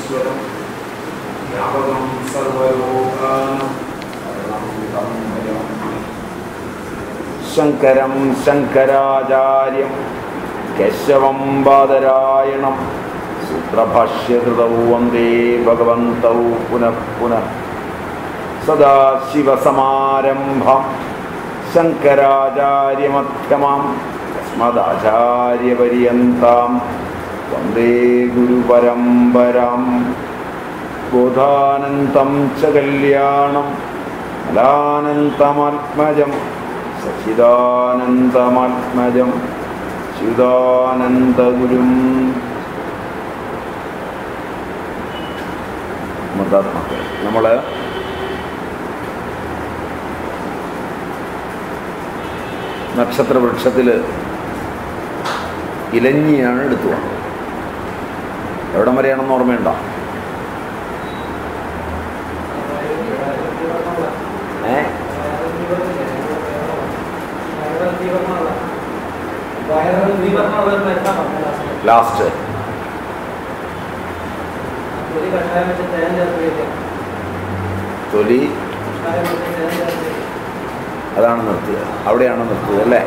സർവേശ്വരം വ്യാപകം സർവലോകാനം ശങ്കരം ശങ്കരാചാര്യം കേശവം ബാദരായണം സൂത്രഭാഷ്യകൃതൗ വന്ദേ ഭഗവന്തൗ പുനഃ പുനഃ സദാശിവസമാരംഭം ശങ്കരാചാര്യമധ്യമാം അസ്മദാചാര്യപര്യന്താം വന്ദേ ഗുരുപരമ്പരാം ബോധാനന്തം ച കല്യാണം മലാനന്തമാത്മജം സച്ചിദാനന്ദമാത്മജം ചിദാനന്ദഗുരും മതാത്മാക്കൾ നമ്മൾ നക്ഷത്രവൃക്ഷത്തിൽ ഇലഞ്ഞിയാണ് എടുത്തു വന്നത് എവിടം വരെയാണെന്ന് ഓർമ്മയുണ്ടോ ഏ ലാസ്റ്റ് തൊലി അതാണ് നിർത്തിയത് അവിടെയാണ് നിർത്തിയത് അല്ലേ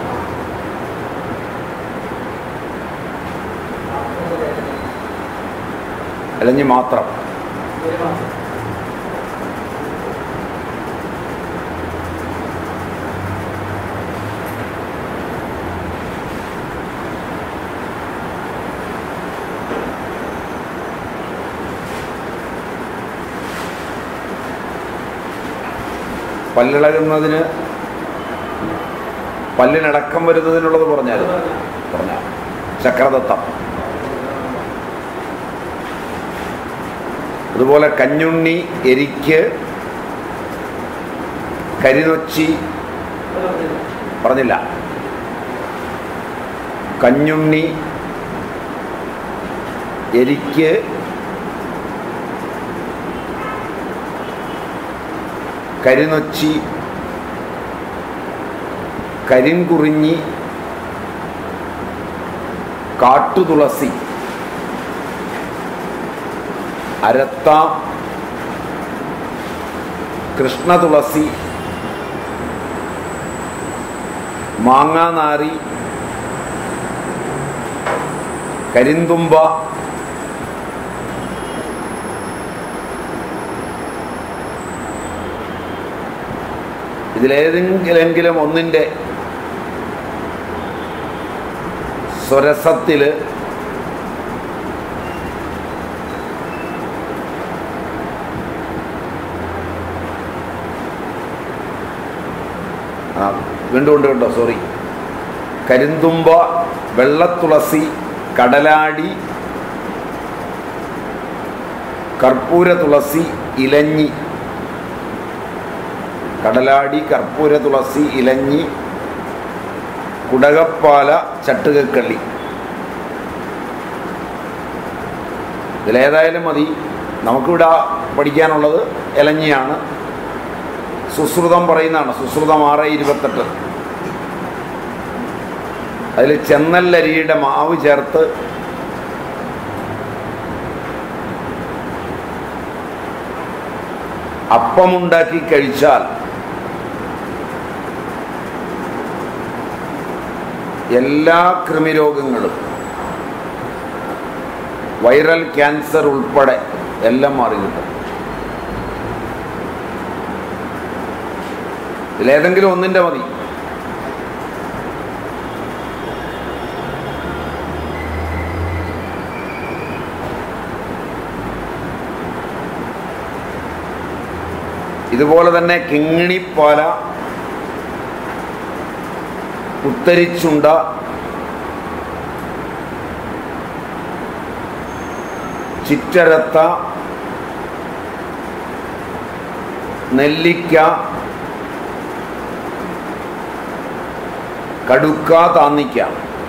അലഞ്ഞ് മാത്രം പല്ലിളകുന്നതിന് പല്ലിനടക്കം വരുന്നതിനുള്ളത് പറഞ്ഞാൽ പറഞ്ഞ ചക്രദത്തം അതുപോലെ കഞ്ഞുണ്ണി എരിക്ക് കരിനൊച്ചി പറഞ്ഞില്ല കഞ്ഞുണ്ണി എരിക്ക് കരിനൊച്ചി കരിൻകുറിഞ്ഞി കാട്ടുതുളസി അരത്ത കൃഷ്ണതുളസി മാങ്ങാനാറി കരിന്തുമ്പ ഇതിലേതെങ്കിലെങ്കിലും ഒന്നിൻ്റെ സ്വരസത്തിൽ ആ വീണ്ടും ഉണ്ട് കേട്ടോ സോറി കരിന്തുമ്പ വെള്ളത്തുളസി കടലാടി കർപ്പൂര തുളസി ഇലഞ്ഞി കടലാടി കർപ്പൂര തുളസി ഇലഞ്ഞി കുടകപ്പാല ചട്ടുകക്കള്ളി ഇതിലേതായാലും മതി നമുക്കിവിടെ പഠിക്കാനുള്ളത് ഇലഞ്ഞിയാണ് സുശ്രുതം പറയുന്നതാണ് സുശ്രുതം ആറ് ഇരുപത്തെട്ട് അതിൽ ചെന്നല്ലരിയുടെ മാവ് ചേർത്ത് അപ്പമുണ്ടാക്കി കഴിച്ചാൽ എല്ലാ കൃമിരോഗങ്ങളും വൈറൽ ക്യാൻസർ ഉൾപ്പെടെ എല്ലാം മാറി കിട്ടും ഇതിലേതെങ്കിലും ഒന്നിൻ്റെ മതി ഇതുപോലെ തന്നെ കിങ്ങിണിപ്പാല ഉത്തരിച്ചുണ്ട ചിറ്റരത്ത നെല്ലിക്ക കടുക്ക താന്നിക്ക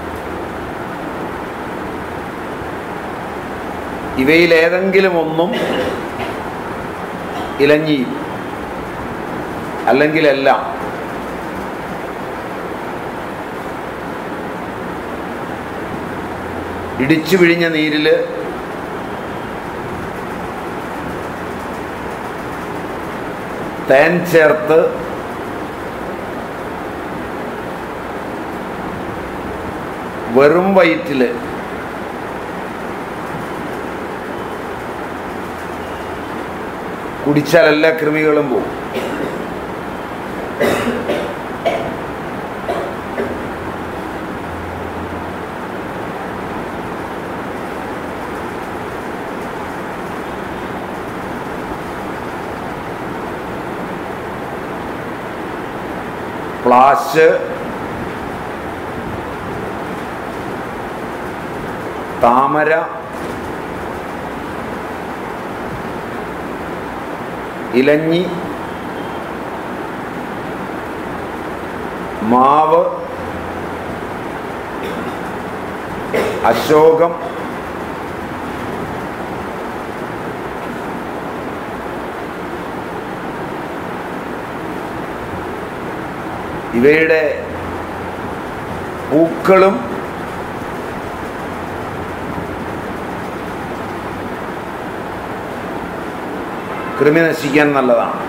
ഇവയിലേതെങ്കിലും ഒന്നും ഇലഞ്ഞിയും അല്ലെങ്കിൽ എല്ലാം ഇടിച്ചു പിഴിഞ്ഞ നീരിൽ തേൻ ചേർത്ത് വെറും വയറ്റില് കുടിച്ചാൽ എല്ലാ കൃമികളും പോകും പ്ലാശ് താമര ഇലഞ്ഞി മാവ് അശോകം ഇവയുടെ പൂക്കളും കൃമി നശിക്കാൻ നല്ലതാണ്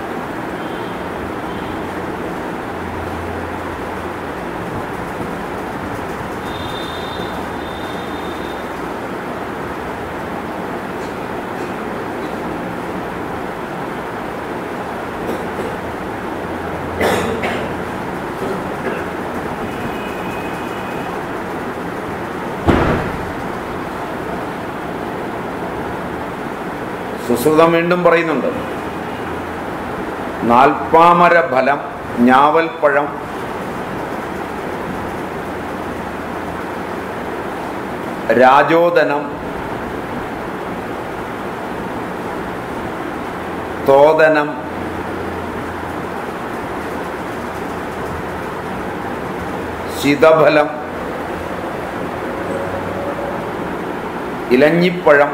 സുശ്രുതം വീണ്ടും പറയുന്നുണ്ട് നാൽപ്പാമര ഫലം ഞാവൽപ്പഴം രാജോദനം തോദനം ശിതഫലം ഇലഞ്ഞിപ്പഴം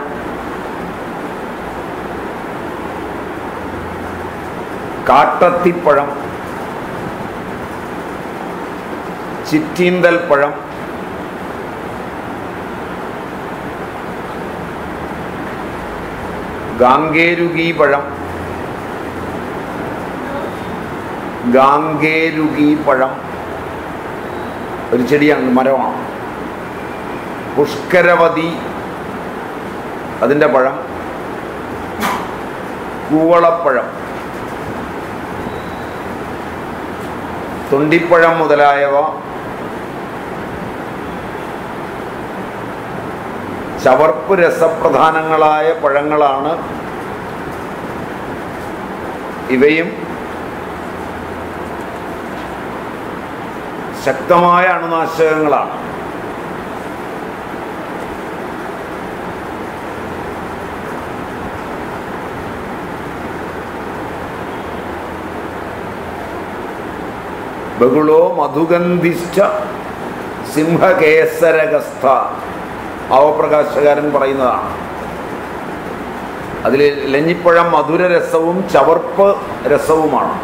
കാട്ടത്തിപ്പഴം ചിറ്റീന്തൽ പഴം ഗാംഗേരുകി പഴം ഗാംഗേരുകി പഴം ഒരു ചെടിയാണ് മരമാണ് പുഷ്കരവതി അതിൻ്റെ പഴം കൂവളപ്പഴം തൊണ്ടിപ്പഴം മുതലായവ ചവർപ്പ് രസപ്രധാനങ്ങളായ പഴങ്ങളാണ് ഇവയും ശക്തമായ അണുനാശകങ്ങളാണ് ബഹുളോ മധുഗന്ധിഷ്ഠ സിംഹകേസരഗസ്ഥ അവപ്രകാശകാരൻ പറയുന്നതാണ് അതിൽ ലഞ്ഞിപ്പഴം മധുരരസവും ചവർപ്പ് രസവുമാണ്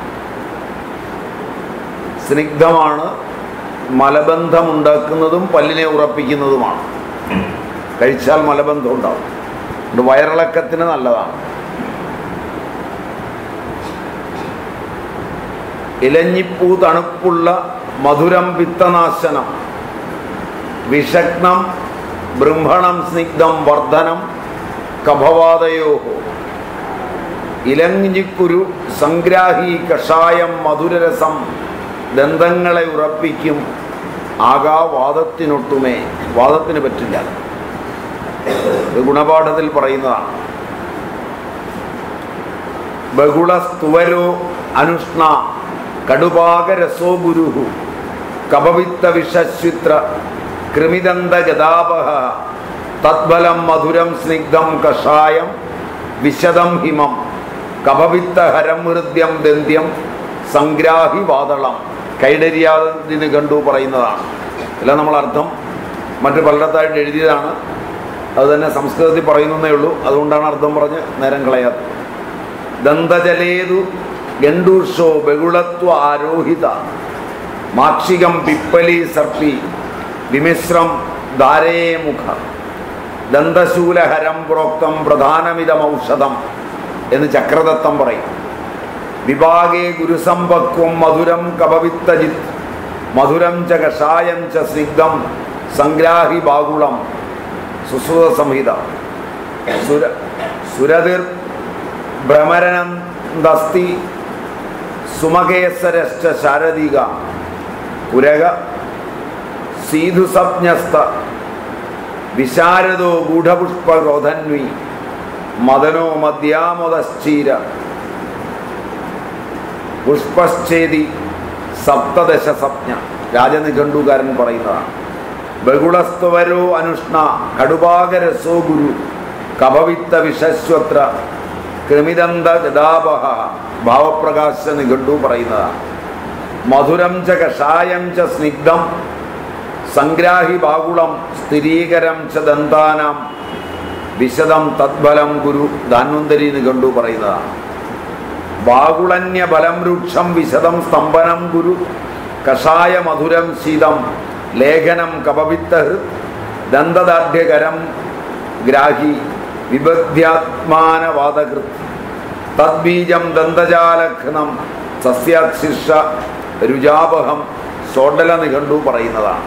സ്നിഗ്ധമാണ് മലബന്ധം ഉണ്ടാക്കുന്നതും പല്ലിനെ ഉറപ്പിക്കുന്നതുമാണ് കഴിച്ചാൽ മലബന്ധം ഉണ്ടാവും അതുകൊണ്ട് വയറിളക്കത്തിന് നല്ലതാണ് ഇലഞ്ഞിപ്പൂ തണുപ്പുള്ള മധുരം പിത്തനാശനം വിഷഗ്നം ബൃംഭണം സ്നിഗ്ധം വർധനം കഭവാദയോ ഇലഞ്ഞിക്കുരു സംഗ്രാഹി കഷായം മധുരരസം ദന്തങ്ങളെ ഉറപ്പിക്കും ആകാ വാദത്തിനൊട്ടുമേ വാദത്തിന് പറ്റില്ല ഇത് ഗുണപാഠത്തിൽ പറയുന്നതാണ് ബഹുള സ്തുവരോ അനുഷ്ണ കടുപാകരസോ ഗുരുഹു കപവിത്ത വിഷശ്വിത്ര കൃമിദന്ത ഗതാപഹ തദ്ബലം മധുരം സ്നിഗ്ധം കഷായം വിശദം ഹിമം കപവിത്ത ഹരം ഹൃദ്യം ദന്ത്യം സംഗ്രാഹി വാതളം കൈഡരിയാതിന് കണ്ടു പറയുന്നതാണ് എല്ലാം നമ്മൾ അർത്ഥം മറ്റു പലയിടത്തായിട്ട് എഴുതിയതാണ് അത് തന്നെ സംസ്കൃതത്തിൽ പറയുന്നതേ ഉള്ളൂ അതുകൊണ്ടാണ് അർത്ഥം പറഞ്ഞ് നേരം കളയാത്തത് ദന്തജലേതു ഗണ്ടൂർഷോ ബഹുളത്വ ആരോഹിത മാക്ഷികം പിപ്പലി സർപ്പി വിമിശ്രം ധാരേ മുഖ ദന്തശൂലഹരം പ്രോക്തം പ്രധാനമിതം ഔഷധം എന്ന് ചക്രദത്തം പറയും വിഭാഗേ ഗുരുസമ്പക്വം മധുരം കപവിത്തജിത് മധുരം ച കഷായം ച സ്നിഗ്ധം സംഗ്രാഹി ബാകുളം സുശ്രുത സംഹിത സുര സുരതിർ ഭ്രമരനന്ദസ്തി സുമകേസരശ്ച ശാരദിക പുരക സീധുസപ്ഞസ്ത വിശാരദോ ഗൂഢപുഷ്പരോധന്വി മദനോ മദ്യാമോദശ്ചീര പുഷ്പശ്ചേതി സപ്തദശ സപ്ഞ രാജനിഘണ്ടുകാരൻ പറയുന്നതാണ് ബഹുളസ്തുവരോ അനുഷ്ണ കടുപാകരസോ ഗുരു കഭവിത്ത വിശശ്വത്ര കൃമിദന്ത ഗതാപഹ ഭാവപ്രകാശ നിഘണ്ടു പറയുന്നതാണ് മധുരം ച കഷായം ച സ്നിഗ്ധം സംഗ്രാഹി ബാകുളം സ്ഥിരീകരം ച ദന്താനാം വിശദം തദ്ബലം ഗുരു ധാന്വന്തരി നിഘണ്ടു പറയുന്നതാണ് ബാകുളന്യ ബലം രൂക്ഷം വിശദം സ്തംഭനം ഗുരു കഷായ മധുരം ശീതം ലേഖനം കപവിത്തഹൃത് ദന്തദാർഢ്യകരം ഗ്രാഹി വിബദ്ധ്യാത്മാനവാദകൃത് തദ്ബീജം ദന്തജാലഘ്നം സസ്യാശിർഷ രുജാപഹം സോഡല നിഘണ്ടു പറയുന്നതാണ്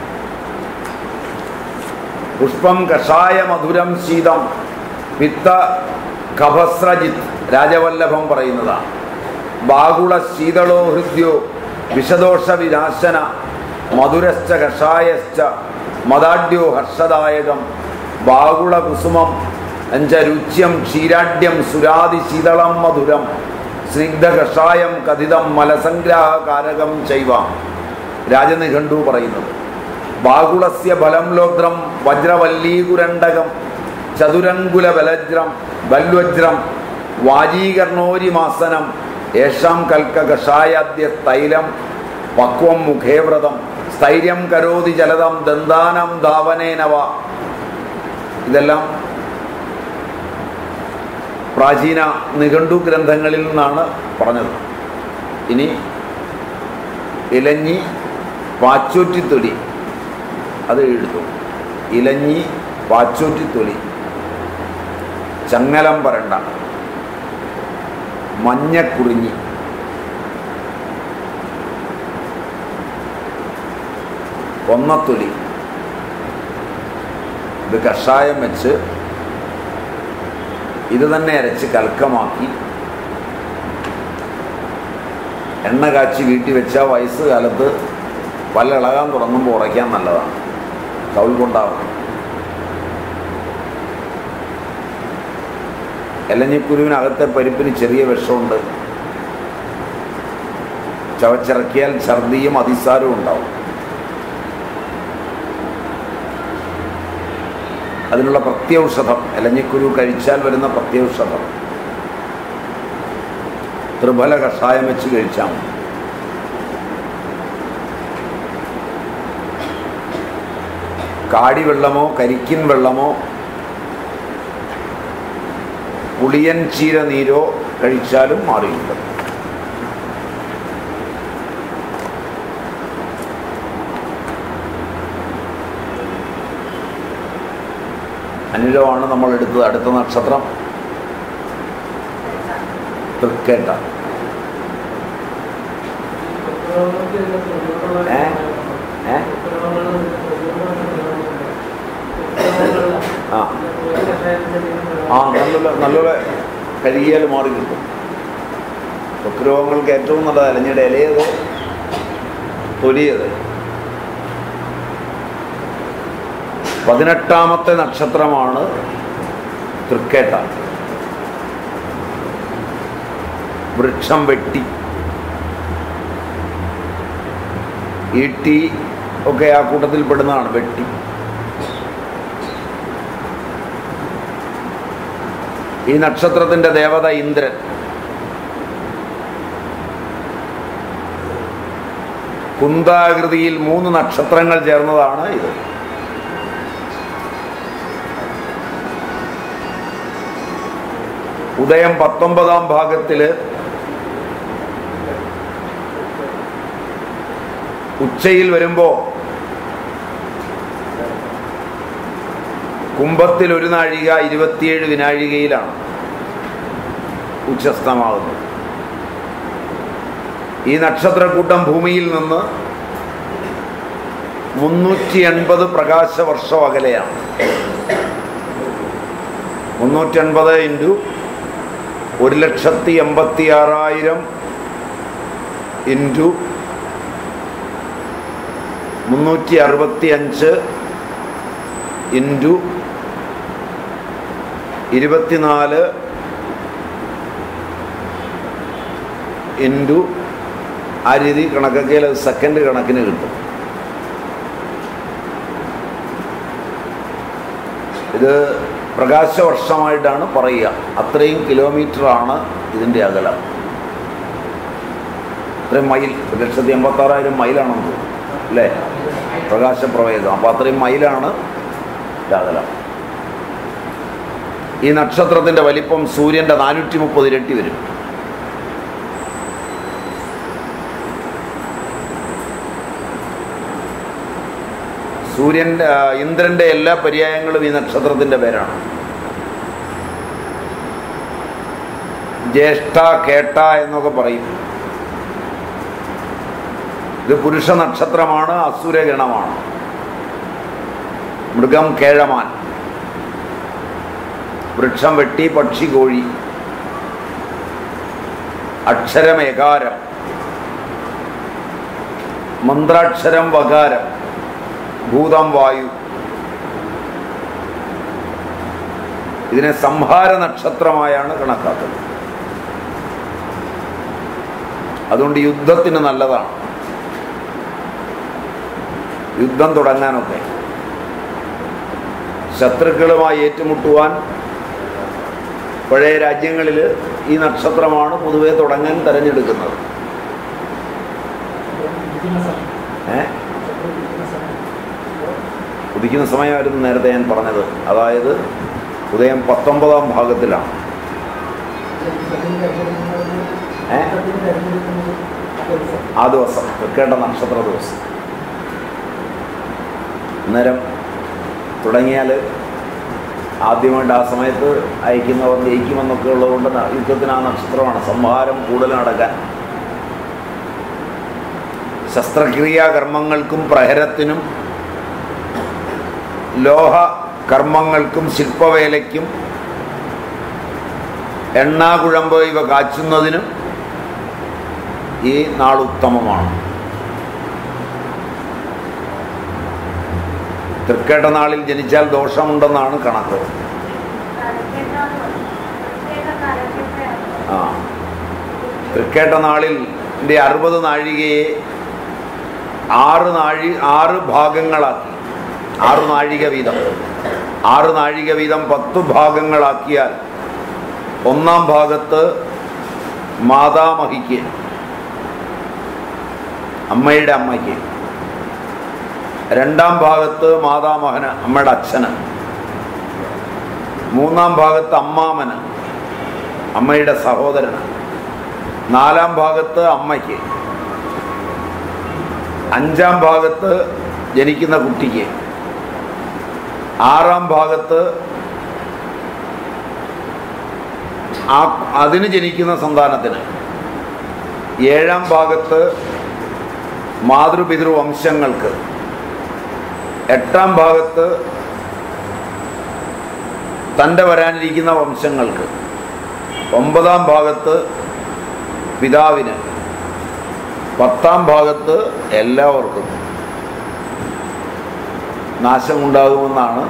പുഷ്പം കഷായ മധുരം ശീതം പിത്ത കഭസ്രജിത് രാജവല്ലഭം പറയുന്നതാണ് ബാകുള ശീതളോ ഹൃദ്യോ വിഷദോഷ വിനാശന മധുരശ്ച കഷായശ്ച മദാഢ്യോ ഹർഷദായകം ബാകുള കുസുമം അഞ്ച രുച്യം ക്ഷീരാഢ്യം സുരാതി ശീതളം മധുരം സ്നിഗ്ധ കഷായം കഥിതം മലസംഗ്രാഹകാരകം ചൈവ രാജനിഘണ്ടു പറയുന്നത് ബാകുളസ്യ ബലം ലോദ്രം വജ്രവല്ലീകുരണ്ടകം ചതുരങ്കുല ബലജ്രം ബൽവജ്രം വാജീകർണോരിമാസനം യേഷാം കൽക്ക കഷായാദ്യ തൈലം പക്വം മുഖേ വ്രതം സ്ഥൈര്യം കരോതി ജലതം ദന്താനം ധാവനേനവ ഇതെല്ലാം പ്രാചീന നിഘണ്ടു ഗ്രന്ഥങ്ങളിൽ നിന്നാണ് പറഞ്ഞത് ഇനി ഇലഞ്ഞി പാച്ചോറ്റിത്തൊലി അത് എഴുതും ഇലഞ്ഞി പാച്ചോറ്റിത്തൊലി ചങ്ങലം പരണ്ട മഞ്ഞക്കുറിഞ്ഞി ഒന്നത്തൊലി ഇത് കഷായം വെച്ച് ഇത് തന്നെ അരച്ച് കൽക്കമാക്കി എണ്ണ കാച്ചി വീട്ടിൽ വെച്ചാൽ വയസ്സ് കാലത്ത് പല്ല് ഇളകാൻ തുടങ്ങുമ്പോൾ ഉറയ്ക്കാൻ നല്ലതാണ് കൗൾ കൊണ്ടാവും എലഞ്ഞിക്കുരുവിനകത്തെ പരിപ്പിന് ചെറിയ വിഷമുണ്ട് ചവച്ചിറക്കിയാൽ ഛർദിയും അതിസാരവും ഉണ്ടാവും അതിനുള്ള പ്രത്യൗഷധം എലഞ്ഞിക്കുരു കഴിച്ചാൽ വരുന്ന പ്രത്യൗഷധം ത്രിഫല കഷായം വെച്ച് കഴിച്ചാൽ മതി കാടി വെള്ളമോ കരിക്കിൻ വെള്ളമോ പുളിയൻ ചീര നീരോ കഴിച്ചാലും മാറിയിട്ടുണ്ട് അനിലമാണ് നമ്മൾ എടുത്തത് അടുത്ത നക്ഷത്രം തൃക്കേട്ട ഏ ഏ ആ ആ നല്ല നല്ലപോലെ കഴുകിയാൽ മാറി കിട്ടും ത്വക്ക് രോഗങ്ങൾക്ക് ഏറ്റവും നല്ലത് അലഞ്ഞിയുടെ ഇലയത് തൊലിയത് പതിനെട്ടാമത്തെ നക്ഷത്രമാണ് തൃക്കേട്ട വൃക്ഷം വെട്ടി ഈട്ടി ഒക്കെ ആ കൂട്ടത്തിൽ പെടുന്നതാണ് വെട്ടി ഈ നക്ഷത്രത്തിന്റെ ദേവത ഇന്ദ്രൻ കുന്താകൃതിയിൽ മൂന്ന് നക്ഷത്രങ്ങൾ ചേർന്നതാണ് ഇത് ഉദയം പത്തൊമ്പതാം ഭാഗത്തില് ഉച്ചയിൽ വരുമ്പോ കുംഭത്തിൽ ഒരു നാഴിക ഇരുപത്തിയേഴ് വിനാഴികയിലാണ് ഉച്ചസ്തമാകുന്നത് ഈ നക്ഷത്രക്കൂട്ടം ഭൂമിയിൽ നിന്ന് മുന്നൂറ്റി എൺപത് പ്രകാശവർഷം അകലെയാണ് മുന്നൂറ്റി എൺപത് ഇൻറ്റു ഒരു ലക്ഷത്തി എൺപത്തി ആറായിരം ഇൻറ്റു മുന്നൂറ്റി അറുപത്തി അഞ്ച് ഇൻറ്റു ഇരുപത്തിനാല് ഇൻറ്റു ആ രീതി കണക്കൊക്കെയാൽ അത് സെക്കൻഡ് കണക്കിന് കിട്ടും ഇത് പ്രകാശവർഷമായിട്ടാണ് പറയുക അത്രയും കിലോമീറ്ററാണ് ഇതിൻ്റെ അകലം ഇത്രയും മൈൽ ഒരു ലക്ഷത്തി എൺപത്താറായിരം മൈലാണെന്ന് തോന്നുന്നു അല്ലേ പ്രകാശപ്രവേഗം അപ്പോൾ അത്രയും മൈലാണ് ഇതിൻ്റെ അകലം ഈ നക്ഷത്രത്തിൻ്റെ വലിപ്പം സൂര്യൻ്റെ നാനൂറ്റി മുപ്പത് ഇരട്ടി വരും സൂര്യൻ്റെ ആ, ഇന്ദ്രൻ്റെ എല്ലാ പര്യായങ്ങളും ഈ നക്ഷത്രത്തിൻ്റെ പേരാണ് ജ്യേഷ്ഠ കേട്ട എന്നൊക്കെ പറയും ഇത് പുരുഷ നക്ഷത്രമാണ് അസുരഗണമാണ് മൃഗം കേഴമാൻ വൃക്ഷം വെട്ടി പക്ഷി കോഴി അക്ഷരം എകാരം മന്ത്രാക്ഷരം വകാരം ഭൂതം വായു ഇതിനെ സംഹാര നക്ഷത്രമായാണ് കണക്കാക്കുന്നത് അതുകൊണ്ട് യുദ്ധത്തിന് നല്ലതാണ് യുദ്ധം തുടങ്ങാനൊക്കെ ശത്രുക്കളുമായി ഏറ്റുമുട്ടുവാൻ പഴയ രാജ്യങ്ങളിൽ ഈ നക്ഷത്രമാണ് പൊതുവെ തുടങ്ങാൻ തിരഞ്ഞെടുക്കുന്നത് ഏ ഉദിക്കുന്ന സമയമായിരുന്നു നേരത്തെ ഞാൻ പറഞ്ഞത് അതായത് ഉദയം പത്തൊമ്പതാം ഭാഗത്തിലാണ് ഏ? ആ ദിവസം വെക്കേണ്ട നക്ഷത്ര ദിവസം അന്നേരം തുടങ്ങിയാൽ ആദ്യമായിട്ട് ആ സമയത്ത് അയക്കുന്നവർ ജയിക്കുമെന്നൊക്കെ ഉള്ളതുകൊണ്ട് ന- യുദ്ധത്തിന് ആ നക്ഷത്രമാണ് സംഹാരം കൂടുതൽ നടക്കാൻ ശസ്ത്രക്രിയാ കർമ്മങ്ങൾക്കും പ്രഹരത്തിനും ലോഹ കർമ്മങ്ങൾക്കും ശില്പവേലയ്ക്കും എണ്ണാകുഴമ്പ് ഇവ കാച്ചുന്നതിനും ഈ നാൾ ഉത്തമമാണ് തൃക്കേട്ട നാളിൽ ജനിച്ചാൽ ദോഷമുണ്ടെന്നാണ് കണക്ക് ആ തൃക്കേട്ട നാളിൽ ൻ്റെ അറുപത് നാഴികയെ ആറ് നാഴി ആറ് ഭാഗങ്ങളാക്കി ആറ് നാഴിക വീതം ആറ് നാഴിക വീതം പത്ത് ഭാഗങ്ങളാക്കിയാൽ ഒന്നാം ഭാഗത്ത് മാതാമഹിക്ക് അമ്മയുടെ അമ്മയ്ക്ക് രണ്ടാം ഭാഗത്ത് മാതാമഹന് അമ്മയുടെ അച്ഛന് മൂന്നാം ഭാഗത്ത് അമ്മാമന് അമ്മയുടെ സഹോദരന് നാലാം ഭാഗത്ത് അമ്മയ്ക്ക് അഞ്ചാം ഭാഗത്ത് ജനിക്കുന്ന കുട്ടിക്ക് ആറാം ഭാഗത്ത് ആ അതിന് ജനിക്കുന്ന സന്താനത്തിന് ഏഴാം ഭാഗത്ത് മാതൃപിതൃ വംശങ്ങൾക്ക് എട്ടാം ഭാഗത്ത് തൻ്റെ വരാനിരിക്കുന്ന വംശങ്ങൾക്ക് ഒമ്പതാം ഭാഗത്ത് പിതാവിന് പത്താം ഭാഗത്ത് എല്ലാവർക്കും നാശമുണ്ടാകുമെന്നാണ്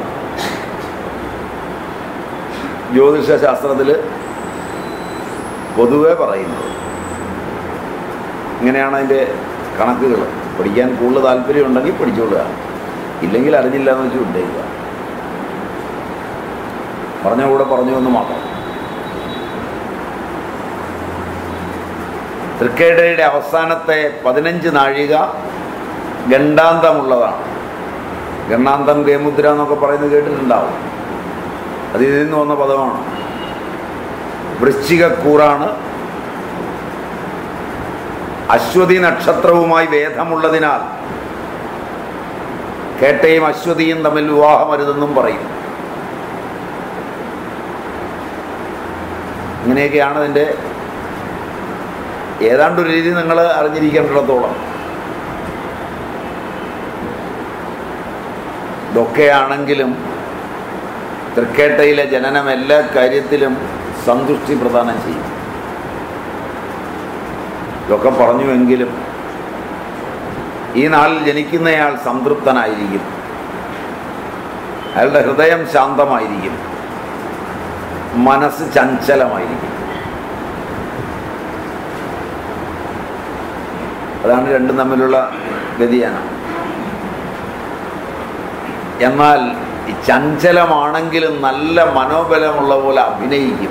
ജ്യോതിഷ ശാസ്ത്രത്തിൽ പൊതുവെ പറയുന്നത് ഇങ്ങനെയാണ് അതിൻ്റെ കണക്കുകൾ പഠിക്കാൻ കൂടുതൽ താല്പര്യം ഉണ്ടെങ്കിൽ പഠിച്ചുകൊള്ളുക ഇല്ലെങ്കിൽ അറിഞ്ഞില്ല എന്ന് വെച്ച് വിട്ടേക്കുക പറഞ്ഞ കൂടെ പറഞ്ഞു എന്ന് മാത്രം തൃക്കേടയുടെ അവസാനത്തെ പതിനഞ്ച് നാഴിക ഗണ്ടാന്തമുള്ളതാണ് ഗണ്ണാന്തം ഗേമുദ്ര എന്നൊക്കെ പറയുന്നത് കേട്ടിട്ടുണ്ടാവും അത് ഇതിൽ നിന്ന് വന്ന പദമാണ് വൃശ്ചികക്കൂറാണ് അശ്വതി നക്ഷത്രവുമായി വേദമുള്ളതിനാൽ കേട്ടയും അശ്വതിയും തമ്മിൽ വിവാഹമരുതെന്നും പറയും ഇങ്ങനെയൊക്കെയാണ് അതിൻ്റെ ഏതാണ്ടൊരു രീതി നിങ്ങൾ അറിഞ്ഞിരിക്കേണ്ടിടത്തോളം ഇതൊക്കെയാണെങ്കിലും തൃക്കേട്ടയിലെ ജനനം എല്ലാ കാര്യത്തിലും സന്തുഷ്ടി പ്രദാനം ചെയ്യും ഇതൊക്കെ പറഞ്ഞുവെങ്കിലും ഈ നാളിൽ ജനിക്കുന്നയാൾ സംതൃപ്തനായിരിക്കും അയാളുടെ ഹൃദയം ശാന്തമായിരിക്കും മനസ്സ് ചഞ്ചലമായിരിക്കും അതാണ് രണ്ടും തമ്മിലുള്ള വ്യതിയാനം എന്നാൽ ഈ ചഞ്ചലമാണെങ്കിലും നല്ല മനോബലമുള്ള പോലെ അഭിനയിക്കും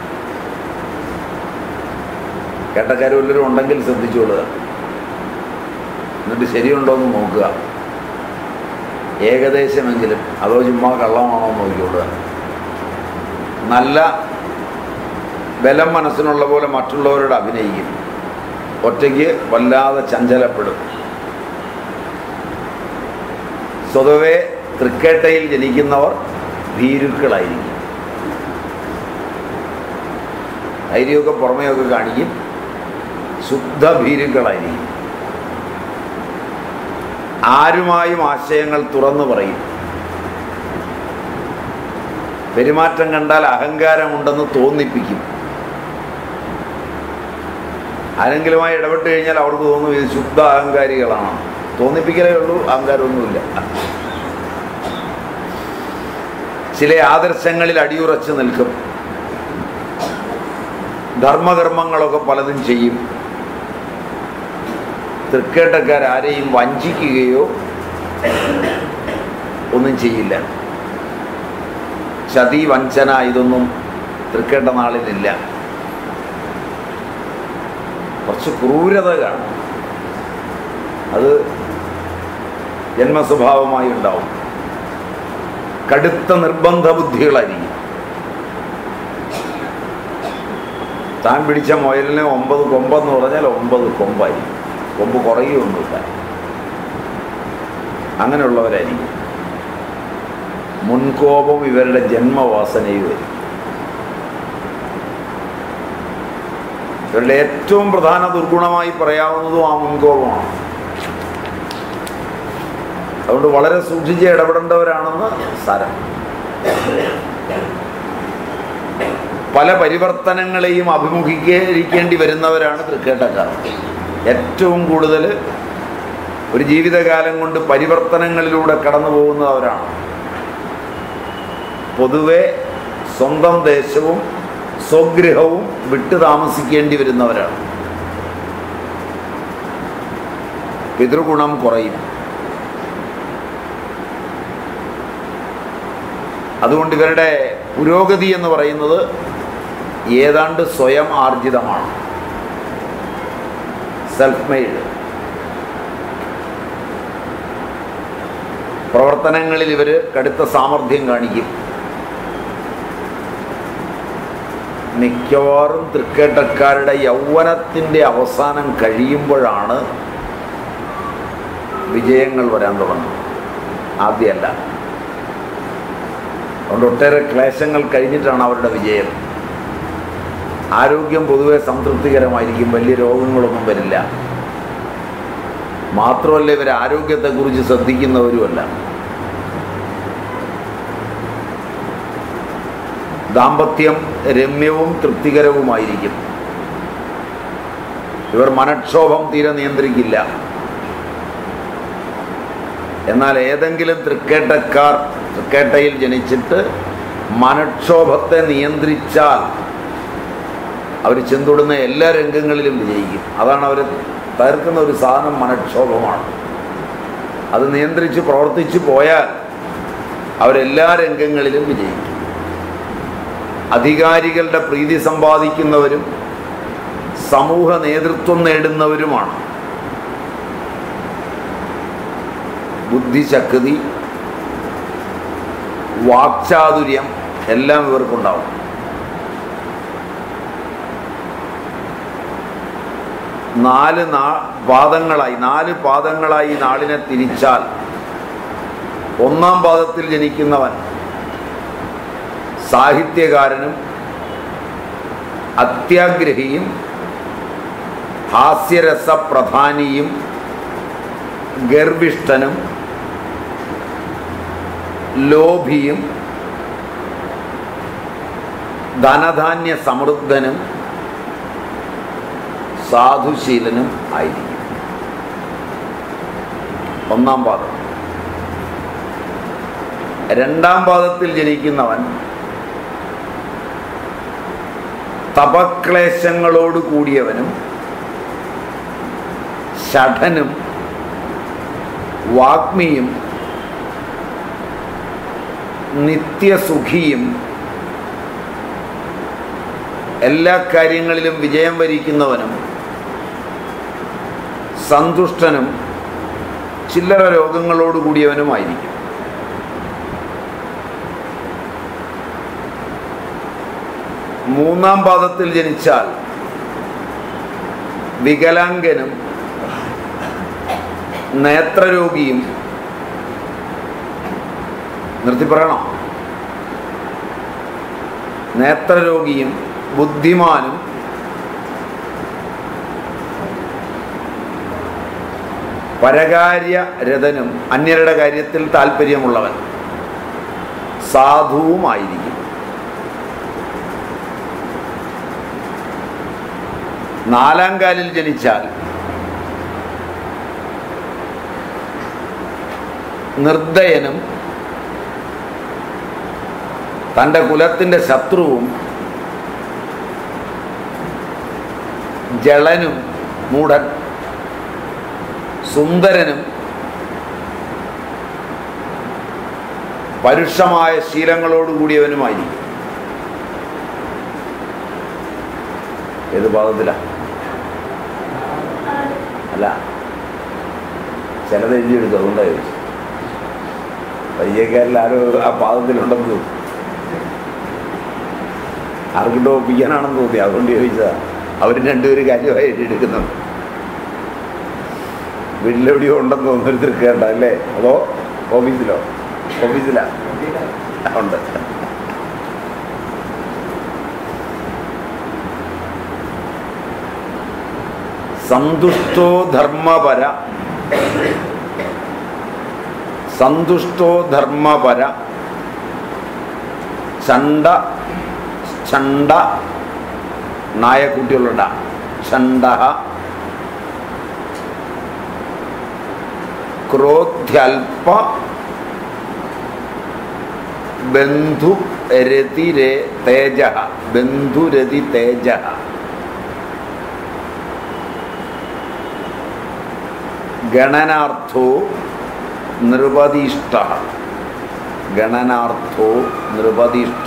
കേട്ടക്കാരും വല്ലവരും ഉണ്ടെങ്കിൽ ശ്രദ്ധിച്ചോളുക എന്നിട്ട് ശരിയുണ്ടോ എന്ന് നോക്കുക ഏകദേശമെങ്കിലും അതോ ചുമ്മാ കള്ളമാണോ എന്ന് നോക്കിക്കൊള്ളുക നല്ല ബലം മനസ്സിനുള്ള പോലെ മറ്റുള്ളവരോട് അഭിനയിക്കും ഒറ്റയ്ക്ക് വല്ലാതെ ചഞ്ചലപ്പെടും സ്വതവേ തൃക്കേട്ടയിൽ ജനിക്കുന്നവർ ഭീരുക്കളായിരിക്കും ധൈര്യമൊക്കെ പുറമെയൊക്കെ കാണിക്കും ശുദ്ധ ഭീരുക്കളായിരിക്കും ആരുമായും ആശയങ്ങൾ തുറന്നു പറയും പെരുമാറ്റം കണ്ടാൽ അഹങ്കാരമുണ്ടെന്ന് തോന്നിപ്പിക്കും ആരെങ്കിലുമായി ഇടപെട്ട് കഴിഞ്ഞാൽ അവർക്ക് തോന്നും ഇത് ശുദ്ധ അഹങ്കാരികളാണ് തോന്നിപ്പിക്കലേ ഉള്ളൂ അഹങ്കാരമൊന്നുമില്ല ചില ആദർശങ്ങളിൽ അടിയുറച്ച് നിൽക്കും ധർമ്മകർമ്മങ്ങളൊക്കെ പലതും ചെയ്യും തൃക്കേട്ടക്കാരാരെയും വഞ്ചിക്കുകയോ ഒന്നും ചെയ്യില്ല ചതി വഞ്ചന ഇതൊന്നും തൃക്കേട്ട നാളിലില്ല കുറച്ച് ക്രൂരത കാണും അത് ജന്മസ്വഭാവമായി ഉണ്ടാവും കടുത്ത നിർബന്ധ ബുദ്ധികളായിരിക്കും താൻ പിടിച്ച മുയലിന് ഒമ്പത് കൊമ്പെന്ന് പറഞ്ഞാൽ ഒമ്പത് കൊമ്പായി കൊമ്പ് കുറയുകയൊന്നുമില്ല അങ്ങനെയുള്ളവരായിരിക്കും മുൻകോപം ഇവരുടെ ജന്മവാസനയിൽ വരും ഇവരുടെ ഏറ്റവും പ്രധാന ദുർഗുണമായി പറയാവുന്നതും ആ മുൻകോപമാണ് അതുകൊണ്ട് വളരെ സൂക്ഷിച്ച് ഇടപെടേണ്ടവരാണെന്ന് സാരം പല പരിവർത്തനങ്ങളെയും അഭിമുഖീകരിക്കേണ്ടി വരുന്നവരാണ് തൃക്കേട്ടക്കാർ ഏറ്റവും കൂടുതൽ ഒരു ജീവിതകാലം കൊണ്ട് പരിവർത്തനങ്ങളിലൂടെ കടന്നു പോകുന്നവരാണ് പൊതുവെ സ്വന്തം ദേശവും സ്വഗൃഹവും വിട്ടു താമസിക്കേണ്ടി വരുന്നവരാണ് പിതൃഗുണം കുറയും അതുകൊണ്ട് ഇവരുടെ പുരോഗതി എന്ന് പറയുന്നത് ഏതാണ്ട് സ്വയം ആർജിതമാണ് സെൽഫ് മെയ്ഡ് പ്രവർത്തനങ്ങളിൽ ഇവർ കടുത്ത സാമർഥ്യം കാണിക്കും മിക്കവാറും തൃക്കേട്ടക്കാരുടെ യൗവനത്തിൻ്റെ അവസാനം കഴിയുമ്പോഴാണ് വിജയങ്ങൾ വരാൻ തുടങ്ങുന്നത് ആദ്യമല്ല അതുകൊണ്ട് ഒട്ടേറെ ക്ലേശങ്ങൾ കഴിഞ്ഞിട്ടാണ് അവരുടെ വിജയം ആരോഗ്യം പൊതുവെ സംതൃപ്തികരമായിരിക്കും വലിയ രോഗങ്ങളൊന്നും വരില്ല മാത്രമല്ല ഇവർ ആരോഗ്യത്തെക്കുറിച്ച് ശ്രദ്ധിക്കുന്നവരുമല്ല ദാമ്പത്യം രമ്യവും തൃപ്തികരവുമായിരിക്കും ഇവർ മനക്ഷോഭം തീരെ നിയന്ത്രിക്കില്ല എന്നാൽ ഏതെങ്കിലും തൃക്കേട്ടക്കാർ തൃക്കേട്ടയിൽ ജനിച്ചിട്ട് മനക്ഷോഭത്തെ നിയന്ത്രിച്ചാൽ അവർ ചെന്തൊടുന്ന എല്ലാ രംഗങ്ങളിലും വിജയിക്കും അതാണ് അവർ തകർക്കുന്ന ഒരു സാധനം മനക്ഷോഭമാണ് അത് നിയന്ത്രിച്ച് പ്രവർത്തിച്ചു പോയാൽ അവരെല്ലാ രംഗങ്ങളിലും വിജയിക്കും അധികാരികളുടെ പ്രീതി സമ്പാദിക്കുന്നവരും സമൂഹ നേതൃത്വം നേടുന്നവരുമാണ് ബുദ്ധിശക്തി വാക്ചാതുര്യം എല്ലാം ഇവർക്കുണ്ടാവും നാല് നാ പാദങ്ങളായി നാല് പാദങ്ങളായി ഈ നാളിനെ തിരിച്ചാൽ ഒന്നാം പാദത്തിൽ ജനിക്കുന്നവൻ സാഹിത്യകാരനും അത്യാഗ്രഹിയും ഹാസ്യരസപ്രധാനിയും ഗർഭിഷ്ഠനും ലോഭിയും ധനധാന്യ സമൃദ്ധനും സാധുശീലനും ആയിരിക്കും ഒന്നാം പാദം രണ്ടാം പാദത്തിൽ ജനിക്കുന്നവൻ തപക്ലേശങ്ങളോട് കൂടിയവനും ഷഠനും വാഗ്മിയും നിത്യസുഖിയും എല്ലാ കാര്യങ്ങളിലും വിജയം വരിക്കുന്നവനും സന്തുഷ്ടനും ചില്ലറ രോഗങ്ങളോട് കൂടിയവനുമായിരിക്കും മൂന്നാം പാദത്തിൽ ജനിച്ചാൽ വികലാംഗനും നേത്രരോഗിയും നിർത്തി പറയണോ നേത്രരോഗിയും ബുദ്ധിമാനും പരകാര്യ രഥനും അന്യരുടെ കാര്യത്തിൽ താല്പര്യമുള്ളവൻ സാധുവുമായിരിക്കും നാലാം കാലിൽ ജനിച്ചാൽ നിർദ്ദയനും തൻ്റെ കുലത്തിൻ്റെ ശത്രുവും ജളനും മൂഢൻ സുന്ദരനും പരുഷമായ ശീലങ്ങളോടുകൂടിയവനുമായിരിക്കും ഏത് പാദത്തിലാ അല്ല ചിലത് എഴുതിയെടുക്കും അതുകൊണ്ടാണ് ചോദിച്ചു പയ്യക്കാരിൽ ആരോ ആ പാദത്തിലുണ്ടെന്ന് തോന്നി ആർക്കിട്ടോ ഒപ്പിക്കാനാണെന്ന് തോന്നി അതുകൊണ്ട് ചോദിച്ചതാ അവർ രണ്ടുപേരും കാര്യമായി എഴുതിയെടുക്കുന്നുണ്ട് വീട്ടിലെവിടെയോ ഉണ്ടെന്ന് തോന്നുന്നൊരുത്തർ കേട്ട അല്ലേ അതോ ഓഫീസിലോ ഓഫീസിലാ ഉണ്ട് സന്തുഷ്ടോ ധർമ്മപര സന്തുഷ്ടോ ധർമ്മപര ചണ്ട ചണ്ട നായക്കുട്ടികളുടെ ചണ്ട ക്രോധ്യൽപ ബന്ധുരതിരെ തേജ ബന്ധുരതി തേജ ഗണനാർത്ഥോ നൃപതിഷ്ട ഗണനാർത്ഥോ നൃപതിഷ്ട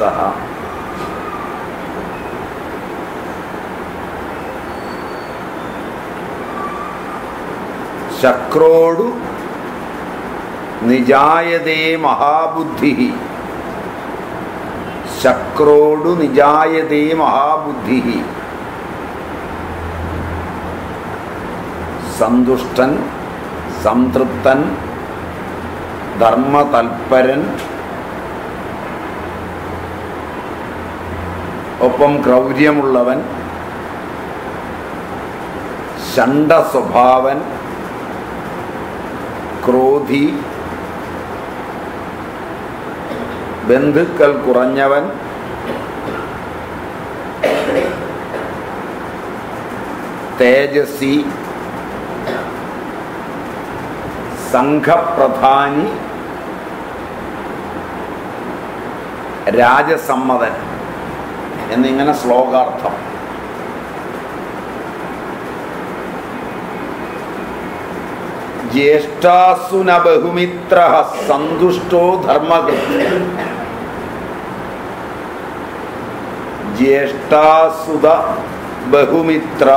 ശക്രോടു നിജായതേ മഹാബുദ്ധി ശക്രോടു നിജായതേ മഹാബുദ്ധി സന്തുഷ്ടൻ സംതൃപ്തൻ ധർമ്മതൽപരൻ ഒപ്പം ക്രൗര്യമുള്ളവൻ ഷണ്ട സ്വഭാവൻ ക്രോധി ബന്ധുക്കൾ കുറഞ്ഞവൻ തേജസ്വി സംഘപ്രധാനി രാജസമ്മതൻ എന്നിങ്ങനെ ശ്ലോകാർത്ഥം ജ്യേഷ്ഠാസുന ബഹുമിത്ര സന്തുഷ്ടോ ധർമ്മകൃത് ജ്യേഷ്ഠാസുത ബഹുമിത്ര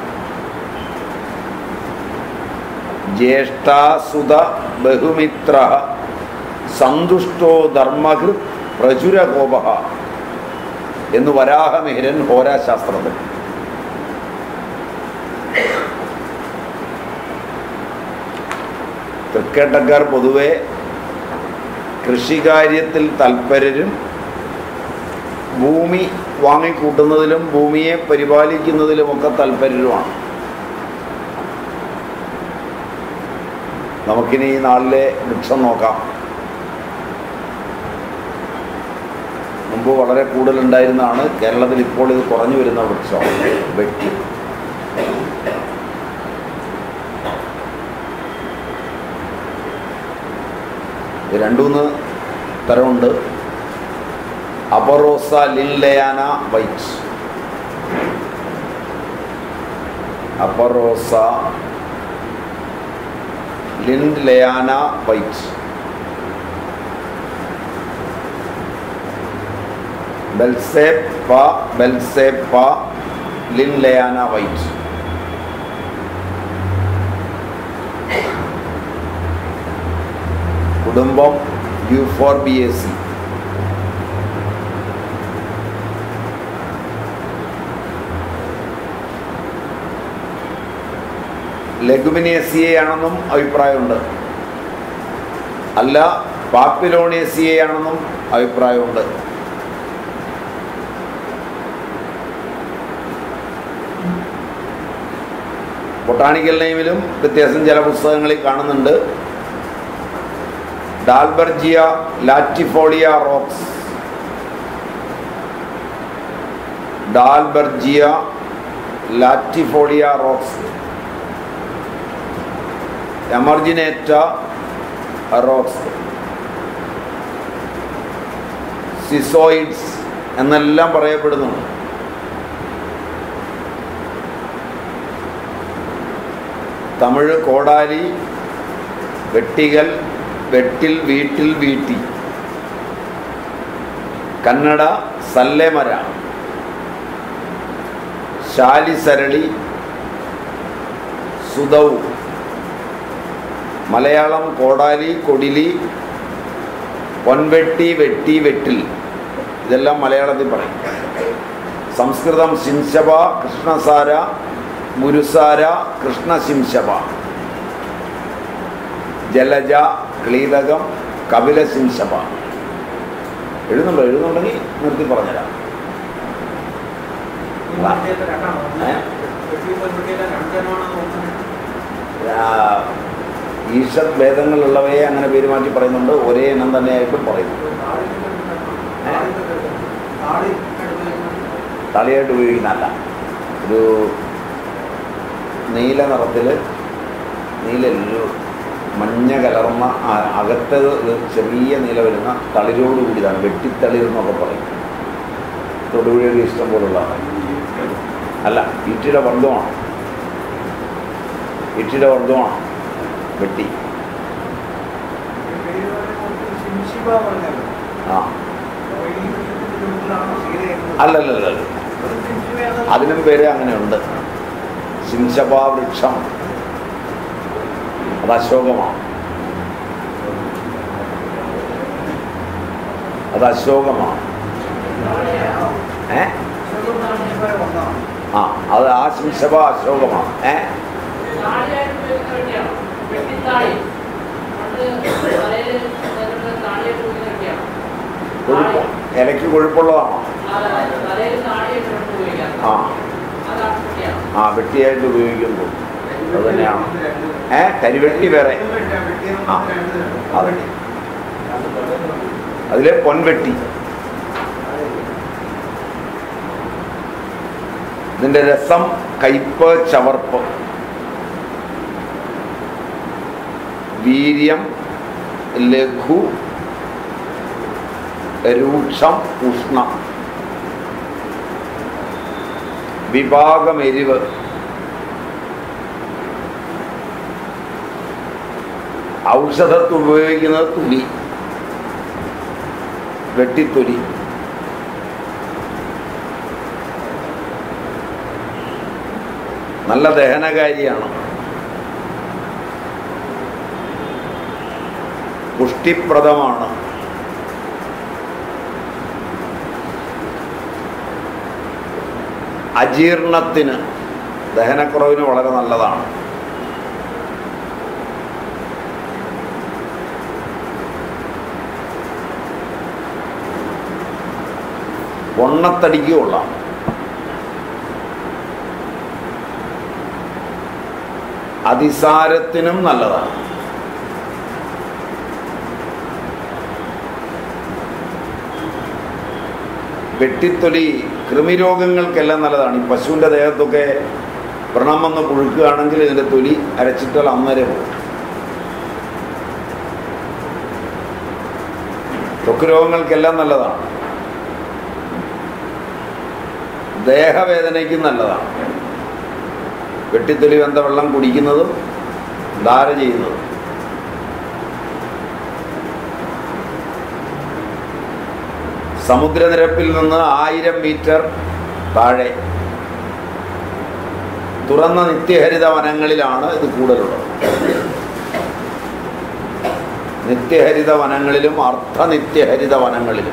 ജ്യേഷ്ഠാസുത ബഹുമിത്ര സന്തുഷ്ടോ ധർമ്മകൃത് പ്രചുരകോപ എന്ന് വരാഹമിഹിരൻ ഹോരാശാസ്ത്രത്തിൽ തൃക്കേട്ടക്കാർ പൊതുവെ കൃഷികാര്യത്തിൽ തൽപരരും ഭൂമി വാങ്ങിക്കൂട്ടുന്നതിലും ഭൂമിയെ പരിപാലിക്കുന്നതിലുമൊക്കെ തൽപരരുമാണ് നമുക്കിനി ഈ നാളിലെ വൃക്ഷം നോക്കാം മുമ്പ് വളരെ കൂടുതലുണ്ടായിരുന്നതാണ് കേരളത്തിൽ ഇപ്പോൾ ഇത് കുറഞ്ഞു വരുന്ന വൃക്ഷമാണ് വെട്ടി ഇത് രണ്ടുമൂന്ന് തരമുണ്ട് അപറോസ ലിൻലയാന വൈറ്റ് അപറോസ ലിൻലയാന വൈറ്റ് ബെൽസേപ്പ ബെൽസേപ്പ ലിൻലയാന വൈറ്റ് കുടുംബം യൂഫോർബിയേസി ലെഗുമിനേസിയെ ആണെന്നും അഭിപ്രായമുണ്ട് അല്ല പാപ്പിലോണേസിയെ ആണെന്നും അഭിപ്രായമുണ്ട് ബൊട്ടാണിക്കൽ നെയിമിലും വ്യത്യാസം ചില പുസ്തകങ്ങളിൽ കാണുന്നുണ്ട് Dalbergia latifolia Roxb Dalbergia latifolia Roxb emarginata Roxb sissoides എന്നെല്ലാം പറയപ്പെടുന്നുണ്ട് തമിഴ് കോടാലി വെട്ടികൽ വെട്ടിൽ വീട്ടിൽ വീട്ടി കന്നഡ സല്ലേമര ശാലിസരളി സുതൗ മലയാളം കോടാലി കൊടിലി പൊൻവെട്ടി വെട്ടി വെട്ടിൽ ഇതെല്ലാം മലയാളത്തിൽ പറയും സംസ്കൃതം ശിംശബ കൃഷ്ണസാര മുരുസാര കൃഷ്ണശിംശബ ജലജ ക്ലീതകം കപിലശിംശബ എഴുതുന്നുണ്ടോ എഴുതുന്നുണ്ടെങ്കിൽ നിർത്തി പറഞ്ഞുതരാം ഏ? ആ, ഈഷത് ഭേദങ്ങളുള്ളവയെ അങ്ങനെ പേര് മാറ്റി പറയുന്നുണ്ട് ഒരേ ഇനം തന്നെയായിട്ടും പറയുന്നു തളിയായിട്ട് ഉപയോഗിക്കുന്നതല്ല ഒരു നീല നിറത്തിൽ നീല ഒരു മഞ്ഞ കലർന്ന ആ- അകത്ത് ഒരു ചെറിയ നീല വരുന്ന തളിരോട് കൂടിയതാണ് വെട്ടിത്തളിർ എന്നൊക്കെ പറയും തൊടുപുഴയുടെ ഇഷ്ടം പോലുള്ളതാണ് അല്ല ഈട്ടിയുടെ വർദ്ധമാണ് ഈട്ടിയുടെ വർദ്ധമാണ് വെട്ടി ആ അല്ലല്ലല്ല അതിനും പേര് അങ്ങനെയുണ്ട് ശിംശപാ വൃക്ഷം അത് അശോകമാണ് അത് അശോകമാണ് ഏ ആ അത് ആ ശിംശപ അശോകമാണ് ഏ കൊഴുപ്പ് ഇലയ്ക്ക് കൊഴുപ്പുള്ളതാണോ ആ ആ വെട്ടിയായിട്ട് ഉപയോഗിക്കുന്നു അത് തന്നെയാണ് ഏ കരിവെട്ടി വേറെ ആ അതെ അതിലെ പൊൻവെട്ടി ഇതിന്റെ രസം കയ്പ് ചവർപ്പ് വീര്യം ലഘു രൂക്ഷം ഉഷ്ണം വിഭാഗമെരിവ് ഔഷധത്ത് ഉപയോഗിക്കുന്നത് തുലി വെട്ടിത്തൊലി നല്ല ദഹനകാരിയാണ് പുഷ്ടിപ്രദമാണ് അജീർണത്തിന് ദഹനക്കുറവിന് വളരെ നല്ലതാണ് പൊണ്ണത്തടിക്ക് കൊള്ളാം അതിസാരത്തിനും നല്ലതാണ് വെട്ടിത്തൊലി കൃമിരോഗങ്ങൾക്കെല്ലാം നല്ലതാണ് ഈ പശുവിൻ്റെ ദേഹത്തൊക്കെ വ്രണം വന്ന് പുഴുക്കുകയാണെങ്കിൽ ഇതിൻ്റെ തൊലി അരച്ചിട്ടാൽ അന്നേരം പോകും ത്വക്ക് രോഗങ്ങൾക്കെല്ലാം നല്ലതാണ് ദേഹവേദനയ്ക്കും നല്ലതാണ് വെട്ടിത്തൊലി വെന്ത വെള്ളം കുടിക്കുന്നതും ധാര ചെയ്യുന്നതും സമുദ്രനിരപ്പിൽ നിന്ന് ആയിരം മീറ്റർ താഴെ തുറന്ന നിത്യഹരിത വനങ്ങളിലാണ് ഇത് കൂടുതലുള്ളത് നിത്യഹരിത വനങ്ങളിലും അർദ്ധനിത്യഹരിത വനങ്ങളിലും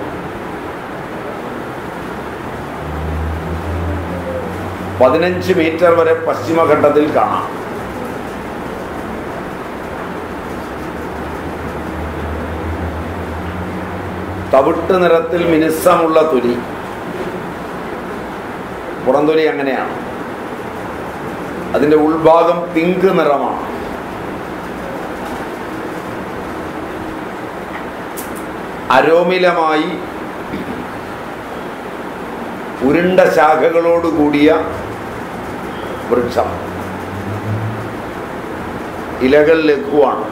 പതിനഞ്ച് മീറ്റർ വരെ പശ്ചിമഘട്ടത്തിൽ കാണാം തവിട്ട് നിറത്തിൽ മിനുസമുള്ള തൊലി പുറംതൊലി അങ്ങനെയാണ് അതിൻ്റെ ഉൾഭാഗം പിങ്ക് നിറമാണ് അരോമിലമായി ഉരുണ്ട ശാഖകളോട് കൂടിയ വൃക്ഷം ഇലകൾ ലഘുവാണ്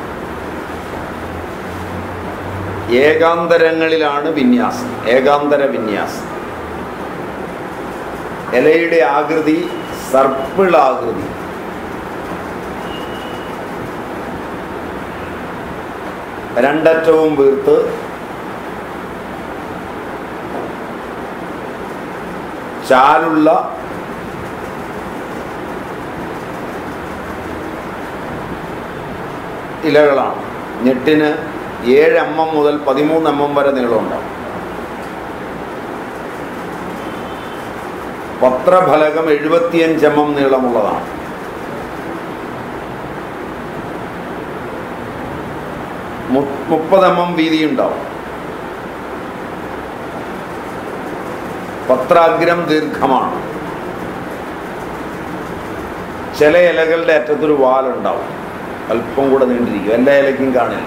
ഏകാന്തരങ്ങളിലാണ് വിന്യാസം ഏകാന്തര വിന്യാസം ഇലയുടെ ആകൃതി സർപ്പിൾ ആകൃതി രണ്ടറ്റവും വീർത്ത് ചാലുള്ള ഇലകളാണ് ഞെട്ടിന് ഏഴ് എം എം മുതൽ പതിമൂന്ന് എം എം വരെ നീളമുണ്ടാവും പത്രഫലകം എഴുപത്തിയഞ്ച് എം എം നീളമുള്ളതാണ് മുപ്പത് എം എം വീതിയുണ്ടാവും പത്രാഗ്രം ദീർഘമാണ് ചില ഇലകളുടെ അറ്റത്തൊരു വാലുണ്ടാവും അല്പം കൂടെ നീണ്ടിരിക്കും എല്ലാ ഇലയ്ക്കും കാണില്ല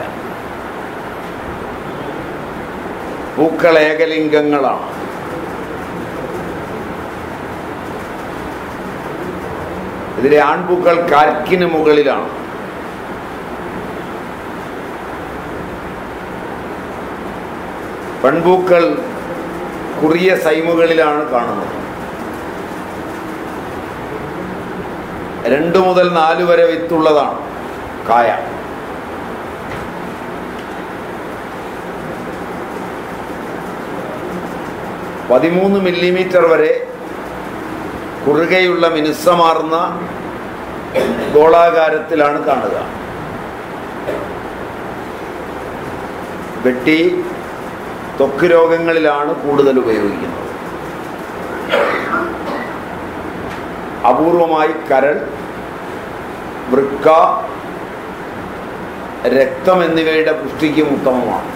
പൂക്കൾ ഏകലിംഗങ്ങളാണ് ഇതിലെ ആൺപൂക്കൾ കാർക്കിന് മുകളിലാണ് പെൺപൂക്കൾ കുറിയ സൈമുകളിലാണ് കാണുന്നത് രണ്ടു മുതൽ നാല് വരെ വിത്തുള്ളതാണ് കായ പതിമൂന്ന് മില്ലിമീറ്റർ വരെ കുറുകയുള്ള മിനുസമാർന്ന ഗോളാകാരത്തിലാണ് കാണുക വെട്ടി ത്വക്ക് രോഗങ്ങളിലാണ് കൂടുതൽ ഉപയോഗിക്കുന്നത് അപൂർവമായി കരൾ വൃക്ക രക്തം എന്നിവയുടെ പുഷ്ടിക്കും ഉത്തമമാണ്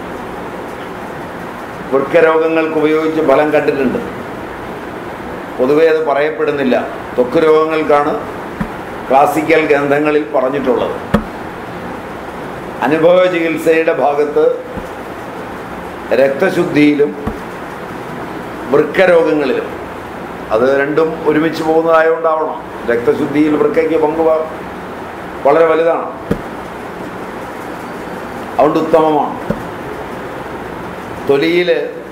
വൃക്കരോഗങ്ങൾക്ക് ഉപയോഗിച്ച് ഫലം കണ്ടിട്ടുണ്ട് പൊതുവെ അത് പറയപ്പെടുന്നില്ല ത്വക്ക് രോഗങ്ങൾക്കാണ് ക്ലാസിക്കൽ ഗ്രന്ഥങ്ങളിൽ പറഞ്ഞിട്ടുള്ളത് അനുഭവ ചികിത്സയുടെ ഭാഗത്ത് രക്തശുദ്ധിയിലും വൃക്കരോഗങ്ങളിലും അത് രണ്ടും ഒരുമിച്ച് പോകുന്നതായതുകൊണ്ടാവണം രക്തശുദ്ധിയിൽ വൃക്കയ്ക്ക് പങ്ക് വ- വളരെ വലുതാണ് അതുകൊണ്ട് ഉത്തമമാണ് തൊലിയിൽ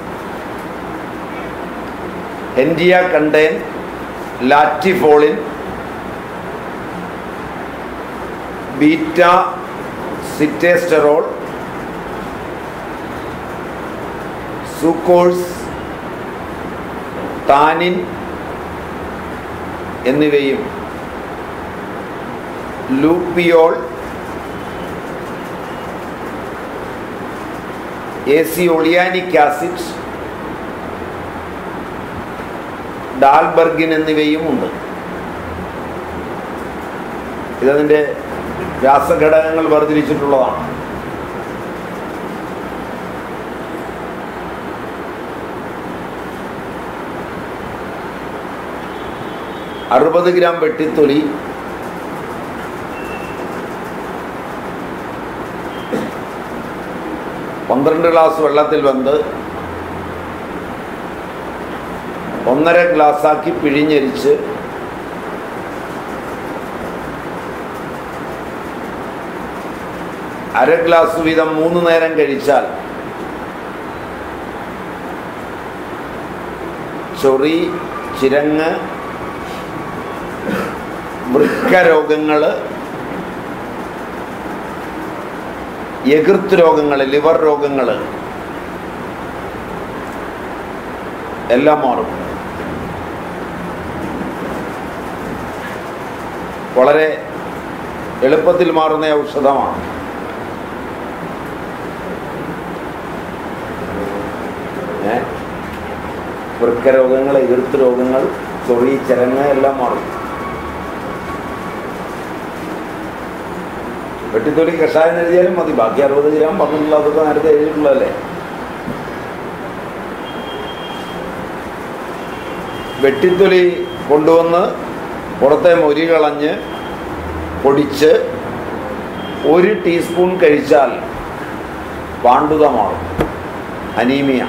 എൻഡിയ contain latifolin beta sitosterol sucrose tannin എന്നിവയും ലൂപ്പിയോൾ എസി ഒളിയാനിക് ആസിഡ് ഡാൽബർഗിൻ എന്നിവയും ഉണ്ട് ഇതതിൻ്റെ രാസഘടകങ്ങൾ വേർതിരിച്ചിട്ടുള്ളതാണ് അറുപത് ഗ്രാം വെട്ടിത്തൊലി പന്ത്രണ്ട് ഗ്ലാസ് വെള്ളത്തിൽ വെന്ത് ഒന്നര ഗ്ലാസ്സാക്കി പിഴിഞ്ഞരിച്ച് അര ഗ്ലാസ് വീതം മൂന്ന് നേരം കഴിച്ചാൽ ചൊറി ചിരങ്ങ് വൃക്ക രോഗങ്ങൾ എകൃത്ത് രോഗങ്ങൾ ലിവർ രോഗങ്ങൾ എല്ലാം മാറും വളരെ എളുപ്പത്തിൽ മാറുന്ന ഔഷധമാണ് ഏ വൃക്ക രോഗങ്ങൾ എതിർത്ത് രോഗങ്ങൾ ചൊറി ചരങ്ങ് എല്ലാം മാറും വെട്ടിത്തൊലി കഷായം എഴുതിയാലും മതി ബാക്കി അറുപത് ഗ്രാം പന്ത്രണ്ടുള്ള അതൊക്കെ നേരത്തെ എഴുതിയിട്ടുള്ളതല്ലേ വെട്ടിത്തൊലി കൊണ്ടുവന്ന് പുറത്തെ മൊരി കളഞ്ഞ് പൊടിച്ച് ഒരു ടീസ്പൂൺ കഴിച്ചാൽ പാണ്ഡുത മാറും അനീമിയ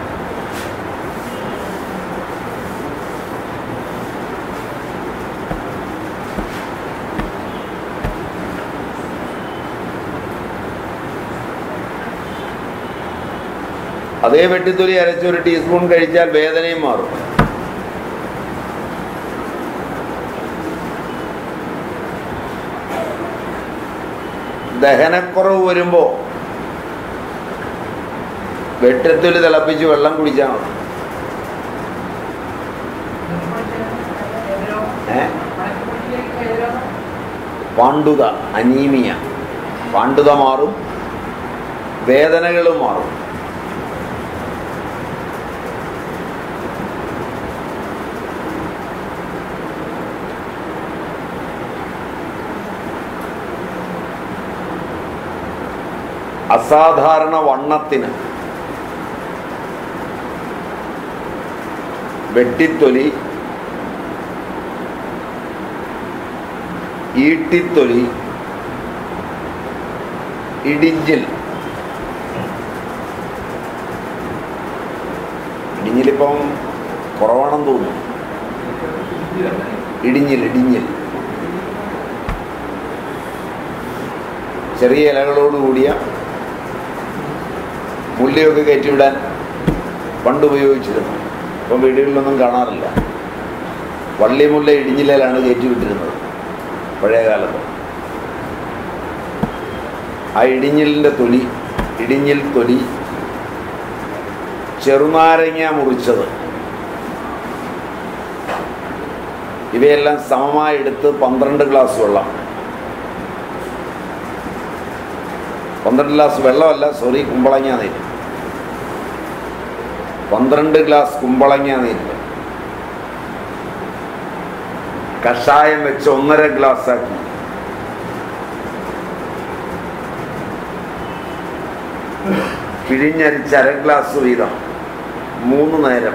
അതേ വെട്ടിത്തൊലി അരച്ച് ഒരു ടീസ്പൂൺ കഴിച്ചാൽ വേദനയും മാറും ദഹനക്കുറവ് വരുമ്പോൾ വെട്ടത്തൊലി തിളപ്പിച്ച് വെള്ളം കുടിച്ചാൽ മതി ഏ പാണ്ഡുത അനീമിയ പാണ്ഡുത മാറും വേദനകളും മാറും അസാധാരണ വണ്ണത്തിന് വെട്ടിത്തൊലി ഈട്ടിത്തൊലി ഇടിഞ്ചിൽ ഇടിഞ്ഞിലിപ്പം കുറവാണെന്ന് തോന്നുന്നു ഇടിഞ്ഞിൽ ഇടിഞ്ഞിൽ ചെറിയ ഇലകളോട് കൂടിയ മുള്ളിയൊക്കെ കയറ്റിവിടാൻ പണ്ട് ഉപയോഗിച്ചിരുന്നു ഇപ്പം വീടുകളിലൊന്നും കാണാറില്ല വള്ളിമുല്ല ഇടിഞ്ഞിലയിലാണ് കയറ്റിവിട്ടിരുന്നത് പഴയ കാലത്ത് ആ ഇടിഞ്ഞിലിൻ്റെ തൊലി ഇടിഞ്ഞിൽ തൊലി ചെറുനാരങ്ങ മുറിച്ചത് ഇവയെല്ലാം സമമായി എടുത്ത് പന്ത്രണ്ട് ഗ്ലാസ് വെള്ളം പന്ത്രണ്ട് ഗ്ലാസ് വെള്ളമല്ല സോറി കുമ്പളങ്ങ നീര് പന്ത്രണ്ട് ഗ്ലാസ് കുമ്പളങ്ങ നീര് കഷായം വെച്ച് ഒന്നര ഗ്ലാസ് ആക്കി പിഴിഞ്ഞരിച്ച് അര ഗ്ലാസ് വീതം മൂന്ന് നേരം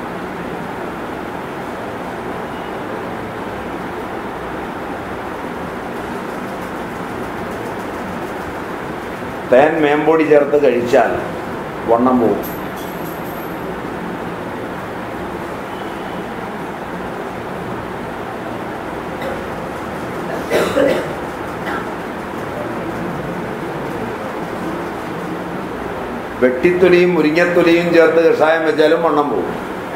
തേൻ മേമ്പൊടി ചേർത്ത് കഴിച്ചാൽ വണ്ണം പോകും വെട്ടിത്തൊലിയും മുരിങ്ങത്തൊലിയും ചേർത്ത് കഷായം വെച്ചാലും വണ്ണം പോകും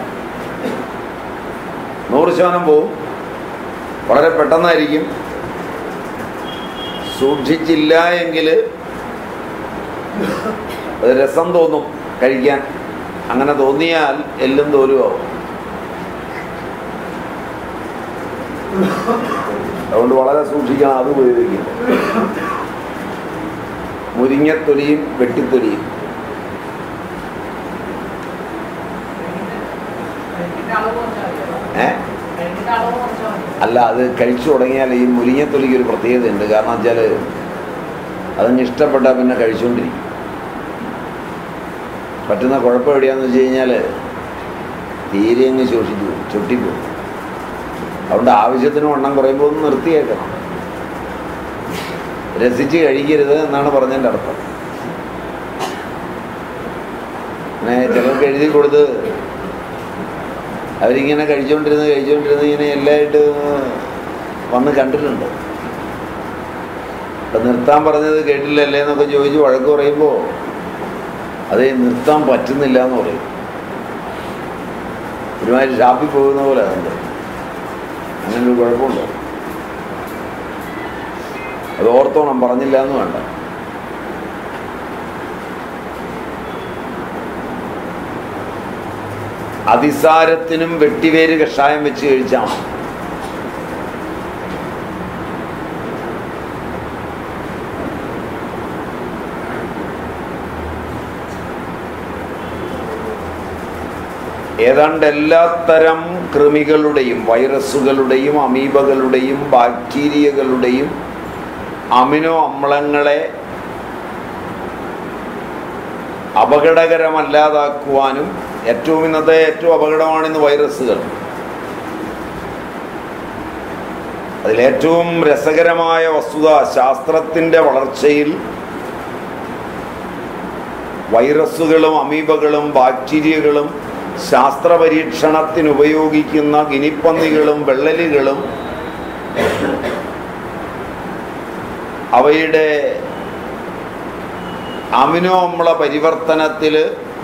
നൂറ് ശതമാനം പോവും വളരെ പെട്ടെന്നായിരിക്കും സൂക്ഷിച്ചില്ല എങ്കിൽ അത് രസം തോന്നും കഴിക്കാൻ അങ്ങനെ തോന്നിയാൽ എല്ലും തോലുമാവും അതുകൊണ്ട് വളരെ സൂക്ഷിക്കണം അത് ഉപയോഗിക്കും മുരിങ്ങത്തൊലിയും വെട്ടിത്തൊലിയും ഏ അല്ല അത് കഴിച്ചു തുടങ്ങിയാൽ ഈ മുരിങ്ങത്തൊലിക്ക് ഒരു പ്രത്യേകതയുണ്ട് കാരണം വെച്ചാൽ അതങ്ങ് ഇഷ്ടപ്പെട്ടാൽ പിന്നെ കഴിച്ചുകൊണ്ടിരിക്കും പറ്റുന്ന കുഴപ്പം എവിടെയാണെന്ന് വെച്ച് കഴിഞ്ഞാൽ തീരെ അങ്ങ് ശോഷിച്ചു പോകും ചൊട്ടിപ്പോകും അതുകൊണ്ട് ആവശ്യത്തിന് വണ്ണം കുറയുമ്പോൾ ഒന്ന് നിർത്തിയേക്കണം രസിച്ച് കഴിക്കരുത് എന്നാണ് പറഞ്ഞതിൻ്റെ അർത്ഥം അങ്ങനെ ചിലർക്ക് എഴുതി കൊടുത്ത് അവരിങ്ങനെ കഴിച്ചുകൊണ്ടിരുന്ന് കഴിച്ചുകൊണ്ടിരുന്ന് ഇങ്ങനെ എല്ലായിട്ട് വന്ന് കണ്ടിട്ടുണ്ട് അപ്പം നിർത്താൻ പറഞ്ഞത് കേട്ടില്ലല്ലേ എന്നൊക്കെ ചോദിച്ച് വഴക്ക് പറയുമ്പോൾ അതേ നിർത്താൻ പറ്റുന്നില്ല എന്ന് പറയും ഒരുമാതിരി ഷാപ്പിൽ പോകുന്ന പോലെ അതുണ്ട് അങ്ങനെ ഒരു കുഴപ്പമുണ്ടോ അത് ഓർത്തോണം പറഞ്ഞില്ല എന്ന് വേണ്ട അതിസാരത്തിനും വെട്ടിവേര് കഷായം വെച്ച് കഴിച്ചാൽ മതി. ഏതാണ്ട് എല്ലാത്തരം കൃമികളുടെയും വൈറസുകളുടെയും അമീബകളുടെയും ബാക്ടീരിയകളുടെയും അമിനോ അമ്ലങ്ങളെ അപകടകരമല്ലാതാക്കുവാനും ഏറ്റവും ഇന്നത്തെ ഏറ്റവും അപകടമാണ് ഇന്ന് വൈറസുകൾ അതിലേറ്റവും രസകരമായ വസ്തുത ശാസ്ത്രത്തിൻ്റെ വളർച്ചയിൽ വൈറസുകളും അമീബകളും ബാക്ടീരിയകളും ശാസ്ത്ര പരീക്ഷണത്തിന് ഉപയോഗിക്കുന്ന ഗിനിപ്പന്നികളും വെള്ളലുകളും അവയുടെ അമിനോ അമ്ല പരിവർത്തനത്തിൽ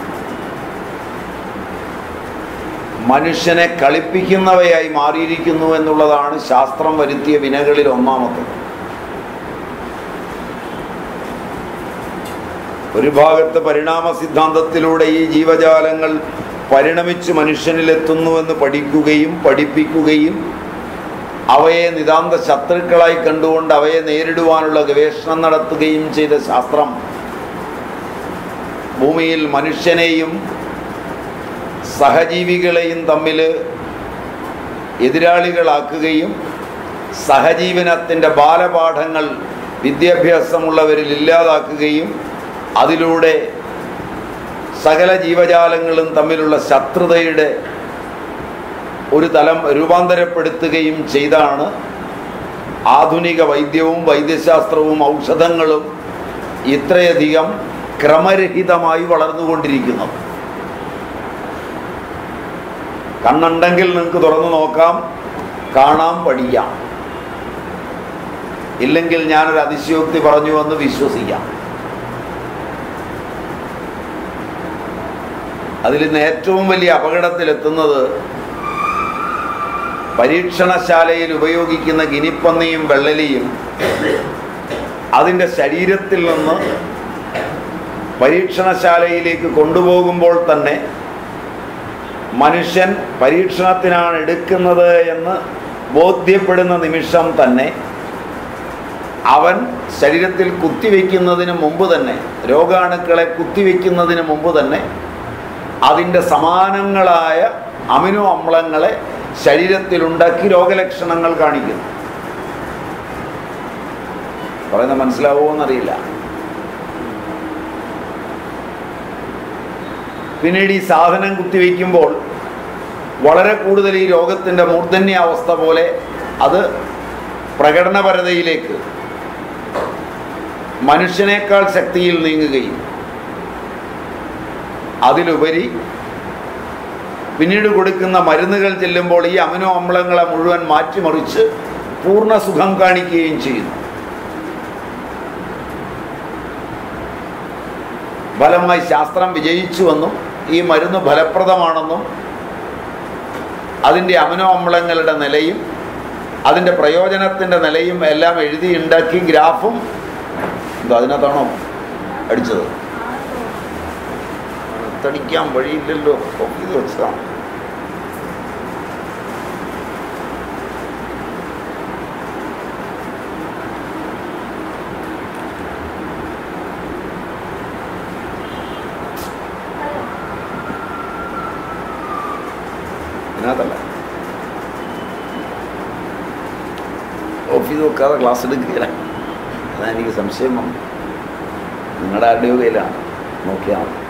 മനുഷ്യനെ കളിപ്പിക്കുന്നവയായി മാറിയിരിക്കുന്നു എന്നുള്ളതാണ് ശാസ്ത്രം വരുത്തിയ വിനകളിൽ ഒന്നാമത്തത് ഒരു ഭാഗത്ത് പരിണാമ സിദ്ധാന്തത്തിലൂടെ ഈ ജീവജാലങ്ങൾ പരിണമിച്ച് മനുഷ്യനിലെത്തുന്നുവെന്ന് പഠിക്കുകയും പഠിപ്പിക്കുകയും അവയെ നിതാന്ത ശത്രുക്കളായി കണ്ടുകൊണ്ട് അവയെ നേരിടുവാനുള്ള ഗവേഷണം നടത്തുകയും ചെയ്ത ശാസ്ത്രം ഭൂമിയിൽ മനുഷ്യനെയും സഹജീവികളെയും തമ്മിൽ എതിരാളികളാക്കുകയും സഹജീവനത്തിൻ്റെ ബാലപാഠങ്ങൾ വിദ്യാഭ്യാസമുള്ളവരിൽ ഇല്ലാതാക്കുകയും അതിലൂടെ സകല ജീവജാലങ്ങളും തമ്മിലുള്ള ശത്രുതയുടെ ഒരു തലം രൂപാന്തരപ്പെടുത്തുകയും ചെയ്താണ് ആധുനിക വൈദ്യവും വൈദ്യശാസ്ത്രവും ഔഷധങ്ങളും ഇത്രയധികം ക്രമരഹിതമായി വളർന്നുകൊണ്ടിരിക്കുന്നത് കണ്ണുണ്ടെങ്കിൽ നിങ്ങൾക്ക് തുറന്നു നോക്കാം കാണാം പഠിക്കാം ഇല്ലെങ്കിൽ ഞാനൊരു അതിശയോക്തി പറഞ്ഞു എന്ന് വിശ്വസിക്കാം അതിൽ നിന്ന് ഏറ്റവും വലിയ അപകടത്തിലെത്തുന്നത് പരീക്ഷണശാലയിൽ ഉപയോഗിക്കുന്ന ഗിനിപ്പന്നിയും വെള്ളലിയും അതിൻ്റെ ശരീരത്തിൽ നിന്ന് പരീക്ഷണശാലയിലേക്ക് കൊണ്ടുപോകുമ്പോൾ തന്നെ മനുഷ്യൻ പരീക്ഷണത്തിനാണ് എടുക്കുന്നത് എന്ന് ബോധ്യപ്പെടുന്ന നിമിഷം തന്നെ അവൻ ശരീരത്തിൽ കുത്തിവെക്കുന്നതിന് മുമ്പ് തന്നെ രോഗാണുക്കളെ കുത്തിവെക്കുന്നതിന് മുമ്പ് തന്നെ അതിൻ്റെ സമാനങ്ങളായ അമിനോ അമ്ലങ്ങളെ ശരീരത്തിലുണ്ടാക്കി രോഗലക്ഷണങ്ങൾ കാണിക്കുന്നു പറയുന്ന മനസ്സിലാവുമോ എന്നറിയില്ല പിന്നീട് ഈ സാധനം കുത്തിവെക്കുമ്പോൾ വളരെ കൂടുതൽ ഈ രോഗത്തിൻ്റെ മൂർധന്യാവസ്ഥ പോലെ അത് പ്രകടനപരതയിലേക്ക് മനുഷ്യനേക്കാൾ ശക്തിയിൽ നീങ്ങുകയും അതിലുപരി പിന്നീട് കൊടുക്കുന്ന മരുന്നുകൾ ചെല്ലുമ്പോൾ ഈ അമിനോ അമ്ലങ്ങളെ മുഴുവൻ മാറ്റിമറിച്ച് പൂർണ്ണ സുഖം കാണിക്കുകയും ചെയ്യുന്നു ഫലമായി ശാസ്ത്രം വിജയിച്ചുവെന്നും ഈ മരുന്ന് ഫലപ്രദമാണെന്നും അതിൻ്റെ അമിനോ അമ്ലങ്ങളുടെ നിലയും അതിൻ്റെ പ്രയോജനത്തിൻ്റെ നിലയും എല്ലാം എഴുതി ഉണ്ടാക്കി ഗ്രാഫും എന്തോ അതിനകത്താണോ അടിച്ചത് തടിക്കാൻ വഴിയില്ലല്ലോ ഇത് വെച്ചതാണ് ഇതിനകത്തല്ല ഓഫീസ് വെക്കാതെ ക്ലാസ് എടുക്കുകയില്ല അതാ എനിക്ക് സംശയം വന്നു നിങ്ങളുടെ ആരുടെയോ കയ്യിലാണ് നോക്കിയാൽ മതി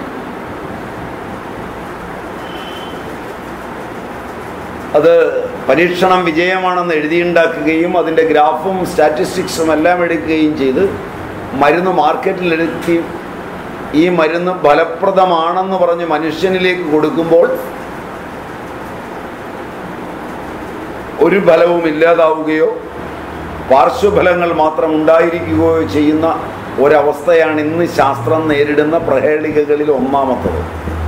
അത് പരീക്ഷണം വിജയമാണെന്ന് എഴുതിയുണ്ടാക്കുകയും അതിൻ്റെ ഗ്രാഫും സ്റ്റാറ്റിസ്റ്റിക്സും എല്ലാം എടുക്കുകയും ചെയ്ത് മരുന്ന് മാർക്കറ്റിലെടുത്തി ഈ മരുന്ന് ഫലപ്രദമാണെന്ന് പറഞ്ഞ് മനുഷ്യനിലേക്ക് കൊടുക്കുമ്പോൾ ഒരു ഫലവും ഇല്ലാതാവുകയോ പാർശ്വഫലങ്ങൾ മാത്രം ഉണ്ടായിരിക്കുകയോ ചെയ്യുന്ന ഒരവസ്ഥയാണ് ഇന്ന് ശാസ്ത്രം നേരിടുന്ന പ്രഹേളികകളിൽ ഒന്നാമത്തത്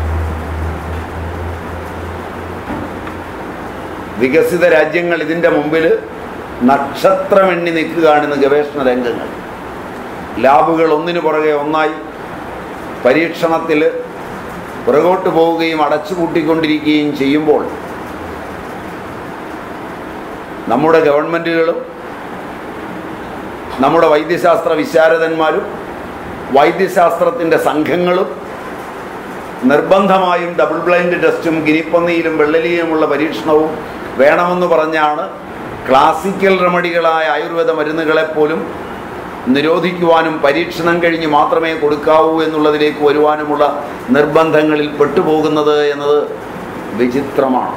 വികസിത രാജ്യങ്ങൾ ഇതിൻ്റെ മുമ്പിൽ നക്ഷത്രമെണ്ണി നിൽക്കുകയാണ് ഇന്ന് ഗവേഷണ രംഗങ്ങൾ ലാബുകൾ ഒന്നിനു പുറകെ ഒന്നായി പരീക്ഷണത്തിൽ പുറകോട്ട് പോവുകയും അടച്ചുപൂട്ടിക്കൊണ്ടിരിക്കുകയും ചെയ്യുമ്പോൾ നമ്മുടെ ഗവൺമെൻറ്റുകളും നമ്മുടെ വൈദ്യശാസ്ത്ര വിശാരദന്മാരും വൈദ്യശാസ്ത്രത്തിൻ്റെ സംഘങ്ങളും നിർബന്ധമായും ഡബിൾ ബ്ലൈൻഡ് ടെസ്റ്റും ഗിനിപ്പന്നിയിലും വെള്ളലിയിലുമുള്ള പരീക്ഷണവും വേണമെന്ന് പറഞ്ഞാണ് ക്ലാസിക്കൽ റെമഡികളായ ആയുർവേദ മരുന്നുകളെപ്പോലും നിരോധിക്കുവാനും പരീക്ഷണം കഴിഞ്ഞ് മാത്രമേ കൊടുക്കാവൂ എന്നുള്ളതിലേക്ക് വരുവാനുമുള്ള നിർബന്ധങ്ങളിൽ പെട്ടുപോകുന്നത് എന്നത് വിചിത്രമാണ്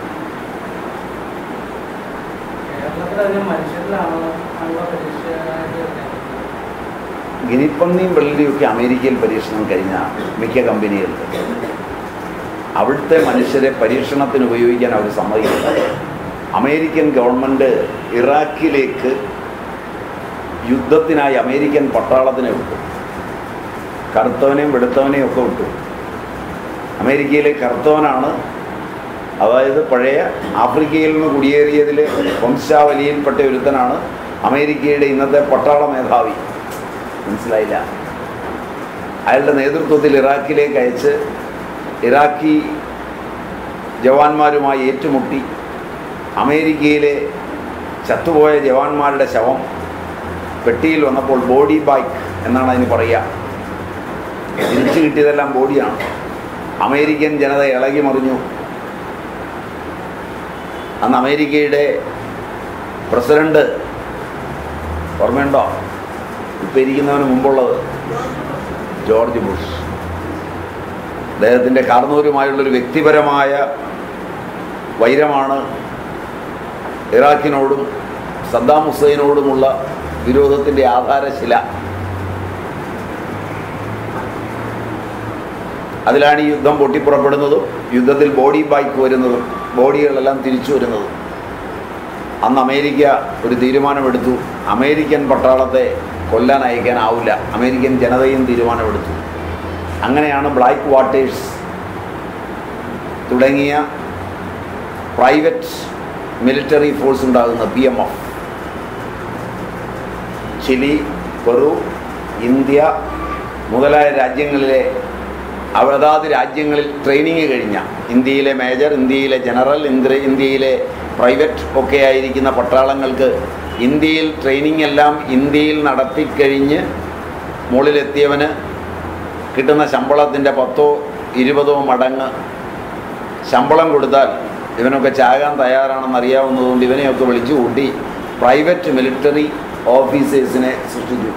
കേരളത്തിലധികം മനുഷ്യരിലാണോ ആണല്ലോ പരീക്ഷയായിട്ട് ഗിനിപ്പന്നിയും വെള്ളരിയൊക്കെ അമേരിക്കയിൽ പരീക്ഷണം കഴിഞ്ഞ മിക്ക കമ്പനികളിൽ അവിടുത്തെ മനുഷ്യരെ പരീക്ഷണത്തിന് ഉപയോഗിക്കാൻ അവർ സമ്മതിക്കില്ല അമേരിക്കൻ ഗവൺമെൻറ് ഇറാഖിലേക്ക് യുദ്ധത്തിനായി അമേരിക്കൻ പട്ടാളത്തിനെ വിട്ടു കറുത്തവനെയും വെളുത്തവനെയും ഒക്കെ വിട്ടു അമേരിക്കയിലെ കറുത്തവനാണ് അതായത് പഴയ ആഫ്രിക്കയിൽ നിന്ന് കുടിയേറിയതിൽ വംശാവലിയിൽപ്പെട്ട ഒരുത്തനാണ് അമേരിക്കയുടെ ഇന്നത്തെ പട്ടാള മേധാവി മനസ്സിലായില്ല അയാളുടെ നേതൃത്വത്തിൽ ഇറാഖിലേക്ക് അയച്ച് ഇറാഖി ജവാന്മാരുമായി ഏറ്റുമുട്ടി അമേരിക്കയിലെ ചത്തുപോയ ജവാന്മാരുടെ ശവം പെട്ടിയിൽ വന്നപ്പോൾ ബോഡി ബൈക്ക് എന്നാണ് അതിന് പറയുക തിരിച്ചു കിട്ടിയതെല്ലാം ബോഡിയാണ് അമേരിക്കൻ ജനത ഇളകി മറിഞ്ഞു അന്ന് അമേരിക്കയുടെ പ്രസിഡന്റ് ഓർമ്മയുണ്ടോ ഇപ്പം ഇരിക്കുന്നവന് മുമ്പുള്ളത് ജോർജ് ബുഷ് അദ്ദേഹത്തിൻ്റെ കാർന്നൂരുമായുള്ളൊരു വ്യക്തിപരമായ വൈരമാണ് ഇറാഖിനോടും സദ്ദാം ഹുസൈനോടുമുള്ള വിരോധത്തിൻ്റെ ആധാരശില അതിലാണ് ഈ യുദ്ധം പൊട്ടിപ്പുറപ്പെടുന്നതും യുദ്ധത്തിൽ ബോഡി ബൈക്ക് വരുന്നതും ബോഡികളെല്ലാം തിരിച്ചു വരുന്നതും അന്ന് അമേരിക്ക ഒരു തീരുമാനമെടുത്തു അമേരിക്കൻ പട്ടാളത്തെ കൊല്ലാൻ അയക്കാനാവില്ല അമേരിക്കൻ ജനതയും തീരുമാനമെടുത്തു അങ്ങനെയാണ് ബ്ലാക്ക് വാട്ടേഴ്സ് തുടങ്ങിയ പ്രൈവറ്റ് മിലിറ്ററി ഫോഴ്സ് ഉണ്ടാകുന്ന P M F Chile Peru India മുതലായ രാജ്യങ്ങളിലെ അവതാത് രാജ്യങ്ങളിൽ ട്രെയിനിങ് കഴിഞ്ഞ ഇന്ത്യയിലെ മേജർ ഇന്ത്യയിലെ ജനറൽ ഇന്ത്യ ഇന്ത്യയിലെ പ്രൈവറ്റ് ഒക്കെ ആയിരിക്കുന്ന പട്ടാളങ്ങൾക്ക് ഇന്ത്യയിൽ ട്രെയിനിങ് എല്ലാം ഇന്ത്യയിൽ നടത്തിക്കഴിഞ്ഞ് മുകളിലെത്തിയവന് കിട്ടുന്ന ശമ്പളത്തിൻ്റെ പത്തോ ഇരുപതോ മടങ്ങ് ശമ്പളം കൊടുത്താൽ ഇവനൊക്കെ ചാകാൻ തയ്യാറാണെന്ന് അറിയാവുന്നതുകൊണ്ട് ഇവനെയൊക്കെ വിളിച്ചു കൂട്ടി പ്രൈവറ്റ് മിലിറ്ററി ഓഫീസേഴ്സിനെ സൃഷ്ടിച്ചു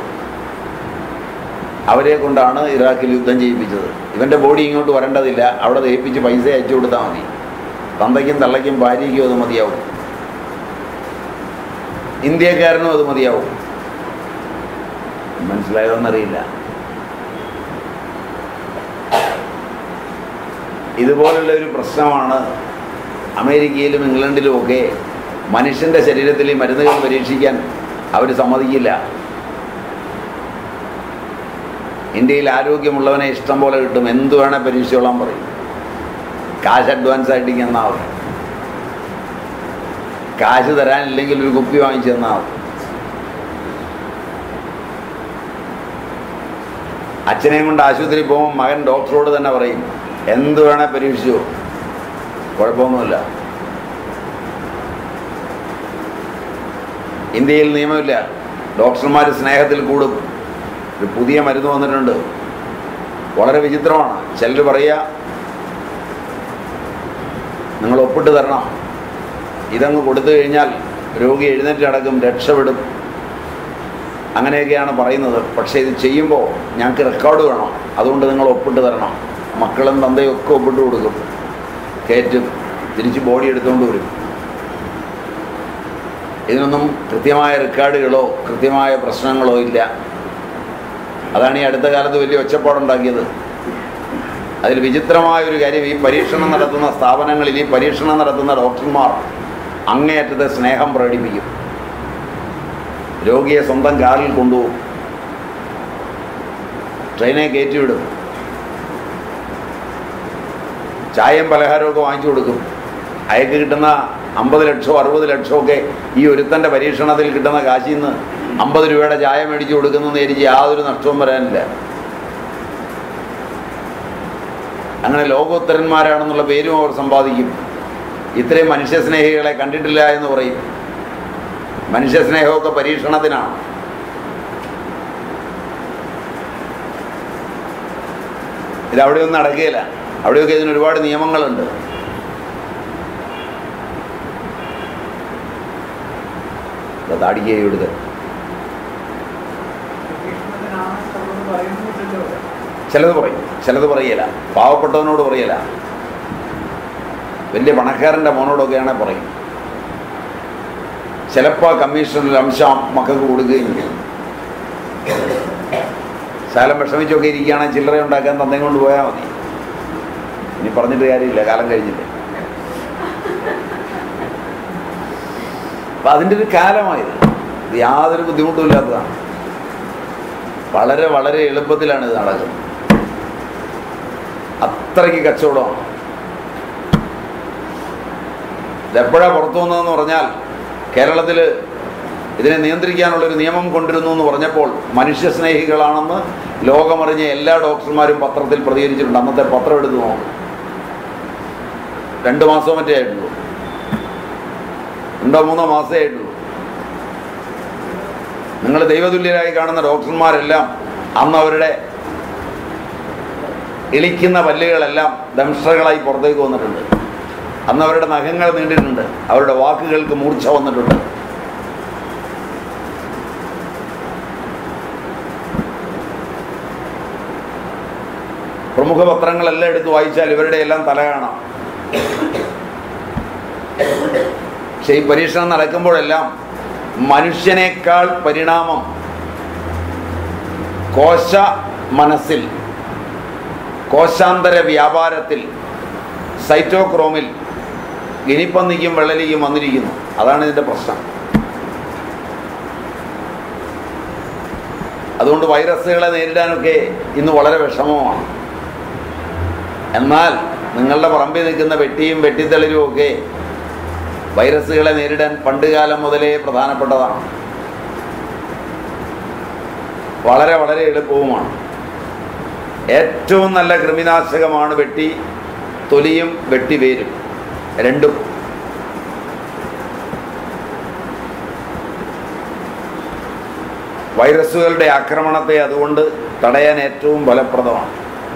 അവരെ കൊണ്ടാണ് ഇറാഖിൽ യുദ്ധം ചെയ്യിപ്പിച്ചത് ഇവൻ്റെ ബോഡി ഇങ്ങോട്ട് വരേണ്ടതില്ല അവിടെ ദഹിപ്പിച്ച് പൈസ അയച്ചു കൊടുത്താൽ മതി തന്തയ്ക്കും തള്ളയ്ക്കും ഭാര്യയ്ക്കും അത് മതിയാവും ഇന്ത്യക്കാരനും അത് മതിയാവും മനസ്സിലായതെന്നറിയില്ല ഇതുപോലുള്ള ഒരു പ്രശ്നമാണ് അമേരിക്കയിലും ഇംഗ്ലണ്ടിലും ഒക്കെ മനുഷ്യൻ്റെ ശരീരത്തിൽ ഈ മരുന്നുകൾ പരീക്ഷിക്കാൻ അവർ സമ്മതിക്കില്ല ഇന്ത്യയിൽ ആരോഗ്യമുള്ളവനെ ഇഷ്ടം പോലെ കിട്ടും എന്ത് വേണേൽ പരീക്ഷിച്ചോളാൻ പറയും കാശ് അഡ്വാൻസ് ആയിട്ട് തന്നാൽ മതി കാശ് തരാനില്ലെങ്കിൽ ഒരു കുപ്പി വാങ്ങിച്ചു തന്നാൽ മതി അച്ഛനെയും കൊണ്ട് ആശുപത്രി പോകുമ്പോൾ മകൻ ഡോക്ടറോട് തന്നെ പറയും എന്ത് വേണേൽ പരീക്ഷിച്ചോ കുഴപ്പമൊന്നുമില്ല ഇന്ത്യയിൽ നിയമമില്ല ഡോക്ടർമാർ സ്നേഹത്തിൽ കൂടും ഒരു പുതിയ മരുന്ന് വന്നിട്ടുണ്ട് വളരെ വിചിത്രമാണ് ചിലർ പറയുക നിങ്ങൾ ഒപ്പിട്ട് തരണം ഇതങ്ങ് കൊടുത്തു കഴിഞ്ഞാൽ രോഗി എഴുന്നേറ്റ് നടക്കും രക്ഷപ്പെടും അങ്ങനെയൊക്കെയാണ് പറയുന്നത് പക്ഷേ ഇത് ചെയ്യുമ്പോൾ ഞങ്ങൾക്ക് റെക്കോർഡ് വേണം അതുകൊണ്ട് നിങ്ങൾ ഒപ്പിട്ട് തരണം മക്കളും തന്തയും ഒക്കെ ഒപ്പിട്ട് കൊടുക്കും കയറ്റും തിരിച്ച് ബോഡി എടുത്തുകൊണ്ട് വരും ഇതിനൊന്നും കൃത്യമായ റെക്കോർഡുകളോ കൃത്യമായ പ്രശ്നങ്ങളോ ഇല്ല അതാണ് ഈ അടുത്ത കാലത്ത് വലിയ ഒച്ചപ്പാടുണ്ടാക്കിയത് അതിൽ വിചിത്രമായ ഒരു കാര്യം ഈ പരീക്ഷണം നടത്തുന്ന സ്ഥാപനങ്ങളിൽ ഈ പരീക്ഷണം നടത്തുന്ന ഡോക്ടർമാർ അങ്ങേയറ്റത്തെ സ്നേഹം പ്രകടിപ്പിക്കും രോഗിയെ സ്വന്തം കാറിൽ കൊണ്ടുപോകും ട്രെയിനെ കയറ്റിവിടും ചായയും പലഹാരമൊക്കെ വാങ്ങിച്ചു കൊടുക്കും അയാൾക്ക് കിട്ടുന്ന അമ്പത് ലക്ഷമോ അറുപത് ലക്ഷമോ ഒക്കെ ഈ ഒരുത്തൻ്റെ പരീക്ഷണത്തിൽ കിട്ടുന്ന കാശിൽ നിന്ന് അമ്പത് രൂപയുടെ ചായ മേടിച്ചു കൊടുക്കുന്നതെന്ന് എനിക്ക് യാതൊരു നഷ്ടവും വരാനില്ല അങ്ങനെ ലോകോത്തരന്മാരാണെന്നുള്ള പേരും അവർ സമ്പാദിക്കും ഇത്രയും മനുഷ്യസ്നേഹികളെ കണ്ടിട്ടില്ല എന്ന് പറയും മനുഷ്യസ്നേഹമൊക്കെ പരീക്ഷണത്തിനാണ് ഇത് അവിടെയൊന്നും നടക്കുകയില്ല അവിടെയൊക്കെ ഇതിന് ഒരുപാട് നിയമങ്ങളുണ്ട് താടിക്കുക ഇവിടുത്തെ പരീക്ഷണത്തിനാണ് ചിലത് പറയുന്നില്ലല്ലോ ചിലത് പറയും ചിലത് പറയല പാവപ്പെട്ടവനോട് പറയല വലിയ പണക്കാരൻ്റെ മോനോടൊക്കെയാണെ പറയും ചിലപ്പോൾ കമ്മീഷനിൽ അംശം മക്കൾക്ക് കൊടുക്കുകയും ചെയ്യും ശാലം വിഷമിച്ചൊക്കെ ഇരിക്കുകയാണെങ്കിൽ ചില്ലറ ഉണ്ടാക്കാൻ തന്നെ കൊണ്ട് പോയാൽ മതി ഇനി പറഞ്ഞിട്ട് കാര്യമില്ല കാലം കഴിഞ്ഞില്ലേ അപ്പം അതിൻ്റെ ഒരു കാലമായത് ഇത് യാതൊരു ബുദ്ധിമുട്ടും ഇല്ലാത്തതാണ് വളരെ വളരെ എളുപ്പത്തിലാണ് ഇത് നടക്കുന്നത് അത്രയ്ക്ക് കച്ചവടമാണ് ഇതെപ്പോഴാണ് പുറത്തു വന്നതെന്ന് പറഞ്ഞാൽ കേരളത്തിൽ ഇതിനെ നിയന്ത്രിക്കാനുള്ളൊരു നിയമം കൊണ്ടിരുന്നു എന്ന് പറഞ്ഞപ്പോൾ മനുഷ്യസ്നേഹികളാണെന്ന് ലോകമറിഞ്ഞ എല്ലാ ഡോക്ടർമാരും പത്രത്തിൽ പ്രതികരിച്ചിട്ടുണ്ട് അന്നത്തെ പത്രം എടുത്ത് നോക്കും രണ്ട് മാസമോ മറ്റേ ആയിട്ടുള്ളൂ രണ്ടോ മൂന്നോ മാസമേ ആയിട്ടുള്ളൂ നിങ്ങൾ ദൈവതുല്യരായി കാണുന്ന ഡോക്ടർമാരെല്ലാം അന്ന് അവരുടെ ഇളിക്കുന്ന പല്ലുകളെല്ലാം ദംഷ്ടകളായി പുറത്തേക്ക് വന്നിട്ടുണ്ട് അന്ന് അവരുടെ നഖങ്ങൾ നീണ്ടിട്ടുണ്ട് അവരുടെ വാക്കുകൾക്ക് മൂർച്ച വന്നിട്ടുണ്ട് പ്രമുഖ പത്രങ്ങളെല്ലാം എടുത്ത് വായിച്ചാൽ ഇവരുടെ എല്ലാം തല കാണാം പക്ഷെ ഈ പരീക്ഷണം നടക്കുമ്പോഴെല്ലാം മനുഷ്യനേക്കാൾ പരിണാമം കോശ മനസ്സിൽ കോശാന്തര വ്യാപാരത്തിൽ സൈറ്റോക്രോമിൽ ഗിനിപ്പന്നിക്കും വെള്ളലിക്കും വന്നിരിക്കുന്നു അതാണ് ഇതിൻ്റെ പ്രശ്നം അതുകൊണ്ട് വൈറസുകളെ നേരിടാനൊക്കെ ഇന്ന് വളരെ വിഷമമാണ് എന്നാൽ നിങ്ങളുടെ പറമ്പിൽ നിൽക്കുന്ന വെട്ടിയും വെട്ടിത്തെളിരും ഒക്കെ വൈറസുകളെ നേരിടാൻ പണ്ടുകാലം മുതലേ പ്രധാനപ്പെട്ടതാണ് വളരെ വളരെ എളുപ്പവുമാണ് ഏറ്റവും നല്ല കൃമിനാശകമാണ് വെട്ടി തൊലിയും വെട്ടിവേരും രണ്ടും വൈറസുകളുടെ ആക്രമണത്തെ അതുകൊണ്ട് തടയാൻ ഏറ്റവും ഫലപ്രദമാണ്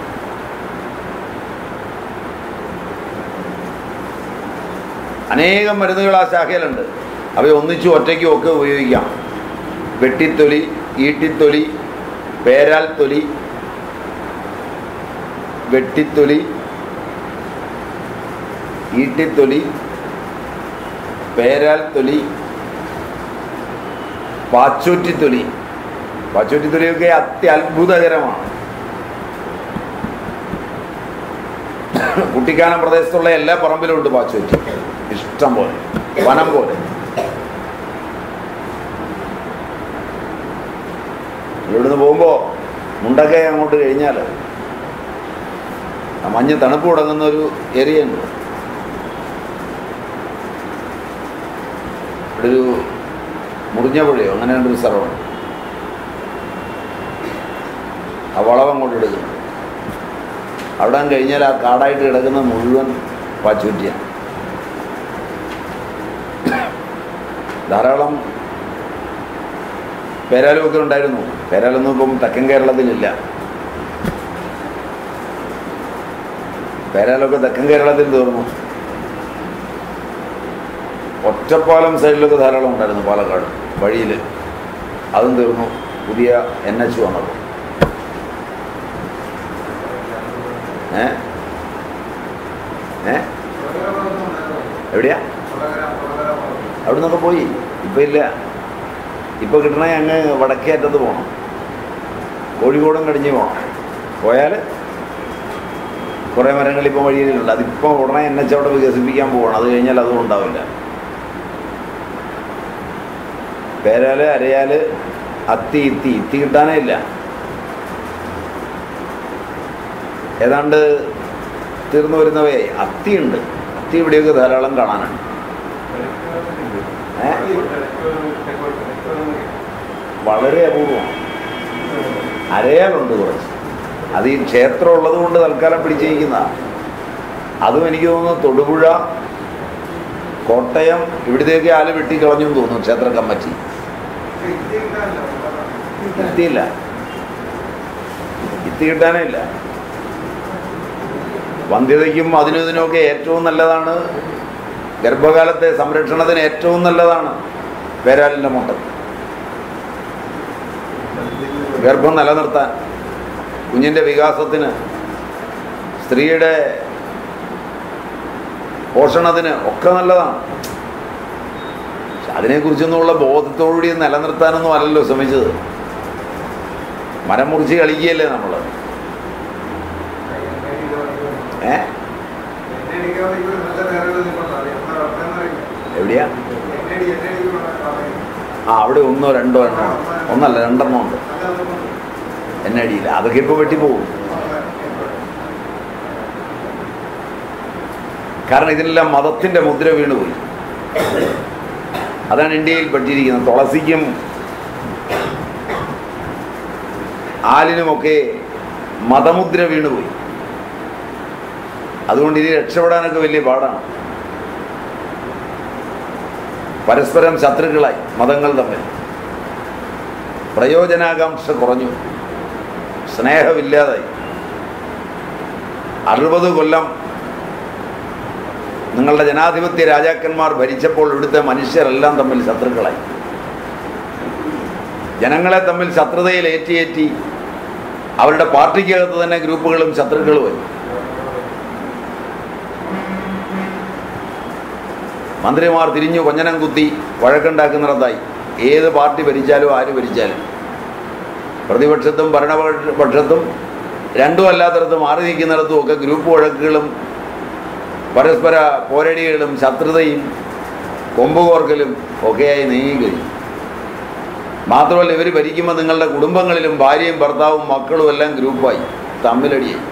അനേകം മരുന്നുകൾ ആ ശാഖയിലുണ്ട് അവ ഒന്നിച്ചും ഒറ്റയ്ക്കും ഒക്കെ ഉപയോഗിക്കാം വെട്ടിത്തൊലി ഈട്ടിത്തൊലി പേരാൽ തൊലി വെട്ടിത്തൊലി ഈട്ടിത്തൊലി പേരാൽ തൊലി പാച്ചൂറ്റിത്തൊലി പാച്ചൂറ്റിത്തൊലിയൊക്കെ അത്യത്ഭുതകരമാണ് കുട്ടിക്കാനം പ്രദേശത്തുള്ള എല്ലാ പറമ്പിലും ഉണ്ട് പാച്ചൂറ്റി ഇഷ്ടം പോലെ വനം പോലെ ഇവിടുന്ന് പോകുമ്പോൾ മുണ്ടക്കൈ അങ്ങോട്ട് കഴിഞ്ഞാൽ ആ മഞ്ഞ് തണുപ്പ് തുടങ്ങുന്ന ഒരു ഏരിയ ഉണ്ട് ഇവിടെ ഒരു മുറിഞ്ഞ പുഴയോ അങ്ങനെ ഒരു സ്ഥലമുണ്ട് ആ വളം അങ്ങോട്ട് എടുക്കുന്നു അവിടെ കഴിഞ്ഞാൽ ആ കാടായിട്ട് കിടക്കുന്ന മുഴുവൻ പാച്ചൂറ്റിയാണ് ധാരാളം പേരാലുമൊക്കെ ഉണ്ടായിരുന്നു പേരാലൊന്നും ഇപ്പം തെക്കൻ കേരളത്തിലില്ല പേരാലൊക്കെ തെക്കൻ കേരളത്തിൽ തീർന്നു ഒറ്റപ്പാലം സൈഡിലൊക്കെ ധാരാളം ഉണ്ടായിരുന്നു പാലക്കാട് വഴിയിൽ അതും തീർന്നു പുതിയ എൻ എച്ച് വന്നപ്പോൾ ഏ ഏ എവിടെയാ അവിടെ നിന്നൊക്കെ പോയി ഇപ്പം ഇല്ല ഇപ്പോൾ കിട്ടണേ അങ്ങ് വടക്കേ അറ്റത്ത് പോകണം കോഴിക്കോടും കടിഞ്ഞ് പോകണം പോയാൽ കുറേ മരങ്ങൾ ഇപ്പോൾ വഴിയിലുണ്ട് അതിപ്പോൾ ഉടനെ എൻ എച്ച് അവിടെ വികസിപ്പിക്കാൻ പോകണം അത് കഴിഞ്ഞാൽ അതും ഉണ്ടാവില്ല പേരാല് അരയാല് അത്തി ഇത്തി ഇത്തി കിട്ടാനേ ഇല്ല ഏതാണ്ട് തീർന്നു വരുന്നവയെ അത്തിയുണ്ട് അത്തി ഇവിടെയൊക്കെ ധാരാളം കാണാനുണ്ട് ഏ? വളരെ അപൂർവമാണ് അരയാലുണ്ട് കുറച്ച് അത് ഈ ക്ഷേത്രം ഉള്ളത് കൊണ്ട് തൽക്കാലം പിടിച്ചിരിക്കുന്നതാണ് അതും എനിക്ക് തോന്നുന്നു തൊടുപുഴ കോട്ടയം ഇവിടത്തേക്ക് ആല് വെട്ടിക്കളഞ്ഞു എന്ന് തോന്നുന്നു ക്ഷേത്ര കമ്മിറ്റി എത്തിയില്ല ഇത്തി കിട്ടാനേ ഇല്ല വന്ധ്യതയ്ക്കും അതിനും ഇതിനുമൊക്കെ ഏറ്റവും നല്ലതാണ് ഗർഭകാലത്തെ സംരക്ഷണത്തിന് ഏറ്റവും നല്ലതാണ് പേരാലിൻ്റെ മുട്ട ഗർഭം നിലനിർത്താൻ കുഞ്ഞിൻ്റെ വികാസത്തിന് സ്ത്രീയുടെ പോഷണത്തിന് ഒക്കെ നല്ലതാണ് പക്ഷെ അതിനെക്കുറിച്ചൊന്നുമുള്ള ബോധത്തോടുകൂടി നിലനിർത്താനൊന്നും അല്ലല്ലോ ശ്രമിച്ചത് മരം മുറിച്ച് കളിക്കുകയല്ലേ നമ്മൾ ഏ എവിടെയാ ആ അവിടെ ഒന്നോ രണ്ടോ എണ്ണോ ഒന്നല്ല രണ്ടെണ്ണം ഉണ്ട് എന്നെ അടിയില്ല അതൊക്കെ ഇപ്പോൾ വെട്ടിപ്പോകും കാരണം ഇതിനെല്ലാം മതത്തിൻ്റെ മുദ്ര വീണുപോയി അതാണ് ഇന്ത്യയിൽ പെട്ടിരിക്കുന്നത് തുളസിക്കും ആലിനുമൊക്കെ മതമുദ്ര വീണുപോയി അതുകൊണ്ട് ഇനി രക്ഷപ്പെടാനൊക്കെ വലിയ പാടാണ് പരസ്പരം ശത്രുക്കളായി മതങ്ങൾ തമ്മിൽ പ്രയോജനാകാംക്ഷ കുറഞ്ഞു സ്നേഹമില്ലാതായി അറുപത് കൊല്ലം നിങ്ങളുടെ ജനാധിപത്യ രാജാക്കന്മാർ ഭരിച്ചപ്പോൾ ഇവിടുത്തെ മനുഷ്യരെല്ലാം തമ്മിൽ ശത്രുക്കളായി ജനങ്ങളെ തമ്മിൽ ശത്രുതയിൽ ഏറ്റിയേറ്റി അവരുടെ പാർട്ടിക്കകത്ത് തന്നെ ഗ്രൂപ്പുകളും ശത്രുക്കളുമായി മന്ത്രിമാർ തിരിഞ്ഞു കൊഞ്ഞനം കുത്തി വഴക്കുണ്ടാക്കുന്നിടത്തായി ഏത് പാർട്ടി ഭരിച്ചാലും ആര് ഭരിച്ചാലും പ്രതിപക്ഷത്തും ഭരണപക്ഷത്തും രണ്ടും അല്ലാത്തിടത്തും മാറി നിൽക്കുന്നിടത്തും ഒക്കെ ഗ്രൂപ്പ് വഴക്കുകളും പരസ്പര പോരടികളും ശത്രുതയും കൊമ്പുകോർക്കലും ഒക്കെയായി നീങ്ങിക്കഴിഞ്ഞു മാത്രമല്ല ഇവർ ഭരിക്കുമ്പോൾ നിങ്ങളുടെ കുടുംബങ്ങളിലും ഭാര്യയും ഭർത്താവും മക്കളും എല്ലാം ഗ്രൂപ്പായി തമ്മിലടിയായി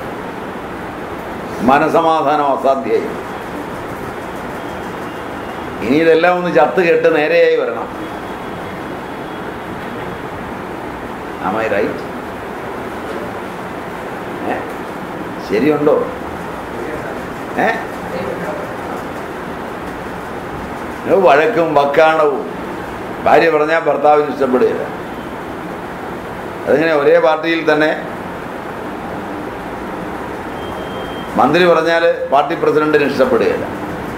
മനസമാധാനം അസാധ്യമായി ഇനി ഇതെല്ലാം ഒന്ന് ചത്ത് കെട്ട് നേരെയായി വരണം ആമായി റൈറ്റ് ഏ ശരിയുണ്ടോ ഏ ഇത് വഴക്കും വക്കാണവും ഭാര്യ പറഞ്ഞാൽ ഭർത്താവിന് ഇഷ്ടപ്പെടുകയില്ല അതിങ്ങനെ ഒരേ പാർട്ടിയിൽ തന്നെ മന്ത്രി പറഞ്ഞാൽ പാർട്ടി പ്രസിഡന്റിന് ഇഷ്ടപ്പെടുകയില്ല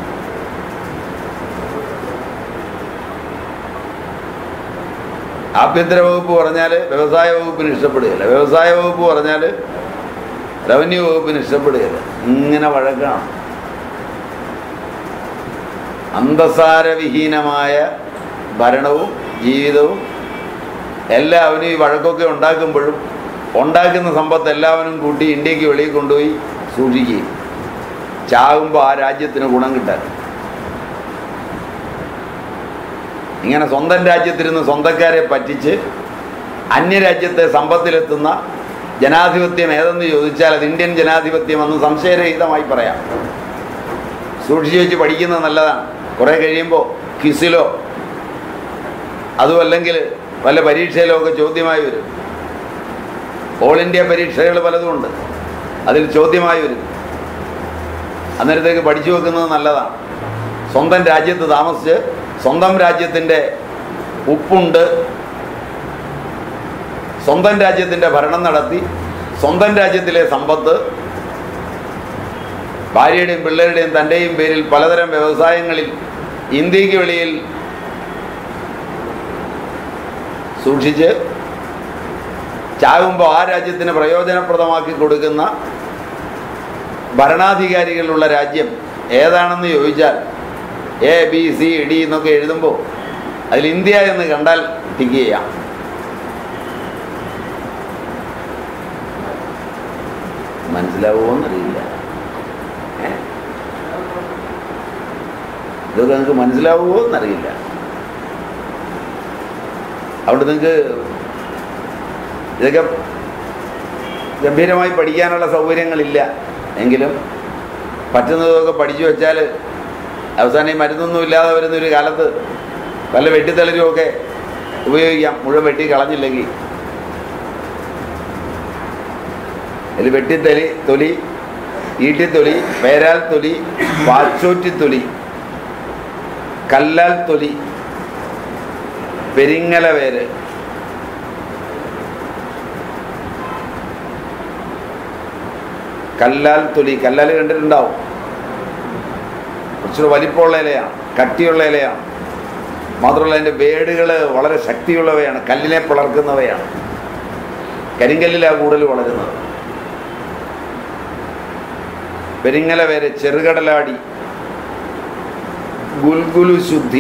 ആഭ്യന്തര വകുപ്പ് പറഞ്ഞാൽ വ്യവസായ വകുപ്പിന് ഇഷ്ടപ്പെടുകയില്ല വ്യവസായ വകുപ്പ് പറഞ്ഞാൽ റവന്യൂ വകുപ്പിന് ഇഷ്ടപ്പെടുകയില്ല ഇങ്ങനെ വഴക്കാണ് അന്തസാരവിഹീനമായ ഭരണവും ജീവിതവും എല്ലാവരും ഈ വഴക്കൊക്കെ ഉണ്ടാക്കുമ്പോഴും ഉണ്ടാക്കുന്ന സമ്പത്ത് എല്ലാവരും കൂട്ടി ഇന്ത്യക്ക് വെളിയിൽ കൊണ്ടുപോയി സൂക്ഷിക്കുകയും ചാകുമ്പോൾ ആ രാജ്യത്തിന് ഗുണം കിട്ടാൻ ഇങ്ങനെ സ്വന്തം രാജ്യത്തിരുന്ന് സ്വന്തക്കാരെ പറ്റിച്ച് അന്യരാജ്യത്തെ സമ്പത്തിലെത്തുന്ന ജനാധിപത്യം ഏതെന്ന് ചോദിച്ചാൽ അത് ഇന്ത്യൻ ജനാധിപത്യമെന്ന് സംശയരഹിതമായി പറയാം സൂക്ഷിച്ച് വെച്ച് പഠിക്കുന്നത് നല്ലതാണ് കുറേ കഴിയുമ്പോൾ ക്വിസിലോ അതും അല്ലെങ്കിൽ വല്ല പരീക്ഷയിലോ ഒക്കെ ചോദ്യമായി വരും ഓൾ ഇന്ത്യ പരീക്ഷകൾ പലതുമുണ്ട് അതിൽ ചോദ്യമായി വരും അന്നേരത്തേക്ക് പഠിച്ചു വെക്കുന്നത് നല്ലതാണ് സ്വന്തം രാജ്യത്ത് താമസിച്ച് സ്വന്തം രാജ്യത്തിൻ്റെ ഉപ്പുണ്ട് സ്വന്തം രാജ്യത്തിൻ്റെ ഭരണം നടത്തി സ്വന്തം രാജ്യത്തിലെ സമ്പത്ത് ഭാര്യയുടെയും പിള്ളേരുടെയും തൻ്റെയും പേരിൽ പലതരം വ്യവസായങ്ങളിൽ ഇന്ത്യക്ക് വെളിയിൽ സൂക്ഷിച്ച് ചാകുമ്പോൾ ആ രാജ്യത്തിന് പ്രയോജനപ്രദമാക്കി കൊടുക്കുന്ന ഭരണാധികാരികളുള്ള രാജ്യം ഏതാണെന്ന് ചോദിച്ചാൽ എ ബി സി ഡി എന്നൊക്കെ എഴുതുമ്പോൾ അതിൽ ഇന്ത്യ എന്ന് കണ്ടാൽ ടിക്ക് ചെയ്യാം മനസ്സിലാവുമോ എന്നറിയില്ല ഏ? ഇതൊക്കെ നിങ്ങൾക്ക് മനസ്സിലാവുമോ എന്നറിയില്ല അവിടെ നിങ്ങൾക്ക് ഇതൊക്കെ ഗംഭീരമായി പഠിക്കാനുള്ള സൗകര്യങ്ങളില്ല എങ്കിലും പറ്റുന്നതൊക്കെ പഠിച്ചു വെച്ചാൽ അവസാനം ഈ മരുന്നൊന്നും ഇല്ലാതെ വരുന്ന ഒരു കാലത്ത് വല്ല വെട്ടിത്തളിരുമൊക്കെ ഉപയോഗിക്കാം മുഴുവൻ വെട്ടി കളഞ്ഞില്ലെങ്കിൽ അതിൽ വെട്ടിത്തൊലി തൊലി ഈട്ടിത്തൊലി പേരാൽ തൊലി പാച്ചോറ്റിത്തൊലി കല്ലാൽ തൊലി പെരിങ്ങല വേര് കല്ലാൽ തൊലി കല്ലാൽ കണ്ടിട്ടുണ്ടാവും കുറച്ചുകൂടെ വലിപ്പമുള്ള ഇലയാണ് കട്ടിയുള്ള ഇലയാണ് മാത്രമല്ല അതിൻ്റെ വേടുകൾ വളരെ ശക്തിയുള്ളവയാണ് കല്ലിനെ പിളർക്കുന്നവയാണ് കരിങ്കല്ലിലാണ് കൂടുതൽ വളരുന്നത് പെരിങ്ങല വേര് ചെറുകടലാടി ഗുൽഗുലു ശുദ്ധി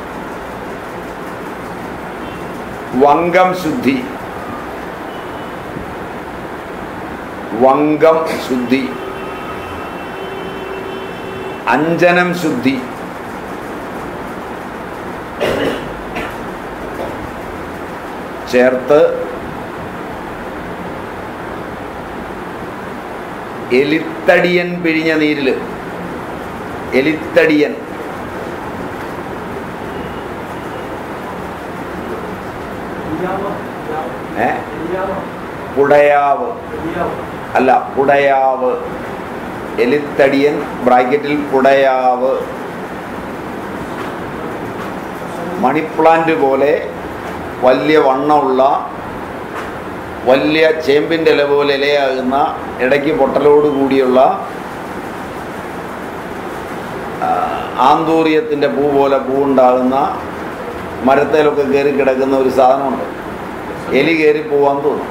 വങ്കം ശുദ്ധി വങ്കം ശുദ്ധി അഞ്ജനം ശുദ്ധി ചേർത്ത് എലിത്തടിയൻ പിഴിഞ്ഞ നീരിൽ എലിത്തടിയൻ ഏ പുടയാവ് അല്ല പുടയാവ് എലിത്തടിയൻ ബ്രാക്കറ്റിൽ പുടയാവ് മണിപ്ലാന്റ് പോലെ വലിയ വണ്ണമുള്ള വലിയ ചേമ്പിൻ്റെ ഇല പോലെ ഇലയാകുന്ന ഇടയ്ക്ക് പൊട്ടലോട് കൂടിയുള്ള ആ, ആന്തൂറിയത്തിൻ്റെ പൂ പോലെ പൂ ഉണ്ടാകുന്ന മരത്തേലൊക്കെ കയറി കിടക്കുന്ന ഒരു സാധനമുണ്ട് എലി കയറി പോവാൻ തോന്നും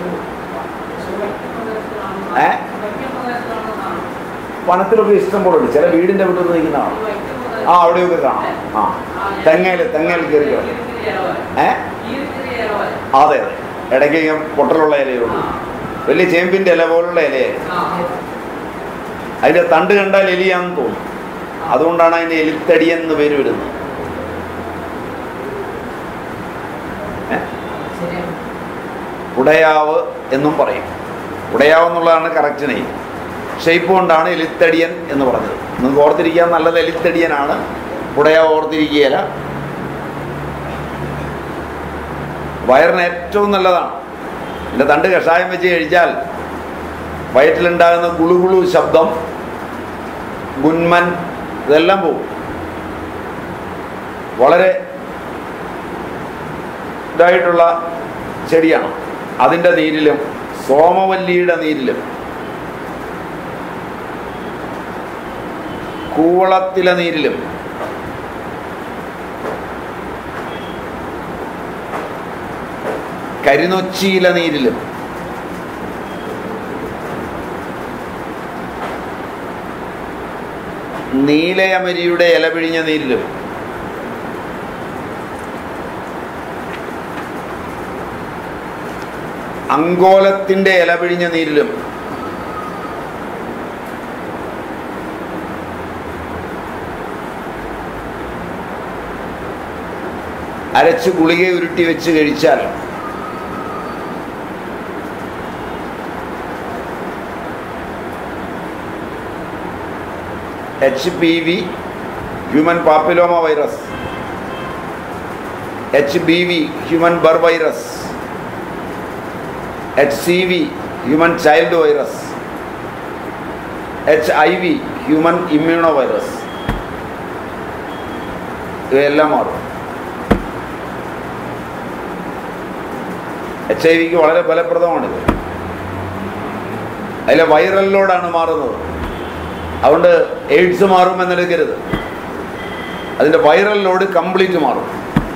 ഏ? വനത്തിലൊക്കെ ഇഷ്ടം പോലെ ഉണ്ട് ചില വീടിൻ്റെ വീട്ടിൽ നിന്ന് നിൽക്കുന്നതാണ് ആ അവിടെയൊക്കെ കാണാം ആ തെങ്ങയിൽ തെങ്ങയിൽ കയറി കിടക്കും ഏ അതെ അതെ ഇടയ്ക്ക് ഇങ്ങനെ പൊട്ടലുള്ള ഇലയുള്ളൂ വലിയ ചേമ്പിൻ്റെ ഇല പോലുള്ള ഇലയായിരുന്നു അതിൻ്റെ തണ്ട് കണ്ടാൽ എലിയാന്ന് തോന്നും അതുകൊണ്ടാണ് അതിന് എലിത്തടിയൻ എന്ന് പേര് വരുന്നത് ഏ? ഉടയാവ് എന്നും പറയും ഉടയാവ് എന്നുള്ളതാണ് കറക്റ്റ് നെയ്യ് ഷെയ്പ്പ് കൊണ്ടാണ് എലിത്തടിയൻ എന്ന് പറഞ്ഞത് നിങ്ങൾക്ക് ഓർത്തിരിക്കാൻ നല്ലത് എലിത്തടിയനാണ് ഉടയാവ് ഓർത്തിരിക്കുകയില്ല വയറിന് ഏറ്റവും നല്ലതാണ് എൻ്റെ തണ്ട് കഷായം വെച്ച് കഴിച്ചാൽ വയറ്റിലുണ്ടാകുന്ന ഗുളുഗുളു ശബ്ദം ഗുന്മൻ ഇതെല്ലാം പോകും വളരെ ഇതായിട്ടുള്ള ചെടിയാണ് അതിൻ്റെ നീരിലും സോമവല്ലിയുടെ നീരിലും കൂവളത്തിലെ നീരിലും കരിനൊച്ചിയിലെ നീരിലും നീലയമരിയുടെ ഇല പിഴിഞ്ഞ നീരിലും അങ്കോലത്തിന്റെ ഇല പിഴിഞ്ഞ നീരിലും അരച്ച് ഗുളിക ഉരുട്ടി വെച്ച് കഴിച്ചാൽ H P V human papilloma virus H B V human bar virus H C V human child virus H I V human immuno virus ഇവയെല്ലാം മാറും എച്ച് ഐ വിക്ക് വളരെ ഫലപ്രദമാണിത് അതിലെ വൈറൽ ലോഡാണ് മാറുന്നത് അതുകൊണ്ട് എയ്ഡ്സ് മാറും എന്നെടുക്കരുത് അതിൻ്റെ വൈറൽ ലോഡ് കംപ്ലീറ്റ് മാറും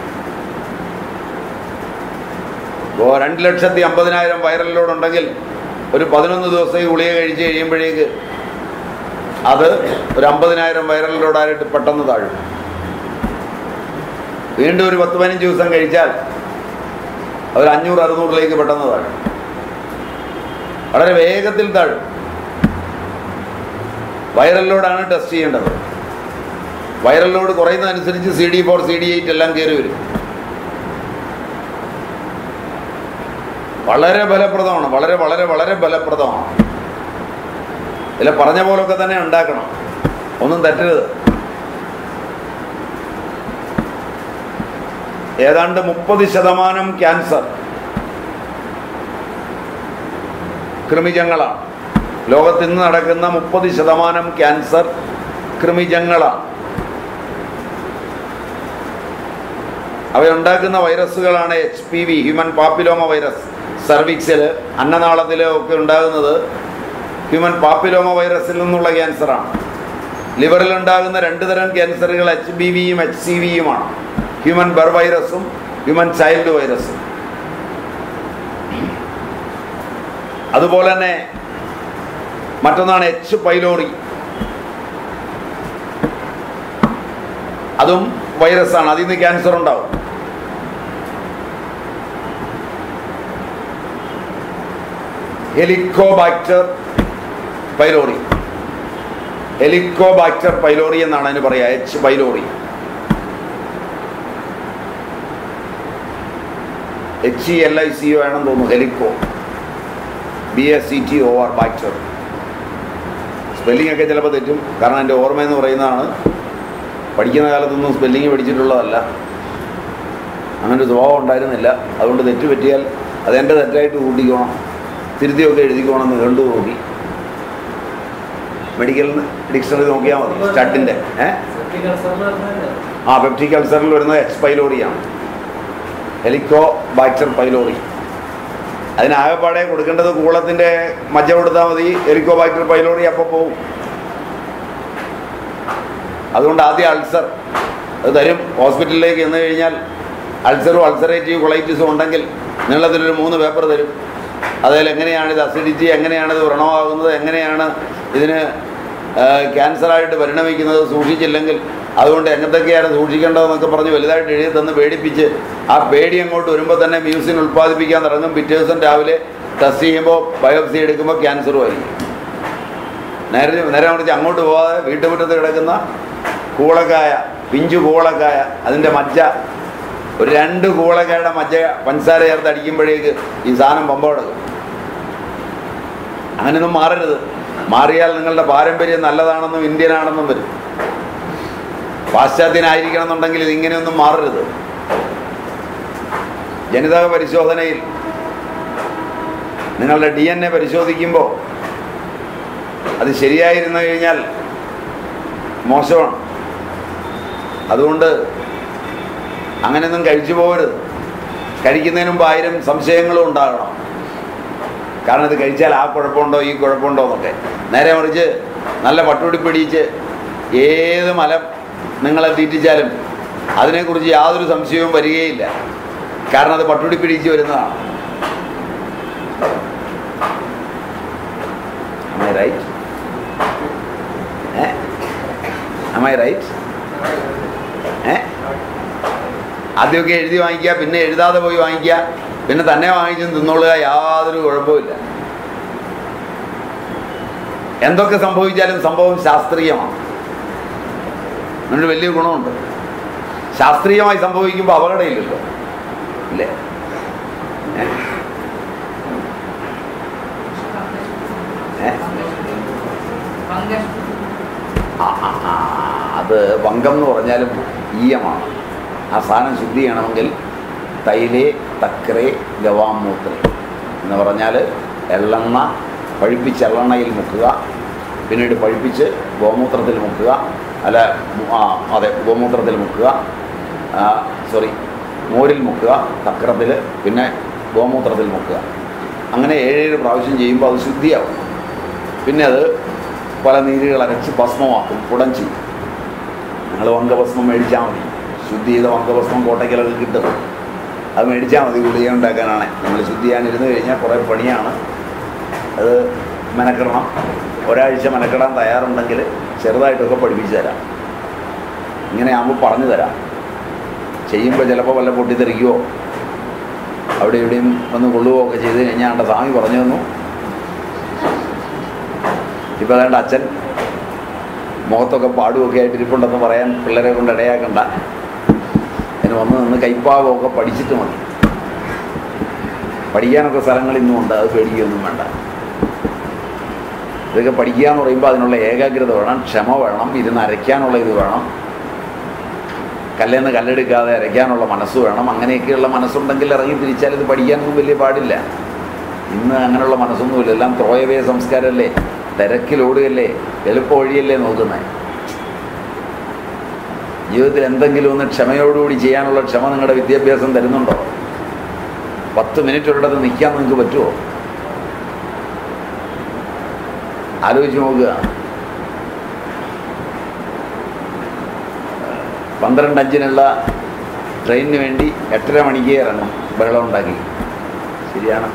ഇപ്പോൾ രണ്ട് ലക്ഷത്തി അമ്പതിനായിരം വൈറൽ ലോഡ് ഉണ്ടെങ്കിൽ ഒരു പതിനൊന്ന് ദിവസം ഈ ഗുളിക കഴിച്ച് കഴിയുമ്പോഴേക്ക് അത് ഒരു അമ്പതിനായിരം വൈറൽ ലോഡായിട്ട് പെട്ടെന്ന് താഴും വീണ്ടും ഒരു പത്ത് പതിനഞ്ച് ദിവസം കഴിച്ചാൽ അതൊരു അഞ്ഞൂറ് അറുന്നൂറിലേക്ക് പെട്ടെന്ന് താഴും വളരെ വേഗത്തിൽ താഴും വൈറൽ ലോഡാണ് ടെസ്റ്റ് ചെയ്യേണ്ടത് വൈറൽ ലോഡ് കുറയുന്നതനുസരിച്ച് C D four C D eight എല്ലാം കയറി വരും വളരെ ഫലപ്രദമാണ് വളരെ വളരെ വളരെ ഫലപ്രദമാണ് ഇതിൽ പറഞ്ഞ പോലൊക്കെ തന്നെ ഉണ്ടാക്കണം ഒന്നും തെറ്റരുത് ഏതാണ്ട് മുപ്പത് ശതമാനം ക്യാൻസർ കൃമിജങ്ങളാണ് ലോകത്ത് ഇന്ന് നടക്കുന്ന മുപ്പത് ശതമാനം ക്യാൻസർ കൃമിജങ്ങളാണ് അവയുണ്ടാക്കുന്ന വൈറസുകളാണ് H P V human papilloma virus സർവിക്സിൽ അന്നനാളത്തിൽ ഒക്കെ ഉണ്ടാകുന്നത് ഹ്യൂമൻ പാപ്പിലോമ വൈറസിൽ നിന്നുള്ള ക്യാൻസറാണ് ലിവറിൽ ഉണ്ടാകുന്ന രണ്ട് തരം ക്യാൻസറുകൾ എച്ച് ബി വിയും എച്ച് സി വിയുമാണ് ഹ്യൂമൻ ബർ വൈറസും ഹ്യൂമൻ ചൈൽഡ് വൈറസും അതുപോലെ തന്നെ മറ്റൊന്നാണ് എച്ച് പൈലോറി അതും വൈറസാണ് അതിൽ നിന്ന് ക്യാൻസർ ഉണ്ടാവും ഹെലിക്കോബാക്ടർ പൈലോറി ഹെലിക്കോബാക്ടർ പൈലോറി എന്നാണ് അതിന് പറയുക H pylori H E L I C O ആണെന്ന് തോന്നുന്നു helico B S C T O R bacter spelling ഒക്കെ ചിലപ്പോൾ തെറ്റും കാരണം എൻ്റെ ഓർമ്മയെന്ന് പറയുന്നതാണ് പഠിക്കുന്ന കാലത്തൊന്നും സ്പെല്ലിംഗ് പഠിച്ചിട്ടുള്ളതല്ല അങ്ങനെ ഒരു സ്വഭാവം ഉണ്ടായിരുന്നില്ല അതുകൊണ്ട് തെറ്റ് പറ്റിയാൽ അതെൻ്റെ തെറ്റായിട്ട് കൂട്ടിക്കോണം തിരുത്തിയൊക്കെ എഴുതിക്കോണം എന്ന് കണ്ടു നോക്കി മെഡിക്കൽ ഡിക്ഷണറി നോക്കിയാൽ മതി സ്റ്റാർട്ടിൻ്റെ ഏ ആ പെപ്റ്റിക് അൾസറിൽ വരുന്നത് എക്സ് പൈലോറിയാണ് ഹെലിക്കോ ബാക്ടർ പൈലോറി അതിനാകെപ്പാടെ കൊടുക്കേണ്ടത് കൂളത്തിൻ്റെ മജ്ജ കൊടുത്താൽ മതി ഹെലിക്കോ ബാക്ടർ പൈലോറി അപ്പോൾ പോവും അതുകൊണ്ട് ആദ്യം അൾസർ അത് തരും ഹോസ്പിറ്റലിലേക്ക് ചെന്ന് കഴിഞ്ഞാൽ അൾസറും അൾസറേറ്റീവ് കൊളൈറ്റിസും ഉണ്ടെങ്കിൽ നീളത്തിലൊരു മൂന്ന് പേപ്പർ തരും അതിൽ എങ്ങനെയാണ് ഇത് അസിഡിറ്റി എങ്ങനെയാണ് ഇത് വ്രണമാകുന്നത് എങ്ങനെയാണ് ഇതിന് ക്യാൻസറായിട്ട് പരിണമിക്കുന്നത് സൂക്ഷിച്ചില്ലെങ്കിൽ അതുകൊണ്ട് എങ്ങനത്തൊക്കെയാണ് സൂക്ഷിക്കേണ്ടതെന്നൊക്കെ പറഞ്ഞ് വലുതായിട്ട് എഴുതി തന്ന് പേടിപ്പിച്ച് ആ പേടി അങ്ങോട്ട് വരുമ്പോൾ തന്നെ മ്യൂസിൻ ഉൽപ്പാദിപ്പിക്കാൻ തുടങ്ങും പിറ്റേ ദിവസം രാവിലെ ടെസ്റ്റ് ചെയ്യുമ്പോൾ ബയോപ്സി എടുക്കുമ്പോൾ ക്യാൻസറും ആയിരിക്കും നേരെ നേരെ മറിച്ച് അങ്ങോട്ട് പോകാതെ വീട്ടുമുറ്റത്ത് കിടക്കുന്ന കൂളക്കായ പിഞ്ചു കൂളക്കായ അതിൻ്റെ മജ്ജ ഒരു രണ്ട് കൂളക്കായുടെ മജ്ജ പഞ്ചസാര ചേർത്ത് അടിക്കുമ്പോഴേക്ക് ഈ സാധനം പമ്പ കിടക്കും അങ്ങനെയൊന്നും മാറരുത് മാറിയാൽ നിങ്ങളുടെ പാരമ്പര്യം നല്ലതാണെന്നും ഇന്ത്യനാണെന്നും വരും പാശ്ചാത്യനായിരിക്കണം എന്നുണ്ടെങ്കിൽ ഇതിങ്ങനെയൊന്നും മാറരുത് ജനിതക പരിശോധനയിൽ നിങ്ങളുടെ ഡി എൻ എ പരിശോധിക്കുമ്പോൾ അത് ശരിയായിരുന്നു കഴിഞ്ഞാൽ മോശമാണ് അതുകൊണ്ട് അങ്ങനെയൊന്നും കഴിച്ചു പോകരുത് കഴിക്കുന്നതിന് മുമ്പ് ആയിരം സംശയങ്ങളും ഉണ്ടാകണം കാരണം ഇത് കഴിച്ചാൽ ആ കുഴപ്പമുണ്ടോ ഈ കുഴപ്പമുണ്ടോ എന്നൊക്കെ നേരെ മറിച്ച് നല്ല പട്ടുപിടി പിടിച്ച് ഏത് മലം നിങ്ങളെ തീറ്റിച്ചാലും അതിനെക്കുറിച്ച് യാതൊരു സംശയവും വരികയില്ല കാരണം അത് പട്ടുപിടി പിടിച്ച് വരുന്നതാണ് Am I right? Eh? Am I right? ഏ ആദ്യമൊക്കെ എഴുതി വാങ്ങിക്കുക പിന്നെ എഴുതാതെ പോയി വാങ്ങിക്കുക പിന്നെ തന്നെ വാങ്ങിച്ചും തിന്നോളുക യാതൊരു കുഴപ്പമില്ല എന്തൊക്കെ സംഭവിച്ചാലും സംഭവം ശാസ്ത്രീയമാണ് അതിനൊരു വലിയ ഗുണമുണ്ട് ശാസ്ത്രീയമായി സംഭവിക്കുമ്പോൾ അപകടമില്ലല്ലോ ഇല്ലേ ഏ? ഏ? ആ, ആ, ആ, അത് വങ്കം എന്ന് പറഞ്ഞാലും ഈയമാണ് ആ സാധനം ശുദ്ധി ചെയ്യണമെങ്കിൽ തൈലേ തക്രേ ഗവാമൂത്രേ എന്ന് പറഞ്ഞാൽ എള്ളെണ്ണ പഴുപ്പിച്ച് എള്ളെണ്ണയിൽ മുക്കുക പിന്നീട് പഴുപ്പിച്ച് ഗോമൂത്രത്തിൽ മുക്കുക അല്ല ആ അതെ ഗോമൂത്രത്തിൽ മുക്കുക സോറി മോരിൽ മുക്കുക തക്രത്തിൽ പിന്നെ ഗോമൂത്രത്തിൽ മുക്കുക അങ്ങനെ ഏഴേഴ് പ്രാവശ്യം ചെയ്യുമ്പോൾ അത് ശുദ്ധിയാവും പിന്നെ അത് പല നീരുകൾ അരച്ച് ഭസ്മമാക്കും കുടം ചെയ്യും നിങ്ങൾ വങ്കഭസ്മം മേടിച്ചാൽ മതി ശുദ്ധി ചെയ്ത വങ്കഭസ്മം കോട്ടയ്ക്കലൊക്കെ കിട്ടും അത് മേടിച്ചാൽ മതി ഗുളിക ഉണ്ടാക്കാനാണ് നമ്മൾ ശുദ്ധി ചെയ്യാനിരുന്ന് കഴിഞ്ഞാൽ കുറേ പണിയാണ് അത് മെനക്കെടണം ഒരാഴ്ച മെനക്കെടാൻ തയ്യാറുണ്ടെങ്കിൽ ചെറുതായിട്ടൊക്കെ പഠിപ്പിച്ചു തരാം ഇങ്ങനെ ആകുമ്പോൾ പറഞ്ഞു തരാം ചെയ്യുമ്പോൾ ചിലപ്പോൾ വല്ല പൊട്ടിത്തെറിക്കുമോ അവിടെ ഇവിടെയും വന്ന് കൊള്ളുകയോ ഒക്കെ ചെയ്ത് കഴിഞ്ഞാൽ എൻ്റെ സ്വാമി പറഞ്ഞു തന്നു ഇപ്പം അതേണ്ട അച്ഛൻ മുഖത്തൊക്കെ പാടുമൊക്കെ ആയിട്ട് ഇരിപ്പുണ്ടെന്ന് പറയാൻ പിള്ളേരെ കൊണ്ട് ഇടയാക്കണ്ട അതിന് വന്ന് നിന്ന് കൈപ്പാവമൊക്കെ പഠിച്ചിട്ട് മതി പഠിക്കാനൊക്കെ സ്ഥലങ്ങൾ ഇന്നും ഉണ്ട് അത് പേടിക്കുകയൊന്നും വേണ്ട ഇതൊക്കെ പഠിക്കുക എന്ന് പറയുമ്പോൾ അതിനുള്ള ഏകാഗ്രത വേണം ക്ഷമ വേണം ഇരുന്ന് അരയ്ക്കാനുള്ള ഇത് വേണം കല്ലേന്ന് കല്ലെടുക്കാതെ അരയ്ക്കാനുള്ള മനസ്സ് വേണം അങ്ങനെയൊക്കെയുള്ള മനസ്സുണ്ടെങ്കിൽ ഇറങ്ങി തിരിച്ചാൽ ഇത് പഠിക്കാനൊന്നും വലിയ പാടില്ല ഇന്ന് അങ്ങനെയുള്ള മനസ്സൊന്നുമില്ല എല്ലാം ത്രോയവേ സംസ്കാരമല്ലേ തിരക്കിലോടുകയല്ലേ എളുപ്പ വഴിയല്ലേ നോക്കുന്നത് ജീവിതത്തിൽ എന്തെങ്കിലും ഒന്ന് ക്ഷമയോടുകൂടി ചെയ്യാനുള്ള ക്ഷമ നിങ്ങളുടെ വിദ്യാഭ്യാസം തരുന്നുണ്ടോ പത്ത് മിനിറ്റ് ഒരിടത്ത് നിൽക്കാൻ നിങ്ങൾക്ക് പറ്റുമോ ആലോചിച്ച് നോക്കുക പന്ത്രണ്ട് അഞ്ചിനുള്ള ട്രെയിനിന് വേണ്ടി എട്ടര മണിക്ക് ഇറങ്ങും ബഹളം ഉണ്ടാക്കി ശരിയാണ്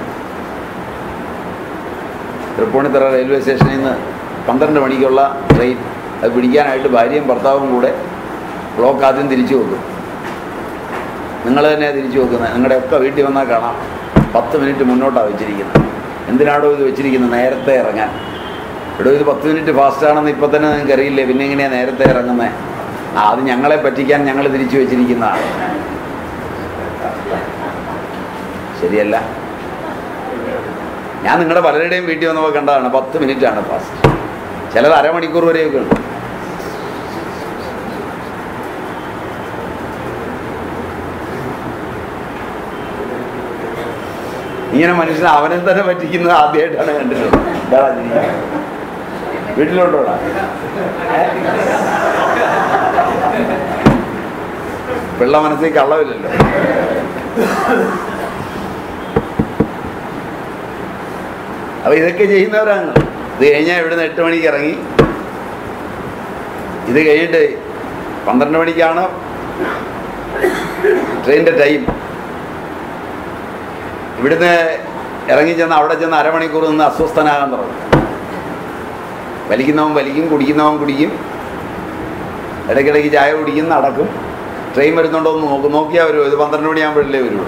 തൃപ്പൂണിത്തറ റെയിൽവേ സ്റ്റേഷനിൽ നിന്ന് പന്ത്രണ്ട് മണിക്കുള്ള ട്രെയിൻ അത് പിടിക്കാനായിട്ട് ഭാര്യയും ഭർത്താവും കൂടെ ബ്ലോക്ക് ആദ്യം തിരിച്ചു വെക്കും നിങ്ങൾ തന്നെ തിരിച്ചു വെക്കുന്നത് നിങ്ങളുടെ ഒക്കെ വീട്ടിൽ വന്നാൽ കാണാം പത്ത് മിനിറ്റ് മുന്നോട്ടാണ് വെച്ചിരിക്കുന്നത് എന്തിനാണോ ഇത് വെച്ചിരിക്കുന്നത് നേരത്തെ ഇറങ്ങാൻ ഇവിടെ ഇത് പത്ത് മിനിറ്റ് ഫാസ്റ്റാണെന്ന് ഇപ്പം തന്നെ നിങ്ങൾക്ക് അറിയില്ലേ പിന്നെ എങ്ങനെയാണ് നേരത്തെ ഇറങ്ങുന്നത് ആ അത് ഞങ്ങളെ പറ്റിക്കാൻ ഞങ്ങൾ തിരിച്ചു വെച്ചിരിക്കുന്നതാണ് ശരിയല്ല ഞാൻ നിങ്ങളുടെ പലരുടെയും വീട്ടിൽ വന്നപ്പോൾ കണ്ടതാണ് പത്ത് മിനിറ്റാണ് ഫാസ്റ്റ് ചിലത് അരമണിക്കൂർ വരെയൊക്കെ ഉണ്ട് ഇങ്ങനെ മനുഷ്യൻ അവനെ തന്നെ പറ്റിക്കുന്നത് ആദ്യമായിട്ടാണ് കണ്ടിട്ടുള്ളത് എന്താ ചിരിക്കുന്നത്? വീട്ടിലോട്ടോടാ പിള്ള മനസ്സിൽ കള്ളമില്ലല്ലോ അപ്പൊ ഇതൊക്കെ ചെയ്യുന്നവരാണ് ഇത് കഴിഞ്ഞാൽ ഇവിടുന്ന് എട്ട് മണിക്ക് ഇറങ്ങി ഇത് കഴിഞ്ഞിട്ട് പന്ത്രണ്ട് മണിക്കാണ് ട്രെയിനിൻ്റെ ടൈം ഇവിടുന്ന് ഇറങ്ങി ചെന്ന് അവിടെ ചെന്ന് അരമണിക്കൂർ നിന്ന് അസ്വസ്ഥനാകാൻ തുടങ്ങും വലിക്കുന്നവൻ വലിക്കും കുടിക്കുന്നവൻ കുടിക്കും ഇടയ്ക്കിടയ്ക്ക് ചായ കുടിക്കും നടക്കും ട്രെയിൻ വരുന്നുണ്ടോ എന്ന് നോക്കും നോക്കിയാൽ വരുമോ ഇത് പന്ത്രണ്ട് മണിയാകുമ്പോഴല്ലേ വരുള്ളൂ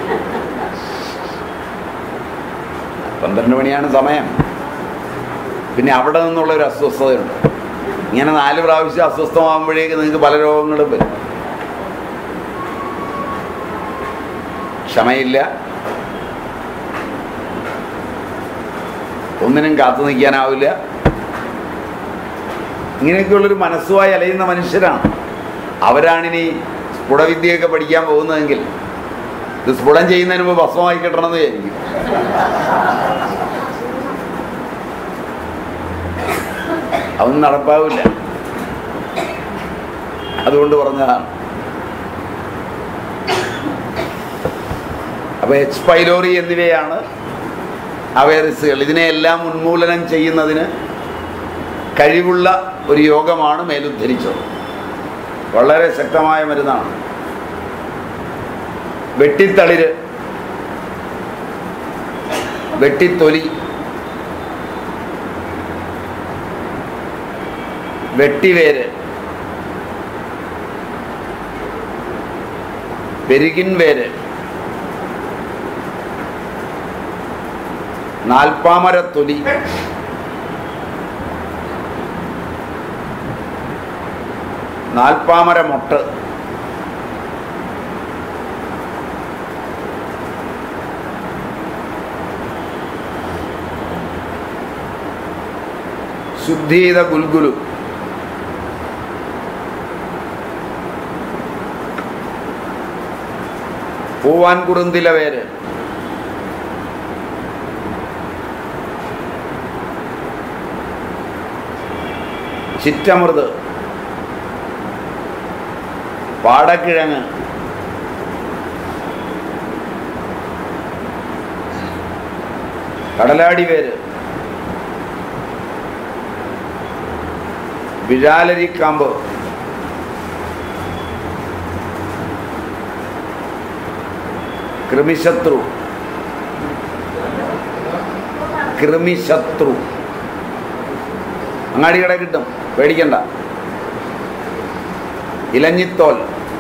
പന്ത്രണ്ട് മണിയാണ് സമയം പിന്നെ അവിടെ നിന്നുള്ള ഒരു അസ്വസ്ഥതയുണ്ട് ഇങ്ങനെ നാല് പ്രാവശ്യം അസ്വസ്ഥമാകുമ്പോഴേക്ക് നിങ്ങൾക്ക് പല രോഗങ്ങളും വരും ക്ഷമയില്ല ഒന്നിനും കാത്തു നിൽക്കാനാവില്ല ഇങ്ങനെയൊക്കെയുള്ളൊരു മനസ്സുമായി അലയുന്ന മനുഷ്യരാണ് അവരാണിനി സ്ഫുടവിദ്യയൊക്കെ പഠിക്കാൻ പോകുന്നതെങ്കിൽ ഇത് സ്ഫുടം ചെയ്യുന്നതിന് മുമ്പ് ഭസ്മമായി കിട്ടണമെന്ന് വിചാരിക്കും അതൊന്നും നടപ്പാവില്ല അതുകൊണ്ട് പറഞ്ഞതാണ് അപ്പൊ എച്ച് പൈലോറി എന്നിവയാണ് അവയറിസുകൾ ഇതിനെയെല്ലാം ഉന്മൂലനം ചെയ്യുന്നതിന് കഴിവുള്ള ഒരു യോഗമാണ് മേലുദ്ധരിച്ചത് വളരെ ശക്തമായ മരുന്നാണ് വെട്ടിത്തളിര് വെട്ടിത്തൊലി വെട്ടിവേര് പെരുകിൻ വേര് നാൽപ്പാമരത്തൊലി നാൽപ്പാമര മൊട്ട് ശുദ്ധീത ഗുൽഗുലു പൂവാൻ കുറുന്തില വേര് ചിറ്റമൃത് പാടക്കിഴങ്ങ് കടലാടി വേര് വിഴാലരിക്കാമ്പ് കൃമിശത്രു കൃമിശത്രു അങ്ങാടി കട കിട്ടും പേടിക്കണ്ട ഇലഞ്ഞിത്തോൽ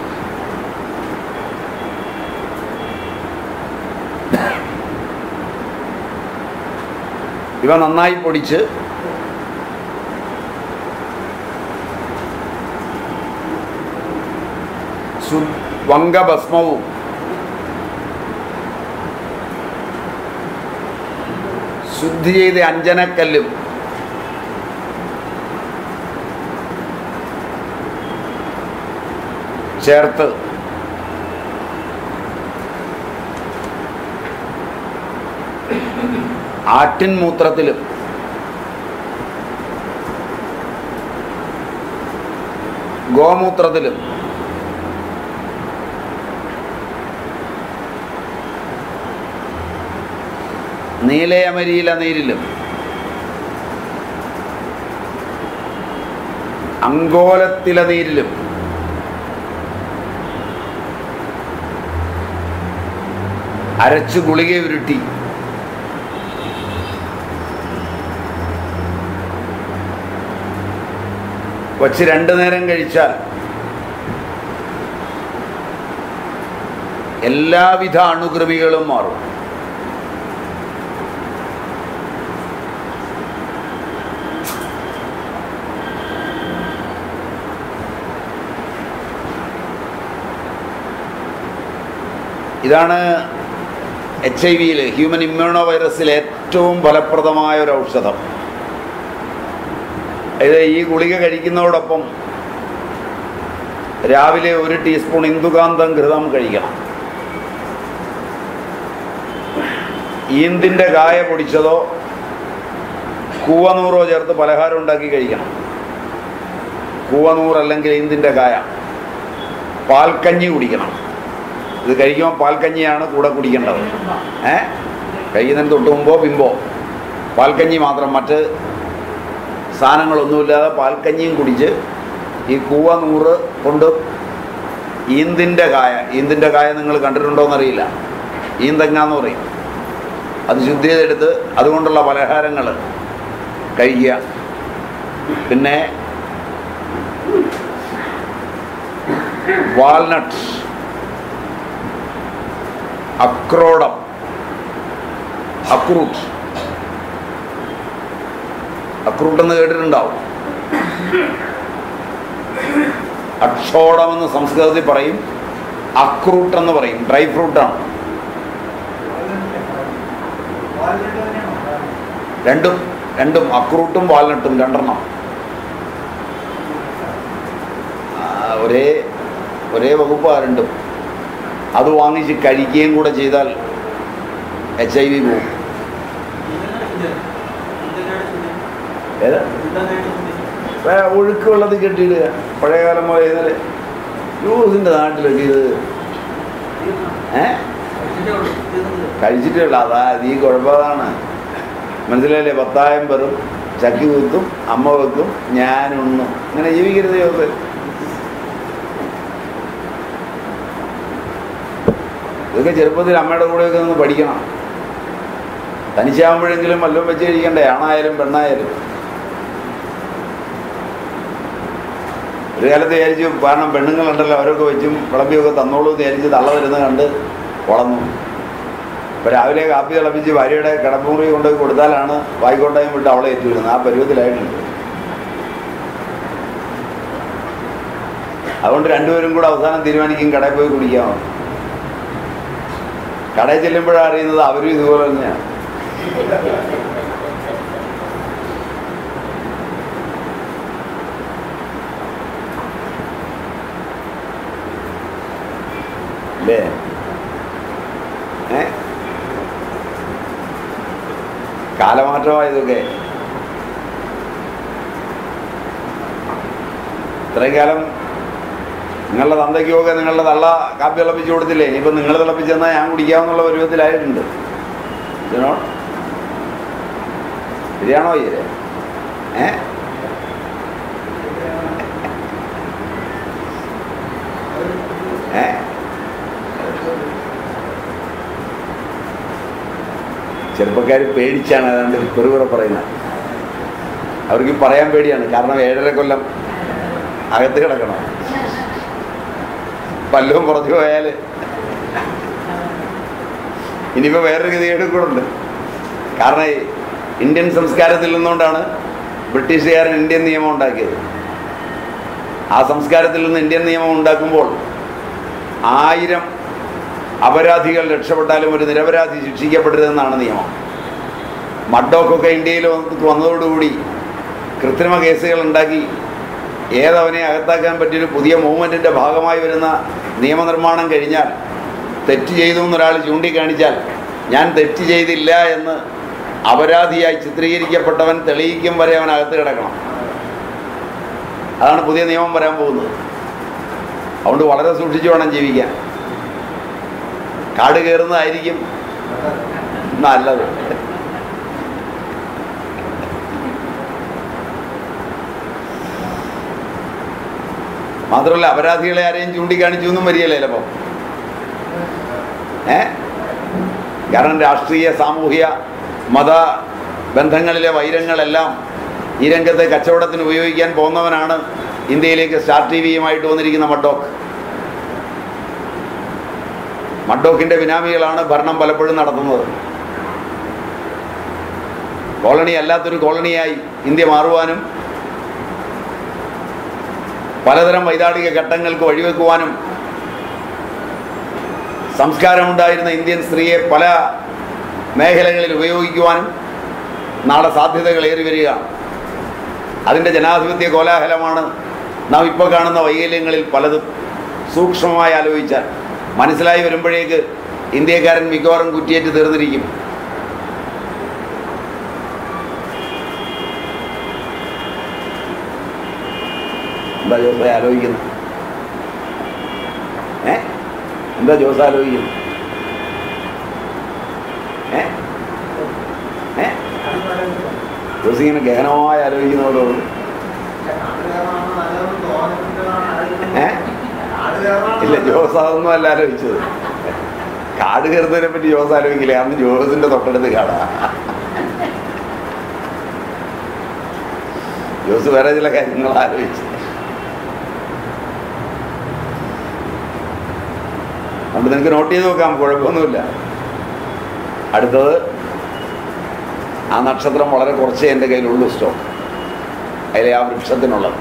ഇവ നന്നായി പൊടിച്ച് സു വങ്കഭസ്മവും ശുദ്ധി ചെയ്ത അഞ്ജനക്കല്ലും ചേർത്ത് ആട്ടിൻ മൂത്രത്തിലും ഗോമൂത്രത്തിലും നീലയമരീല നീരിലും അങ്കോലത്തില നീരിലും അരച്ചു ഗുളിക ഉരുട്ടി വച്ച് രണ്ടു നേരം കഴിച്ചാൽ എല്ലാവിധ അണുകൃമികളും മാറും ഇതാണ് എച്ച് ഐ വിയിൽ ഹ്യൂമൻ ഇമ്മ്യൂണോ വൈറസിൽ ഏറ്റവും ഫലപ്രദമായ ഒരു ഔഷധം ഇത് ഈ ഗുളിക കഴിക്കുന്നതോടൊപ്പം രാവിലെ ഒരു ടീസ്പൂൺ ഇന്ദുകാന്തം ഘൃതം കഴിക്കണം ഈന്തിൻ്റെ കായ പൊടിച്ചതോ കൂവനൂറോ ചേർത്ത് പലഹാരം ഉണ്ടാക്കി കഴിക്കണം കൂവനൂറ് അല്ലെങ്കിൽ ഈന്തിൻ്റെ കായ പാൽക്കഞ്ഞി കുടിക്കണം ഇത് കഴിക്കുമ്പോൾ പാൽക്കഞ്ഞിയാണ് കൂടെ കുടിക്കേണ്ടത് ഏ കഴിക്കുന്നതിന് തൊട്ട് മുമ്പോ പിമ്പോ പാൽക്കഞ്ഞി മാത്രം മറ്റ് സാധനങ്ങളൊന്നുമില്ലാതെ പാൽക്കഞ്ഞിയും കുടിച്ച് ഈ കൂവ നൂറ് കൊണ്ട് ഈന്തിൻ്റെ കായ ഈന്തിൻ്റെ കായ നിങ്ങൾ കണ്ടിട്ടുണ്ടോ എന്നറിയില്ല ഈന്തങ്ങാന്ന് പറയും അത് ശുദ്ധി ചെയ്തെടുത്ത് അതുകൊണ്ടുള്ള പലഹാരങ്ങൾ കഴിക്കുക പിന്നെ വാൾനട്ട് അക്രോഡം അക്രൂട്ട് അക്രൂട്ട് എന്ന് കേട്ടിട്ടുണ്ടാവും അക്ഷോടം എന്ന് സംസ്കൃതത്തിൽ പറയും അക്രൂട്ട് എന്ന് പറയും ഡ്രൈ ഫ്രൂട്ടാണ് വാൽനട്ട് തന്നെയാണോ രണ്ടും രണ്ടും അക്രൂട്ടും വാൽനട്ടും രണ്ടെണ്ണം ആ, ഒരേ ഒരേ വകുപ്പാണ് രണ്ടും അത് വാങ്ങിച്ച് കഴിക്കുകയും കൂടെ ചെയ്താൽ എച്ച് ഐ വി പോകും ഏതാ ഏ, ഒഴുക്ക് വെള്ളത്തിൽ കെട്ടിയിടുക പഴയ കാലം പോലെ ഇന്നലെ യൂസിൻ്റെ നാട്ടിലൊക്കെ ഇത് ഏ കഴിച്ചിട്ടേ ഉള്ളു അതാ ഈ കുഴപ്പതാണ് മനസ്സിലായില്ലേ പത്തായം പെറും ചക്കി വെക്കും അമ്മ വെക്കും ഞാനുണ്ണും ഇങ്ങനെ ജീവിക്കരുത് യോസ് ഇതൊക്കെ ചെറുപ്പത്തിൽ അമ്മയുടെ കൂടെയൊക്കെ നിന്ന് പഠിക്കണം തനിച്ചാകുമ്പോഴെങ്കിലും വല്ലതും വെച്ച് കഴിക്കണ്ടേ ആണായാലും പെണ്ണായാലും ഒരു കാലത്ത് വിചാരിച്ചു കാരണം പെണ്ണുങ്ങളുണ്ടല്ലോ അവരൊക്കെ വെച്ചും വിളമ്പിയൊക്കെ തന്നോളൂ എന്ന് വിചാരിച്ച് തള്ള വരുന്നത് കണ്ട് വളർന്നു ഇപ്പം രാവിലെ കാപ്പി തിളപ്പിച്ച് ഭാര്യയുടെ കിടപ്പുമുറി കൊണ്ടുപോയി കൊടുത്താലാണ് വായിക്കോട്ടയം വിട്ട് അവളെ ഏറ്റുവരുന്നത് ആ പരുവത്തിലായിട്ടുണ്ട് അതുകൊണ്ട് രണ്ടുപേരും കൂടെ അവസാനം തീരുമാനിക്കും കടയിൽ പോയി കുടിക്കാമോ കടയിൽ ചെല്ലുമ്പോഴാണ് അറിയുന്നത് അവരും ഇതുപോലെ തന്നെയാണ് അല്ലേ ഏ കാലമാറ്റമായതൊക്കെ ഇത്രയും കാലം നിങ്ങളുടെ തന്തയ്ക്കൊക്കെ നിങ്ങളുടെ തള്ള കാപ്പി തിളപ്പിച്ച് കൊടുത്തില്ലേ ഇനിയിപ്പോൾ നിങ്ങൾ തിളപ്പിച്ചെന്നാൽ ഞാൻ കുടിക്കാമെന്നുള്ള പരുവത്തിലായിട്ടുണ്ട് ഇതിനോ ശരിയാണോ ഇല്ലേ ഏ ഏ ചെറുപ്പക്കാർ പേടിച്ചാണ് ഏതാണ്ട് കുറുകുറെ പറയുന്നത് അവർക്ക് പറയാൻ പേടിയാണ് കാരണം ഏഴര കൊല്ലം അകത്ത് കിടക്കണം പല്ലവും പുറത്തു പോയാൽ ഇനിയിപ്പോൾ വേറൊരു ഗതികേടും കൂടെ ഉണ്ട് കാരണം ഈ ഇന്ത്യൻ സംസ്കാരത്തിൽ നിന്നുകൊണ്ടാണ് ബ്രിട്ടീഷുകാരൻ ഇന്ത്യൻ നിയമം ഉണ്ടാക്കിയത് ആ സംസ്കാരത്തിൽ നിന്ന് ഇന്ത്യൻ നിയമം ഉണ്ടാക്കുമ്പോൾ ആയിരം അപരാധികൾ രക്ഷപ്പെട്ടാലും ഒരു നിരപരാധി ശിക്ഷിക്കപ്പെടരുതെന്നാണ് നിയമം മഡ്ഡോക്കൊക്കെ ഇന്ത്യയിൽ വന്ന് വന്നതോടുകൂടി കൃത്രിമ കേസുകൾ ഉണ്ടാക്കി ഏതവനെ അകത്താക്കാൻ പറ്റിയൊരു പുതിയ മൂവ്മെൻറ്റിൻ്റെ ഭാഗമായി വരുന്ന നിയമനിർമ്മാണം കഴിഞ്ഞാൽ തെറ്റ് ചെയ്തു എന്നൊരാൾ ചൂണ്ടിക്കാണിച്ചാൽ ഞാൻ തെറ്റ് ചെയ്തില്ല എന്ന് അപരാധിയായി ചിത്രീകരിക്കപ്പെട്ടവൻ തെളിയിക്കും വരെ അവൻ അകത്ത് കിടക്കണം അതാണ് പുതിയ നിയമം വരാൻ പോകുന്നത് അതുകൊണ്ട് വളരെ സൂക്ഷിച്ചു വേണം ജീവിക്കാൻ കാട് കയറുന്നതായിരിക്കും നല്ലത് മാത്രമല്ല അപരാധികളെ ആരെയും ചൂണ്ടിക്കാണിച്ചു എന്നും വരികയല്ലേ ചിലപ്പോൾ ഏ കാരണം രാഷ്ട്രീയ സാമൂഹിക മത ബന്ധങ്ങളിലെ വൈരങ്ങളെല്ലാം ഈ രംഗത്തെ കച്ചവടത്തിന് ഉപയോഗിക്കാൻ പോകുന്നവനാണ് ഇന്ത്യയിലേക്ക് സ്റ്റാർ ടി വിയുമായിട്ട് വന്നിരിക്കുന്ന മഡ്ഡോക്ക് മഡ്ഡോക്കിന്റെ ബിനാമികളാണ് ഭരണം പലപ്പോഴും നടത്തുന്നത് കോളനി അല്ലാത്തൊരു കോളനിയായി ഇന്ത്യ മാറുവാനും പലതരം വൈതാളിക ഘട്ടങ്ങൾക്ക് വഴിവെക്കുവാനും സംസ്കാരമുണ്ടായിരുന്ന ഇന്ത്യൻ സ്ത്രീയെ പല മേഖലകളിൽ ഉപയോഗിക്കുവാനും നാളെ സാധ്യതകൾ ഏറി വരികയാണ് അതിൻ്റെ ജനാധിപത്യ കോലാഹലമാണ് നാം ഇപ്പോൾ കാണുന്ന വൈകല്യങ്ങളിൽ പലതും സൂക്ഷ്മമായി ആലോചിച്ചാൽ മനസ്സിലായി വരുമ്പോഴേക്ക് ഇന്ത്യക്കാരൻ മിക്കവാറും കുറ്റിയേറ്റ് തീർന്നിരിക്കും എന്താ ജോസ് ആലോചിക്കുന്നത് ഏ എന്താ ജോസ് ആലോചിക്കുന്നത് ഏ ഏ ജോസ് ഇങ്ങനെ ഗഹനമായി ആലോചിക്കുന്നതോടുള്ളൂ ഏ ഇല്ല ജോസ് അതൊന്നും അല്ല ആലോചിച്ചത് കാട് കയറുന്നതിനെ പറ്റി ജോസ് ആലോചിക്കില്ല അന്ന് ജോസിന്റെ തൊട്ടടുത്ത് കാടാ ജോസ് വേറെ ചില കാര്യങ്ങൾ ആലോചിച്ചു അതുകൊണ്ട് നിനക്ക് നോട്ട് ചെയ്ത് നോക്കാം കുഴപ്പമൊന്നുമില്ല അടുത്തത് ആ നക്ഷത്രം വളരെ കുറച്ചേ എൻ്റെ കയ്യിലുള്ളൂ സ്റ്റോക്ക് അതിലെ ആ വൃക്ഷത്തിനുള്ളത്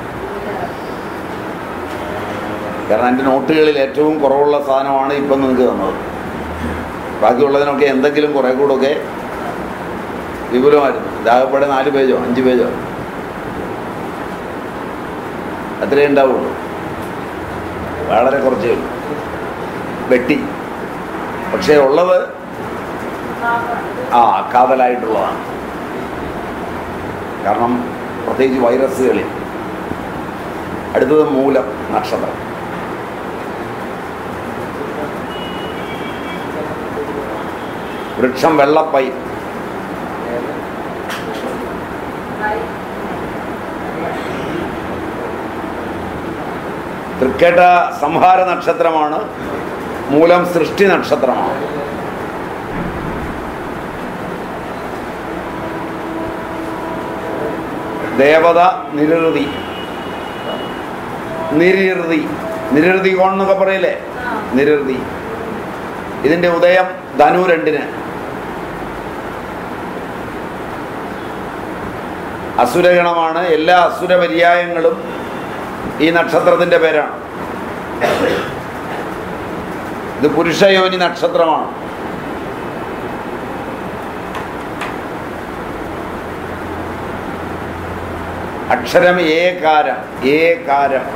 കാരണം എൻ്റെ നോട്ടുകളിൽ ഏറ്റവും കുറവുള്ള സാധനമാണ് ഇപ്പം നിങ്ങൾക്ക് തന്നത് ബാക്കിയുള്ളതിനൊക്കെ എന്തെങ്കിലും കുറെ കൂടെയൊക്കെ വിപുലമായിരുന്നു ഇതാകപ്പാടെ നാല് പേജോ അഞ്ച് പേജോ അത്രേ ഉണ്ടാവുള്ളൂ വളരെ കുറച്ചേ ഉള്ളൂ വെട്ടി പക്ഷേ ഉള്ളത് ആ കാതലായിട്ടുള്ളതാണ് കാരണം പ്രത്യേകിച്ച് വൈറസുകളിൽ അടുത്തത് മൂലം നക്ഷത്രം വൃക്ഷം വെള്ളപ്പൈ തൃക്കേട്ട സംഹാര നക്ഷത്രമാണ് മൂലം സൃഷ്ടി നക്ഷത്രമാണ് ദേവത നിരൃതി നിരൃതി നിരൃതി കോൺ എന്നൊക്കെ പറയില്ലേ നിരൃതി ഇതിന്റെ ഉദയം ധനു രണ്ടിന് അസുരഗണമാണ് എല്ലാ അസുര പര്യായങ്ങളും ഈ നക്ഷത്രത്തിന്റെ പേരാണ് ഇത് പുരുഷയോനി നക്ഷത്രമാണ് അക്ഷരം ഏകാരം ഏകാരം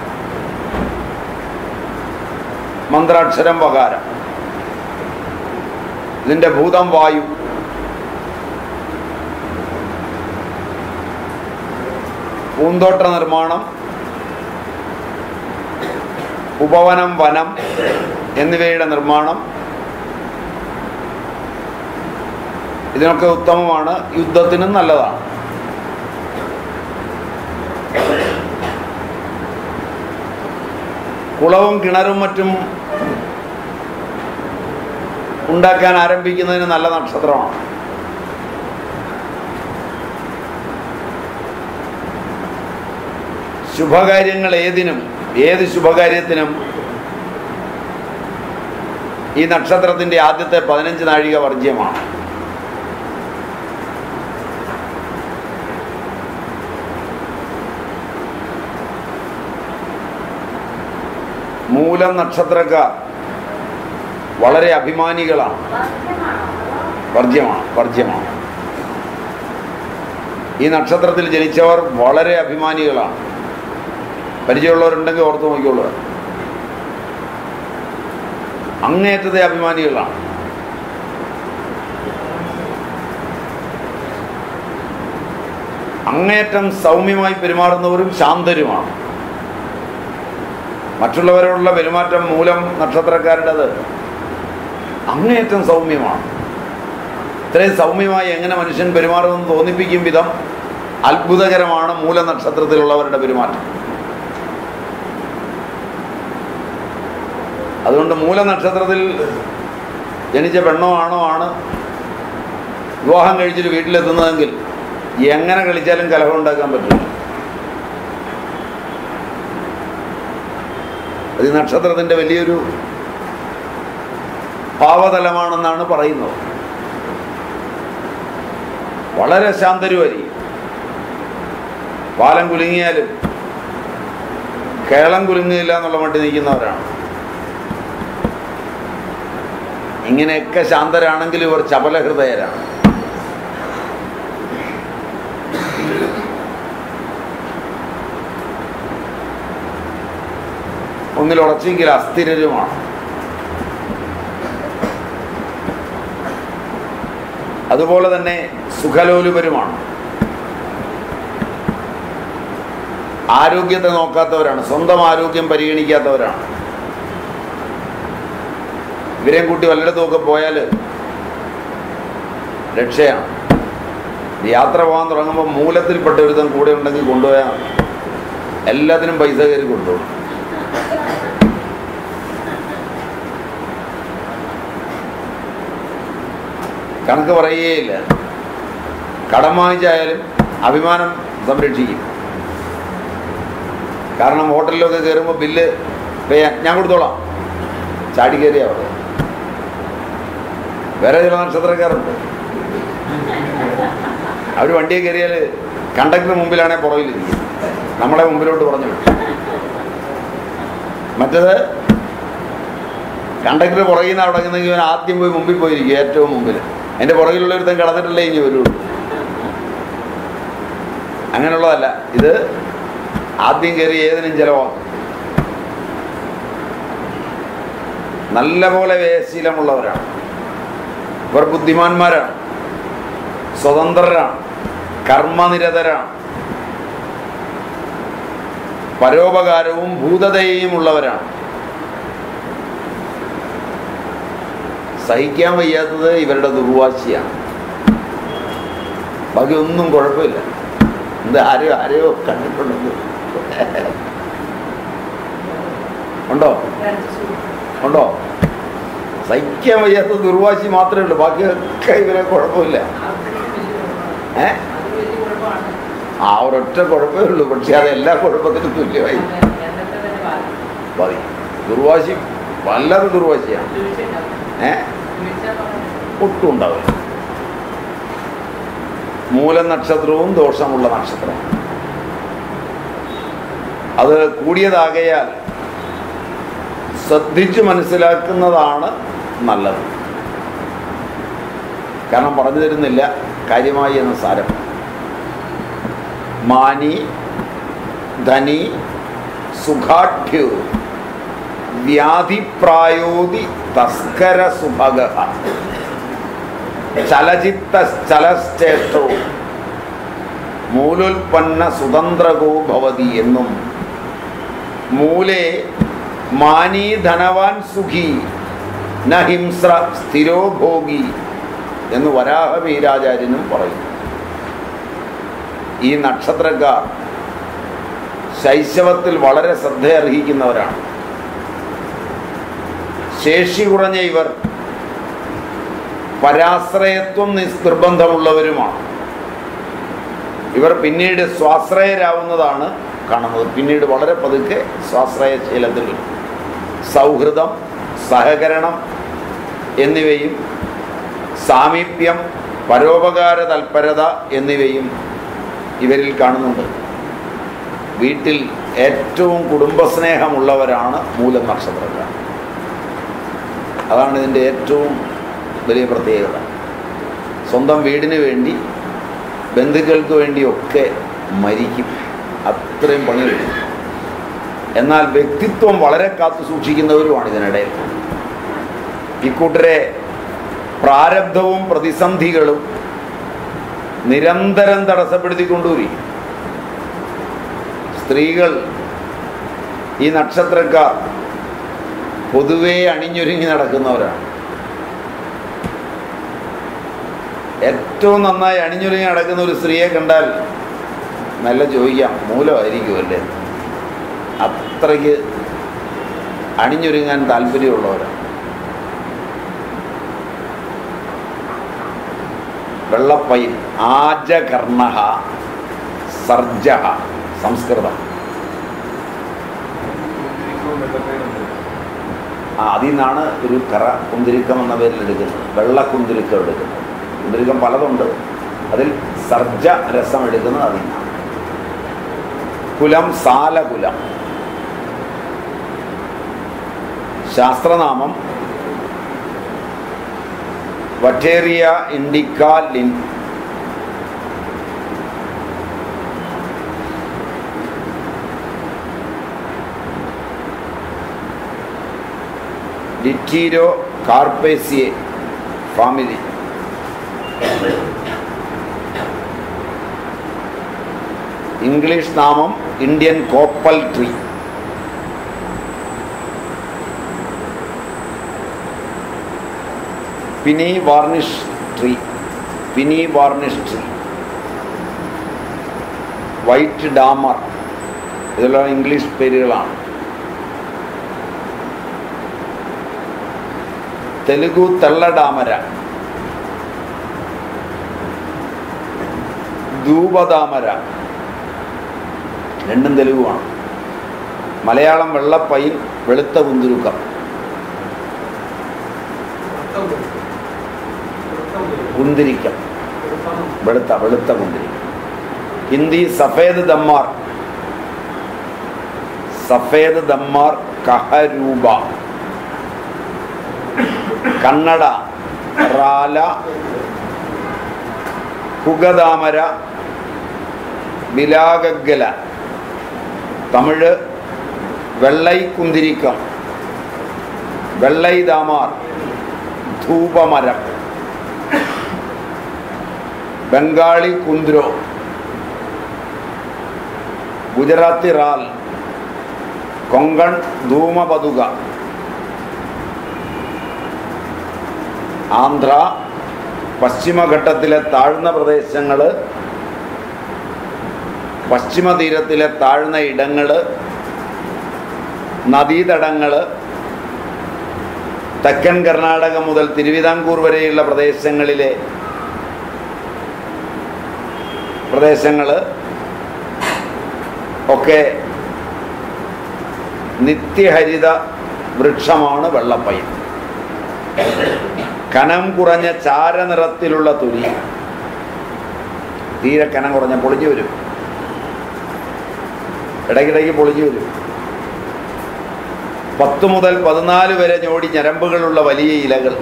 മന്ത്രാക്ഷരം വകാരം ഇതിന്റെ ഭൂതം വായു പൂന്തോട്ട നിർമ്മാണം ഉപവനം വനം എന്നിവയുടെ നിർമ്മാണം ഇതിനൊക്കെ ഉത്തമമാണ് യുദ്ധത്തിനും നല്ലതാണ് കുളവും കിണറും മറ്റും ഉണ്ടാക്കാൻ ആരംഭിക്കുന്നതിന് നല്ല നക്ഷത്രമാണ് ശുഭകാര്യങ്ങൾ ഏതിനും ഏത് ശുഭകാര്യത്തിനും ഈ നക്ഷത്രത്തിന്റെ ആദ്യത്തെ പതിനഞ്ച് നാഴിക വർജ്യമാണ് മൂലം നക്ഷത്രക്കാർ വളരെ അഭിമാനികളാണ് വർജ്യമാണ് വർജ്യമാണ് ഈ നക്ഷത്രത്തിൽ ജനിച്ചവർ വളരെ അഭിമാനികളാണ് പരിചയമുള്ളവരുണ്ടെങ്കിൽ ഓർത്ത് നോക്കിയുള്ളൂ അങ്ങേറ്റത്തെ അഭിമാനികളാണ് അങ്ങേറ്റം സൗമ്യമായി പെരുമാറുന്നവരും ശാന്തരുമാണ് മറ്റുള്ളവരോടുള്ള പെരുമാറ്റം മൂലം നക്ഷത്രക്കാരുടേത് അങ്ങേയറ്റം സൗമ്യമാണ് ഇത്രയും സൗമ്യമായി എങ്ങനെ മനുഷ്യൻ പെരുമാറുമെന്ന് തോന്നിപ്പിക്കും വിധം അത്ഭുതകരമാണ് മൂലനക്ഷത്രത്തിലുള്ളവരുടെ പെരുമാറ്റം അതുകൊണ്ട് മൂലനക്ഷത്രത്തിൽ ജനിച്ച പെണ്ണോ ആണോ ആണ് വിവാഹം കഴിച്ചിട്ട് വീട്ടിലെത്തുന്നതെങ്കിൽ എങ്ങനെ കളിച്ചാലും കലഹം ഉണ്ടാക്കാൻ പറ്റില്ല അത് ഈ നക്ഷത്രത്തിൻ്റെ വലിയൊരു ഭാവതലമാണെന്നാണ് പറയുന്നത് വളരെ ശാന്തരുവരി പാലം കുലുങ്ങിയാലും കേളം കുലുങ്ങിയില്ല എന്നുള്ള മട്ടി നിൽക്കുന്നവരാണ് ഇങ്ങനെയൊക്കെ ശാന്തരാണെങ്കിലും ഇവർ ചപലഹൃദയരാണ് ഒന്നിൽ ഉറച്ചെങ്കിൽ അസ്ഥിരരുമാണ് അതുപോലെ തന്നെ സുഖലോലുപരുമാണ് ആരോഗ്യത്തെ നോക്കാത്തവരാണ് സ്വന്തം ആരോഗ്യം പരിഗണിക്കാത്തവരാണ് ഇവരെയും കൂട്ടി വല്ലയിടത്തുമൊക്കെ പോയാൽ രക്ഷയാണ് യാത്ര പോകാൻ തുടങ്ങുമ്പോൾ മൂലത്തിൽപ്പെട്ട ഒരുത്തം കൂടെ ഉണ്ടെങ്കിൽ കൊണ്ടുപോയാൽ മതി. എല്ലാത്തിനും പൈസ കയറി കൊണ്ടുപോകും കണക്ക് പറയുകയില്ല കടം വാങ്ങിച്ചായാലും അഭിമാനം സംരക്ഷിക്കും കാരണം ഹോട്ടലിലൊക്കെ കയറുമ്പോൾ ബില്ല് പേ ചെയ്യാൻ ഞാൻ കൊടുത്തോളാം ചാടി കയറിയാ അവിടെ വേറെ ചില നക്ഷത്രക്കാരുണ്ട് അവർ വണ്ടിയെ കയറിയാൽ കണ്ടക്ടർ മുമ്പിലാണെ പുറകിലിരിക്കും നമ്മളെ മുമ്പിലോട്ട് പറഞ്ഞു വിട്ടു മറ്റത് കണ്ടക്ടർ പുറകിൽ നിന്ന് അവിടെ നിന്നെങ്കിൽ ഇവൻ ആദ്യം പോയി മുമ്പിൽ പോയിരിക്കും ഏറ്റവും മുമ്പിൽ അതിൻ്റെ പുറകിലുള്ള ഒരുത്തൻ കടന്നിട്ടല്ലേ ഇനി വരുള്ളൂ അങ്ങനെയുള്ളതല്ല ഇത് ആദ്യം കയറി ഏതിനും ചിലവാക്കും നല്ല പോലെ വ്യയശീലമുള്ളവരാണ് ഇവർ ബുദ്ധിമാന്മാരാണ് സ്വതന്ത്രരാണ് കർമ്മനിരതരാണ് പരോപകാരവും ഭൂതതയും ഉള്ളവരാണ് സഹിക്കാൻ വയ്യാത്തത് ഇവരുടെ ദുർവാശിയാണ് ബാക്കി ഒന്നും കുഴപ്പമില്ല എന്ത് ആരെയോ ആരെയോ കണ്ടിട്ടുണ്ടെങ്കിൽ ഉണ്ടോ ഉണ്ടോ സഹിക്കാൻ വയ്യാത്ത ദുർവാശി മാത്രമേ ഉള്ളൂ ബാക്കിയൊക്കെ ഇവരെ കുഴപ്പമില്ല ഏ ആ ഒരൊറ്റ കുഴപ്പമേ ഉള്ളൂ പക്ഷെ അത് എല്ലാ കുഴപ്പത്തിനും തുല്യമായി മതി ദുർവാശി വല്ലാത്ത ദുർവാശിയാണ് ഏ ഒട്ടും ഉണ്ടാവില്ല മൂലനക്ഷത്രവും ദോഷമുള്ള നക്ഷത്രം അത് കൂടിയതാകയാൽ ശ്രദ്ധിച്ച് മനസ്സിലാക്കുന്നതാണ് നല്ലത് കാരണം പറഞ്ഞു തരുന്നില്ല കാര്യമായി എന്ന സാരം മാനി ധനി സുഖാഠ്യു വ്യാധിപ്രായോതി തസ്കര സുഭഗ ചലചിത്ത ചലശ്ചേഷ്ടോ മൂലോൽപ്പന്ന സുതന്ത്രകോ ഭവതി എന്നും മൂലേ മാനീ ധനവാൻ സുഖി ന ഹിംസ്ര സ്ഥിരോ ഭോഗി എന്ന് വരാഹവീരാചാര്യനും പറയും ഈ നക്ഷത്രക്കാർ ശൈശവത്തിൽ വളരെ ശ്രദ്ധയർഹിക്കുന്നവരാണ് ശേഷി കുറഞ്ഞ ഇവർ പരാശ്രയത്വം നിസ് നിർബന്ധമുള്ളവരുമാണ് ഇവർ പിന്നീട് സ്വാശ്രയരാവുന്നതാണ് കാണുന്നത് പിന്നീട് വളരെ പതുക്കെ സ്വാശ്രയശീലത്തിൽ വരും സൗഹൃദം സഹകരണം എന്നിവയും സാമീപ്യം പരോപകാര തൽപരത എന്നിവയും ഇവരിൽ കാണുന്നുണ്ട് വീട്ടിൽ ഏറ്റവും കുടുംബസ്നേഹമുള്ളവരാണ് മൂലം നക്ഷത്രക്കാർ അതാണ് ഇതിൻ്റെ ഏറ്റവും വലിയ പ്രത്യേകത സ്വന്തം വീടിന് വേണ്ടി ബന്ധുക്കൾക്ക് വേണ്ടിയൊക്കെ മരിക്കും അത്രയും പണിയെടുക്കും എന്നാൽ വ്യക്തിത്വം വളരെ കാത്തു സൂക്ഷിക്കുന്നവരുമാണ് ഇതിനിടയിൽ ഇക്കൂട്ടരെ പ്രാരബ്ധവും പ്രതിസന്ധികളും നിരന്തരം തടസ്സപ്പെടുത്തിക്കൊണ്ടുവരും സ്ത്രീകൾ ഈ നക്ഷത്രക്കാർ പൊതുവേ അണിഞ്ഞൊരുങ്ങി നടക്കുന്നവരാണ് ഏറ്റവും നന്നായി അണിഞ്ഞൊരുങ്ങി നടക്കുന്ന ഒരു സ്ത്രീയെ കണ്ടാൽ നല്ല ചോദിക്കാം മൂലമായിരിക്കുമല്ലേ അത്രയ്ക്ക് അണിഞ്ഞൊരുങ്ങാൻ താല്പര്യമുള്ളവരാണ് വെള്ളപ്പൈൻ ആജകർണ സർജ സംസ്കൃതം ആ അതിൽ നിന്നാണ് ഒരു കറ കുന്തിരിക്കം എന്ന പേരിൽ എടുക്കുന്നത് വെള്ളക്കുന്തിരിക്കം എടുക്കുന്നത് കുന്തിരിക്കം പലതുണ്ട് അതിൽ സർജ രസം എടുക്കുന്നത് അതിൽ നിന്നാണ് കുലം സാലകുലം ശാസ്ത്രനാമം Vateria indica Linn Dipterocarpaceae family English നാമം Indian copal tree piney varnish tree piney varnish tree white dammar ഇതെല്ലാം ഇംഗ്ലീഷ് പേരുകളാണ് തെലുഗു തെള്ളഡാമര ധൂപതാമര രണ്ടും തെലുഗുമാണ് മലയാളം വെള്ളപ്പൈൻ വെളുത്ത കുന്തുരുക്കം കുന്തിരിക്കം വെളുത്ത വെളുത്ത കുന്തിരിക്കം ഹിന്ദി സഫേദ് ദമ്മാർ സഫേദ് ദമ്മാർ കഹരൂപ കന്നഡ റാല കുഗതാമര ബിലാഗഗല തമിഴ് വെള്ളൈ കുന്തിരിക്കം വെള്ളൈ ദാമാർ ധൂപമരം ബംഗാളി കുന്ദ്രോ ഗുജറാത്തി റാൽ കൊങ്കൺ ധൂമപതുക ആന്ധ്ര പശ്ചിമഘട്ടത്തിലെ താഴ്ന്ന പ്രദേശങ്ങൾ പശ്ചിമ തീരത്തിലെ താഴ്ന്ന ഇടങ്ങൾ നദീതടങ്ങൾ തെക്കൻ കർണാടക മുതൽ തിരുവിതാംകൂർ വരെയുള്ള പ്രദേശങ്ങളിലെ പ്രദേശങ്ങൾ ഒക്കെ നിത്യഹരിത വൃക്ഷമാണ് വെള്ളപ്പയ്യൻ കനം കുറഞ്ഞ ചാരനിറത്തിലുള്ള തൊലി തീരെ കനം കുറഞ്ഞ പൊളിഞ്ഞു വരും ഇടയ്ക്കിടയ്ക്ക് പൊളിഞ്ഞു വരും പത്ത് മുതൽ പതിനാല് വരെ ഞോടി ഞരമ്പുകളുള്ള വലിയ ഇലകൾ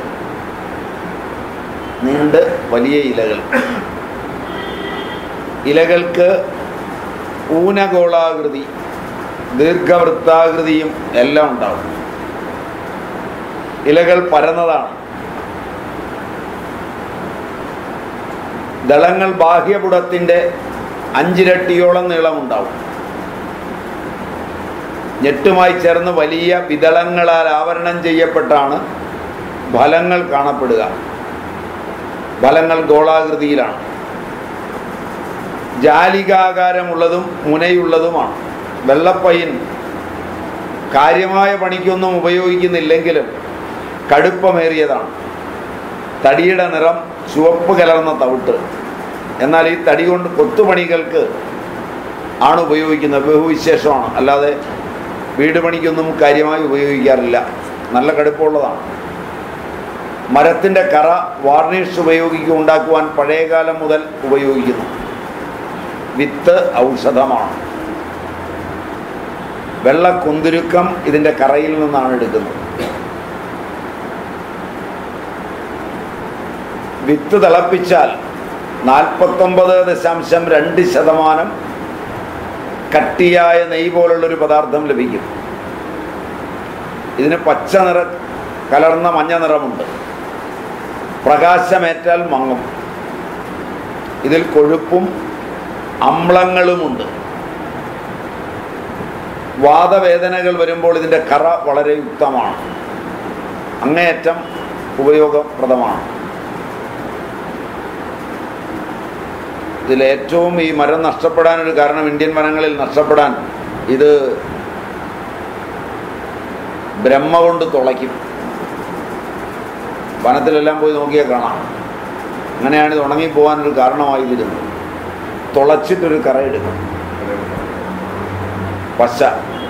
നീണ്ട് വലിയ ഇലകൾ ഇലകൾക്ക് ഊനഗോളാകൃതി ദീർഘവൃത്താകൃതിയും എല്ലാം ഉണ്ടാവും ഇലകൾ പരന്നതാണ് ദളങ്ങൾ ബാഹ്യപുടത്തിൻ്റെ അഞ്ചിരട്ടിയോളം നീളമുണ്ടാവും ഞെട്ടുമായി ചേർന്ന് വലിയ വിതളങ്ങളാൽ ആവരണം ചെയ്യപ്പെട്ടാണ് ഫലങ്ങൾ കാണപ്പെടുക ഫലങ്ങൾ ഗോളാകൃതിയിലാണ് ജാലികാകാരമുള്ളതും മുനയുള്ളതുമാണ് വെള്ളപ്പയ്യൻ കാര്യമായ പണിക്കൊന്നും ഉപയോഗിക്കുന്നില്ലെങ്കിലും കടുപ്പമേറിയതാണ് തടിയുടെ നിറം ചുവപ്പ് കലർന്ന തവിട്ട് എന്നാൽ ഈ തടി കൊണ്ട് കൊത്തുപണികൾക്ക് ആണ് ഉപയോഗിക്കുന്നത് ബഹുവിശേഷമാണ് അല്ലാതെ വീട് പണിക്കൊന്നും കാര്യമായി ഉപയോഗിക്കാറില്ല നല്ല കടുപ്പമുള്ളതാണ് മരത്തിൻ്റെ കറ വാർണിഷ് ഉപയോഗിക്കുക ഉണ്ടാക്കുവാൻ പഴയകാലം മുതൽ ഉപയോഗിക്കുന്നു വിത്ത് ഔഷധമാണ് വെള്ള കുന്തുരുക്കം ഇതിൻ്റെ കറയിൽ നിന്നാണ് എടുക്കുന്നത് വിത്ത് തിളപ്പിച്ചാൽ നാൽപ്പത്തൊമ്പത് ദശാംശം രണ്ട് ശതമാനം കട്ടിയായ നെയ്യ് പോലുള്ളൊരു പദാർത്ഥം ലഭിക്കും ഇതിന് പച്ച നിറ കലർന്ന മഞ്ഞ നിറമുണ്ട് പ്രകാശമേറ്റാൽ മങ്ങും ഇതിൽ കൊഴുപ്പും അമ്ലങ്ങളുമുണ്ട് വാദവേദനകൾ വരുമ്പോൾ ഇതിൻ്റെ കറ വളരെ യുക്തമാണ് അങ്ങേയറ്റം ഉപയോഗപ്രദമാണ് ഇതിലേറ്റവും ഈ മരം നഷ്ടപ്പെടാനൊരു കാരണം ഇന്ത്യൻ വനങ്ങളിൽ നഷ്ടപ്പെടാൻ ഇത് ബ്രഹ്മ കൊണ്ട് തുളയ്ക്കും വനത്തിലെല്ലാം പോയി നോക്കിയാൽ കാണാം അങ്ങനെയാണ് ഇത് ഉണങ്ങിപ്പോകാനൊരു കാരണമായി വരുന്നത് തുളച്ചിട്ടൊരു കറയെടുക്കും പശ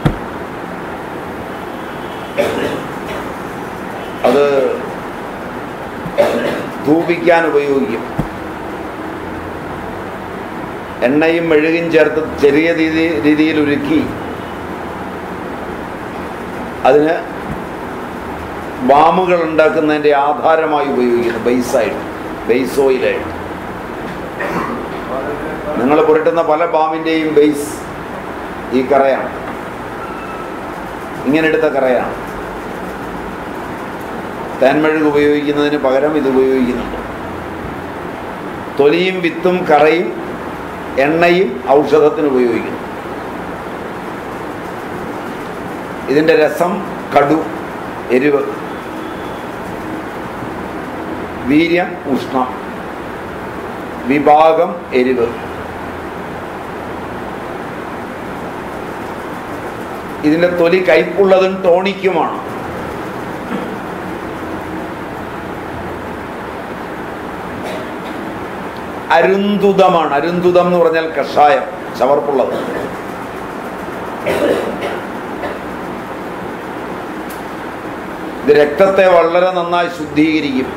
അത് ധൂപിക്കാൻ ഉപയോഗിക്കും എണ്ണയും മെഴുകും ചേർത്ത് ചെറിയ രീതി രീതിയിൽ ഉരുക്കി അതിന് ബാമുകൾ ഉണ്ടാക്കുന്നതിൻ്റെ ആധാരമായി ഉപയോഗിക്കുന്നു ബേസായിട്ട് ബേസ് ഓയിലായിട്ട് നിങ്ങൾ പുരട്ടുന്ന പല ബാമിൻ്റെയും ബേസ് ഈ കറയാണ് ഇങ്ങനെ എടുത്ത കറയാണ് തേൻമെഴുക് ഉപയോഗിക്കുന്നതിന് പകരം ഇത് ഉപയോഗിക്കുന്നുണ്ട് തൊലിയും വിത്തും കറയും എണ്ണയും ഔഷധത്തിന് ഉപയോഗിക്കുന്നു ഇതിൻ്റെ രസം കടു എരിവ് വീര്യം ഉഷ്ണം വിഭാഗം എരിവ് ഇതിൻ്റെ തൊലി കയ്പുള്ളതും ടോണിക്കുമാണ് അരുന്തുതമാണ് അരുന്തുതം എന്ന് പറഞ്ഞാൽ കഷായം ചവർപ്പുള്ളത് ഇത് രക്തത്തെ വളരെ നന്നായി ശുദ്ധീകരിക്കും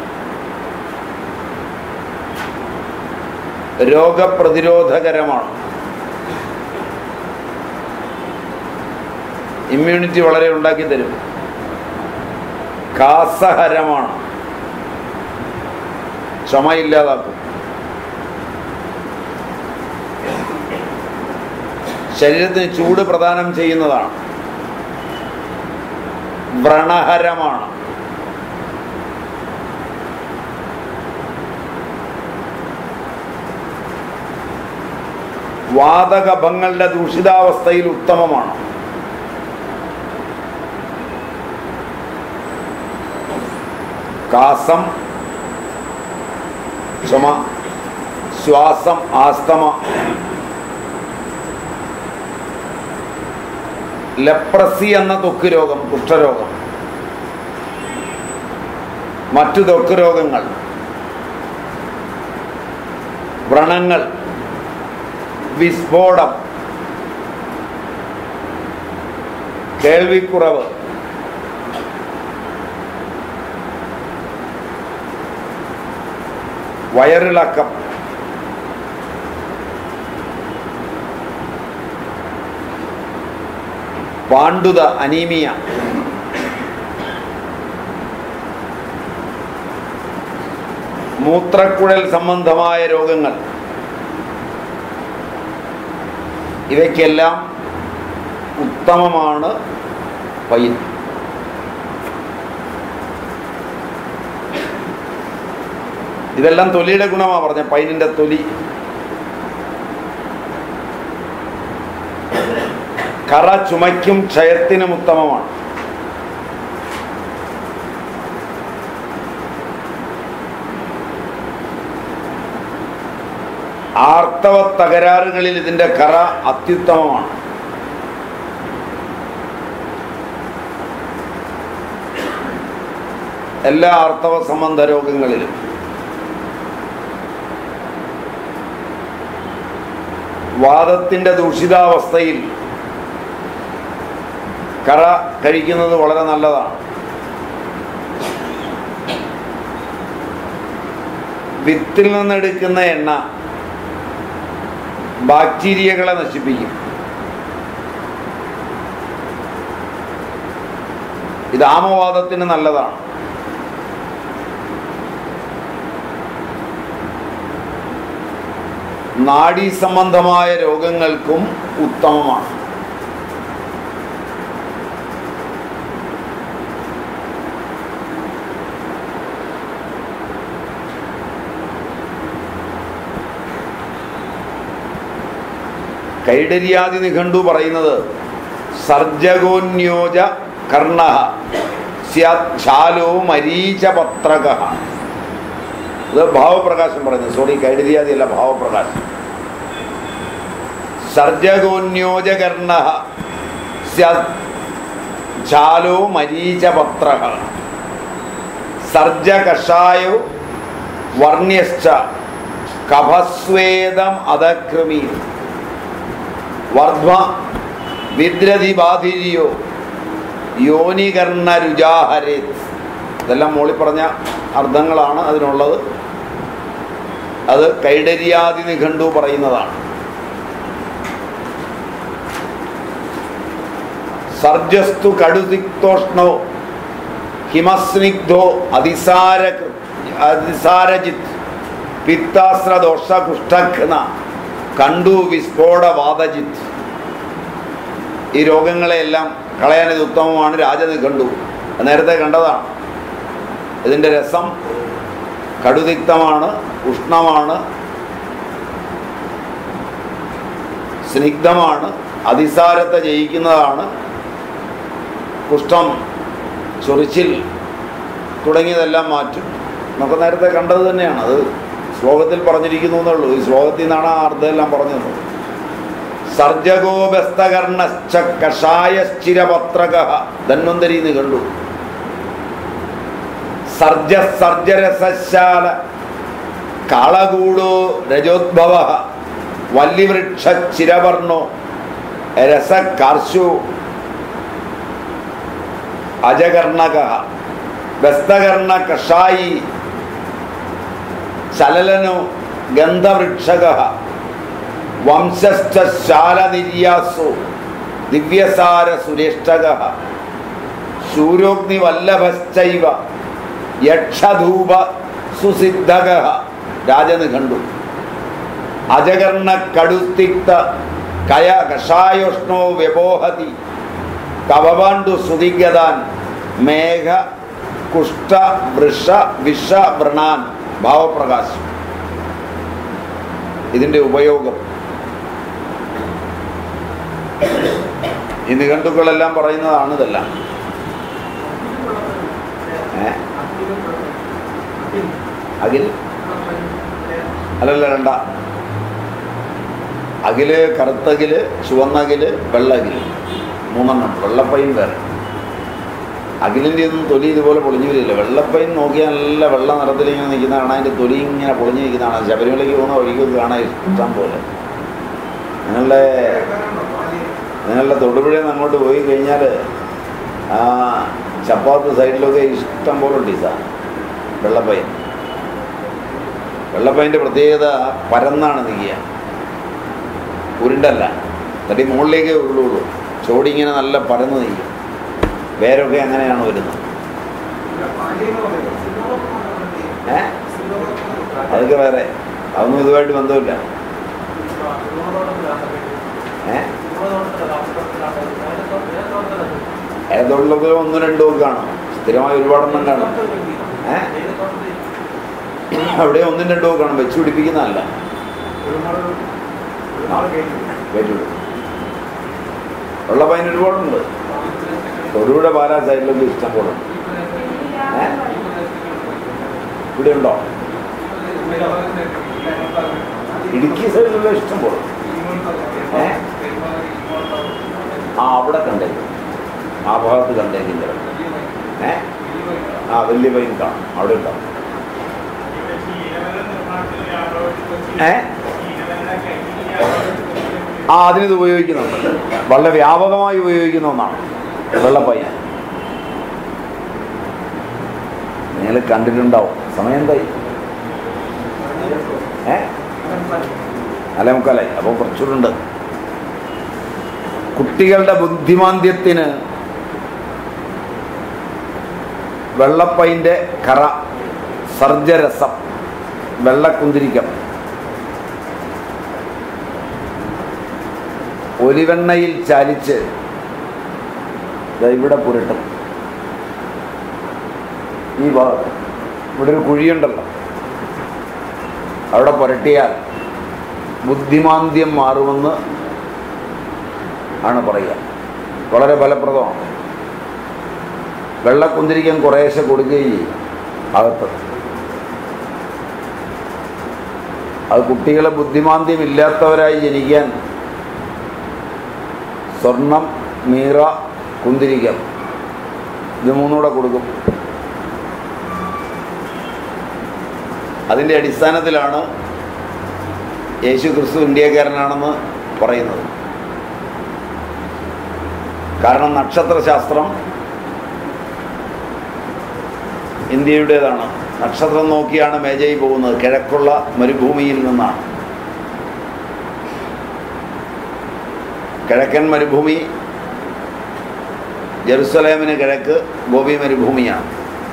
രോഗപ്രതിരോധകരമാണ് ഇമ്മ്യൂണിറ്റി വളരെ ഉണ്ടാക്കി തരും കാസഹരമാണ് ചുമയില്ലാതാക്കും ശരീരത്തിന് ചൂട് പ്രദാനം ചെയ്യുന്നതാണ് വ്രണഹരമാണ് വാതകഭങ്ങളുടെ ദൂഷിതാവസ്ഥയിൽ ഉത്തമമാണ് കാസം ചുമ ശ്വാസം ആസ്തമ ലെപ്രസി എന്ന ത്വക്ക് രോഗം കുഷ്ഠരോഗം മറ്റു ത്വക്ക് രോഗങ്ങൾ വ്രണങ്ങൾ വിസ്ഫോടം കേൾവിക്കുറവ് വയറിളക്കം പാണ്ഡുത അനീമിയ മൂത്രക്കുഴൽ സംബന്ധമായ രോഗങ്ങൾ ഇവയ്ക്കെല്ലാം ഉത്തമമാണ് പൈൻ ഇതെല്ലാം തൊലിയുടെ ഗുണമാണ് പറഞ്ഞ പൈനിന്റെ തൊലി കറ ചുമയ്ക്കും ക്ഷയത്തിനും ഉത്തമമാണ് ആർത്തവ തകരാറുകളിൽ ഇതിന്റെ കറ അത്യുത്തമമാണ് എല്ലാ ആർത്തവ സംബന്ധ രോഗങ്ങളിലും വാദത്തിന്റെ ദൂഷിതാവസ്ഥയിൽ കറ കഴിക്കുന്നത് വളരെ നല്ലതാണ് വിത്തിൽ നിന്നെടുക്കുന്ന എണ്ണ ബാക്ടീരിയകളെ നശിപ്പിക്കും ഇത് ആമവാദത്തിന് നല്ലതാണ് നാഡീ സംബന്ധമായ രോഗങ്ങൾക്കും ഉത്തമമാണ് കൈഡര്യാദി നിഘണ്ടു പറയുന്നത് സർജകോന്യോജ കർണ ശാലോ മരീചപത്രക ഇത് ഭാവപ്രകാശം പറയുന്നത് സോറി കൈഡര്യാദി അല്ല ഭാവപ്രകാശം സർജകോന്യോജകർണ ഛാലോ മരീചപത്ര സർജകഷായോ വർണ്യശ്ച കഭസ്വേദം അധകൃമി വർദ്ധ വിദ്രതി ബാധിരിയോ യോനികർണ രുജാഹരേ ഇതെല്ലാം മോളി പറഞ്ഞ അർത്ഥങ്ങളാണ് അതിനുള്ളത് അത് കൈഡര്യാദി നിഘണ്ടു പറയുന്നതാണ് സർജസ്തു കടുതിക്തോഷ്ണോ ഹിമസ്നിഗ്ധോ അതിസാര അതിസാരജിത് പിത്താസ്രദോഷ കുഷ്ഠഘ്ന കണ്ടു വിസ്ഫോട വാദജിത് ഈ രോഗങ്ങളെയെല്ലാം കളയാൻ ഇത് ഉത്തമമാണ് രാജനിഘണ്ടു നേരത്തെ കണ്ടതാണ് ഇതിൻ്റെ രസം കടുതിക്തമാണ് ഉഷ്ണമാണ് സ്നിഗ്ധമാണ് അതിസാരത്തെ ജയിക്കുന്നതാണ് കുഷ്ഠം ചൊറിച്ചിൽ തുടങ്ങിയതെല്ലാം മാറ്റും നമുക്ക് നേരത്തെ കണ്ടത് തന്നെയാണ് അത് ശ്ലോകത്തിൽ പറഞ്ഞിരിക്കുന്നു എന്നേ ഉള്ളൂ ഈ ശ്ലോകത്തിൽ നിന്നാണ് ആ അർത്ഥമെല്ലാം പറഞ്ഞത് സർജഗോബസ്തകർണശ്ച കഷായശ്ചിരപത്രക ധന്വന്തരി എന്ന് കണ്ടു സർജ സർജരസശാല കാളകൂടോ രജോദ്ഭവ വല്ലിവൃക്ഷ ചിരവർണോ രസകാർശു അജകർണക ബസ്തകർണ കഷായി ചലലനോ ഗന്ധവൃക്ഷക വംശശ്ചാലനിര്യാസു ദിവ്യസാര സുരേഷ്ടക ശൂരോഗ്നിവല്ലഭശ്ചൈവ യക്ഷധൂപ സുസിദ്ധക രാജനിഘണ്ടു അജകർണ കടുത്തിക്ത കയ കഷായോഷ്ണോ വ്യപോഹതി കവപാണ്ഡു സുതിഗതാൻ മേഘ കുഷ്ഠ വൃഷ വിഷ വൃണാൻ ഭാവപ്രകാശം ഇതിൻ്റെ ഉപയോഗം ഈ നിഘണ്ടുക്കളെല്ലാം പറയുന്നതാണ് ഇതെല്ലാം ഏ അഖിൽ അല്ലല്ല രണ്ട അഖില് കറുത്തകില് ചുവന്നകില് വെള്ളകില് മൂന്നെണ്ണം വെള്ളപ്പയും വേറെ അഖിലിൻ്റെ ഒന്നും തൊലി ഇതുപോലെ പൊളിഞ്ഞു വരില്ല വെള്ളപ്പയും നോക്കിയാൽ നല്ല വെള്ള നിറത്തിൽ ഇങ്ങനെ നിൽക്കുന്ന കാണാൻ അതിൻ്റെ തൊലി ഇങ്ങനെ പൊളിഞ്ഞു നിൽക്കുന്നതാണ് ശബരിമലയ്ക്ക് പോകുന്ന വഴിക്കൊക്കെ കാണാൻ ഇഷ്ടം പോലെ നിങ്ങളുടെ നിങ്ങളുടെ തൊടുപുഴയിൽ നിന്ന് അങ്ങോട്ട് പോയി കഴിഞ്ഞാൽ ആ ചപ്പാത്ത് സൈഡിലൊക്കെ ഇഷ്ടം പോലെ ഉണ്ട് ഈ സാധനം വെള്ളപ്പയൻ വെള്ളപ്പയൻ്റെ പ്രത്യേകത പരന്നാണ് നിൽക്കുക ഉരുണ്ടല്ല തടി മുകളിലേക്കേ ഉള്ളുള്ളൂ ചോടിങ്ങനെ നല്ല പരന്ന് നിൽക്കും വേരൊക്കെ അങ്ങനെയാണ് വരുന്നത് ഏ അതൊക്കെ വേറെ അതൊന്നും ഇതുമായിട്ട് ബന്ധമില്ല ഏ ഏതൊള്ളൊക്കെ ഒന്നും രണ്ടും ഒക്കെ കാണും സ്ഥിരമായി ഒരുപാടെണ്ണം കാണും ഏ അവിടെ ഒന്നും രണ്ടും ഒക്കെ കാണും വെച്ച് പിടിപ്പിക്കുന്നതല്ല കയറ്റിവിടും ഉള്ള പൈന ഒരുപാടുണ്ട് തൊടുപുഴ പാലാ സൈഡിലൊക്കെ ഇഷ്ടം പോലെ ഉണ്ട്. ഏ? ഇവിടെ ഉണ്ടോ ഇടുക്കി സൈഡിലുള്ള ഇഷ്ടം പോലെ ഏ? ആ അവിടെ കണ്ടേക്കും ആ ഭാഗത്ത് കണ്ടേക്കും ചിലപ്പോൾ ഏ ആ വലിയ പൈൻ കാണും അവിടെ ഉണ്ടാവും ഏ ആ അതിനിത് ഉപയോഗിക്കുന്നുണ്ട് വളരെ വ്യാപകമായി ഉപയോഗിക്കുന്ന ഒന്നാണ് വെള്ളപ്പയ്യ നിങ്ങൾ കണ്ടിട്ടുണ്ടാവും സമയം എന്തായി ഏ അല്ലേ മുക്കാലായി അപ്പോൾ കുറച്ചുകൂടെ കുട്ടികളുടെ ബുദ്ധിമാന്ദ്യത്തിന് വെള്ളപ്പൈൻ്റെ കറ സർജരസം വെള്ളക്കുന്തിരിക്കം ഒലിവെണ്ണയിൽ ചാലിച്ച് ദാ ഇവിടെ പുരട്ടും ഈ ഭാഗത്ത് ഇവിടെ ഒരു കുഴിയുണ്ടല്ലോ അവിടെ പുരട്ടിയാൽ ബുദ്ധിമാന്ദ്യം മാറുമെന്ന് ആണ് പറയുക വളരെ ഫലപ്രദമാണ് വെള്ളക്കുന്തിരിക്കാൻ കുറേശ്ശെ കൊടുക്കുകയും ചെയ്യും അകത്ത് അത് കുട്ടികളെ ബുദ്ധിമാന്ദ്യം ഇല്ലാത്തവരായി ജനിക്കാൻ സ്വർണം മീറ കുന്തിരിക്കം ഇത് മൂന്നൂടെ കൊടുക്കും അതിൻ്റെ അടിസ്ഥാനത്തിലാണ് യേശു ക്രിസ്തു ഇന്ത്യക്കാരനാണെന്ന് പറയുന്നത് കാരണം നക്ഷത്രശാസ്ത്രം ഇന്ത്യയുടേതാണ് നക്ഷത്രം നോക്കിയാണ് മേജയിൽ പോകുന്നത് കിഴക്കുള്ള മരുഭൂമിയിൽ നിന്നാണ് കിഴക്കൻ മരുഭൂമി ജെറുസലേമിന് കിഴക്ക് ഗോപി മരുഭൂമിയാണ്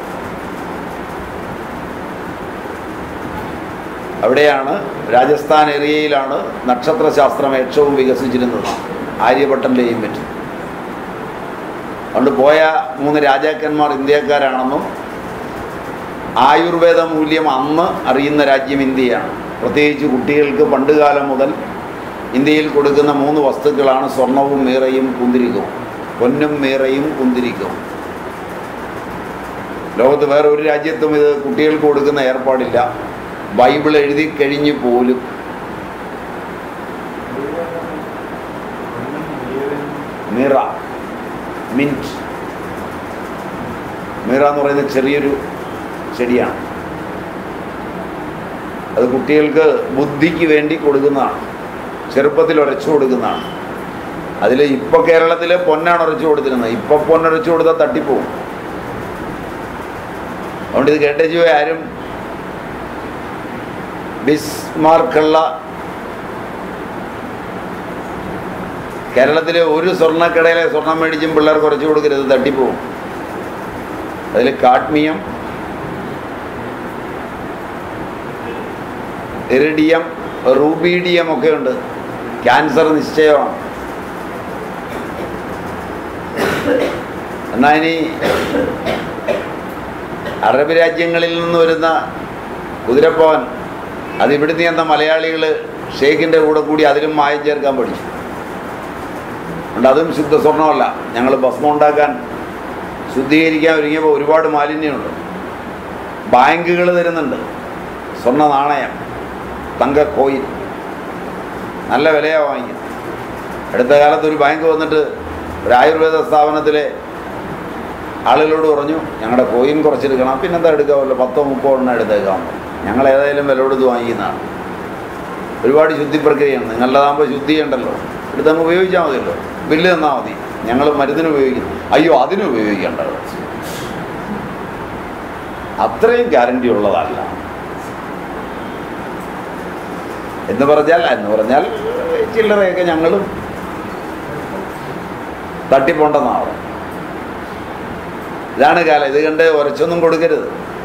അവിടെയാണ് രാജസ്ഥാൻ ഏരിയയിലാണ് നക്ഷത്രശാസ്ത്രം ഏറ്റവും വികസിച്ചിരുന്നത് ആര്യഭട്ടൻ്റെയും പറ്റും അതുകൊണ്ട് പോയ മൂന്ന് രാജാക്കന്മാർ ഇന്ത്യക്കാരാണെന്നും ആയുർവേദ മൂല്യം അന്ന് അറിയുന്ന രാജ്യം ഇന്ത്യയാണ് പ്രത്യേകിച്ച് കുട്ടികൾക്ക് പണ്ടുകാലം മുതൽ ഇന്ത്യയിൽ കൊടുക്കുന്ന മൂന്ന് വസ്തുക്കളാണ് സ്വർണവും മീറയും കുന്തിരിക്കവും പൊന്നും മീറയും കുന്തിരിക്കവും ലോകത്ത് വേറെ ഒരു രാജ്യത്തും ഇത് കുട്ടികൾക്ക് കൊടുക്കുന്ന ഏർപ്പാടില്ല ബൈബിൾ എഴുതി കഴിഞ്ഞ് പോലും മീറ മിൻറ്റ് മീറ എന്ന് പറയുന്നത് ചെറിയൊരു ചെടിയാണ് അത് കുട്ടികൾക്ക് ബുദ്ധിക്ക് വേണ്ടി കൊടുക്കുന്നതാണ് ചെറുപ്പത്തിൽ ഉരച്ചു കൊടുക്കുന്നതാണ് അതിൽ ഇപ്പോൾ കേരളത്തിൽ പൊന്നാണ് ഉരച്ചു കൊടുത്തിരുന്നത് ഇപ്പോൾ പൊന്നുരച്ചു കൊടുത്താൽ തട്ടിപ്പോവും അതുകൊണ്ട് ഇത് കേട്ടേച്ചു പോയി ആരും ബിസ്മാർക്കുള്ള കേരളത്തിലെ ഒരു സ്വർണ്ണക്കടയിലെ സ്വർണം മേടിച്ചും പിള്ളേർക്ക് കുറച്ച് കൊടുക്കരുത് തട്ടിപ്പോവും അതിൽ കാഡ്മിയം ഇറിഡിയം റൂബീഡിയം ഒക്കെ ഉണ്ട് ക്യാൻസർ നിശ്ചയമാണ് എന്നാൽ ഇനി അറബ് രാജ്യങ്ങളിൽ നിന്ന് വരുന്ന കുതിരപ്പവൻ അത് ഇവിടുന്ന് ചെന്ന മലയാളികൾ ഷേഖിൻ്റെ കൂടെ കൂടി അതിലും മായം ചേർക്കാൻ പഠിച്ചു അതുകൊണ്ട് അതും ശുദ്ധ സ്വർണ്ണമല്ല ഞങ്ങൾ ഭസ്മം ഉണ്ടാക്കാൻ ശുദ്ധീകരിക്കാൻ ഒരുങ്ങിയപ്പോൾ ഒരുപാട് മാലിന്യമുണ്ട് ബാങ്കുകൾ തരുന്നുണ്ട് സ്വർണ്ണ നാണയം തങ്ക കോയിൻ നല്ല വിലയാണ് വാങ്ങിക്കുന്നത് അടുത്ത കാലത്ത് ഒരു ബാങ്ക് വന്നിട്ട് ഒരു ആയുർവേദ സ്ഥാപനത്തിലെ ആളുകളോട് പറഞ്ഞു ഞങ്ങളുടെ കോയിൻ കുറച്ചെടുക്കണം പിന്നെന്താ എടുക്കാമല്ലോ പത്തോ മുപ്പതോ എണ്ണം എടുത്തേക്കാം ഞങ്ങൾ ഏതായാലും വില കൊടുത്ത് വാങ്ങിക്കുന്നതാണ് ഒരുപാട് ശുദ്ധി പ്രക്രിയയാണ് നിങ്ങളുടേതാകുമ്പോൾ ശുദ്ധി ഉണ്ടല്ലോ എടുത്തങ്ങ് ഉപയോഗിച്ചാൽ മതിയല്ലോ ബില്ല് തന്നാൽ മതി ഞങ്ങൾ മരുന്നിന് ഉപയോഗിക്കുന്നു അയ്യോ അതിന് ഉപയോഗിക്കേണ്ടത് അത്രയും ഗ്യാരണ്ടി ഉള്ളതല്ല എന്ന് പറഞ്ഞാൽ എന്ന് പറഞ്ഞാൽ ചില്ലറയൊക്കെ ഞങ്ങളും തട്ടിപ്പോണ്ടെന്നാണ് ഇതാണ് കാലം ഇത് കണ്ട് ഉരച്ചൊന്നും കൊടുക്കരുത്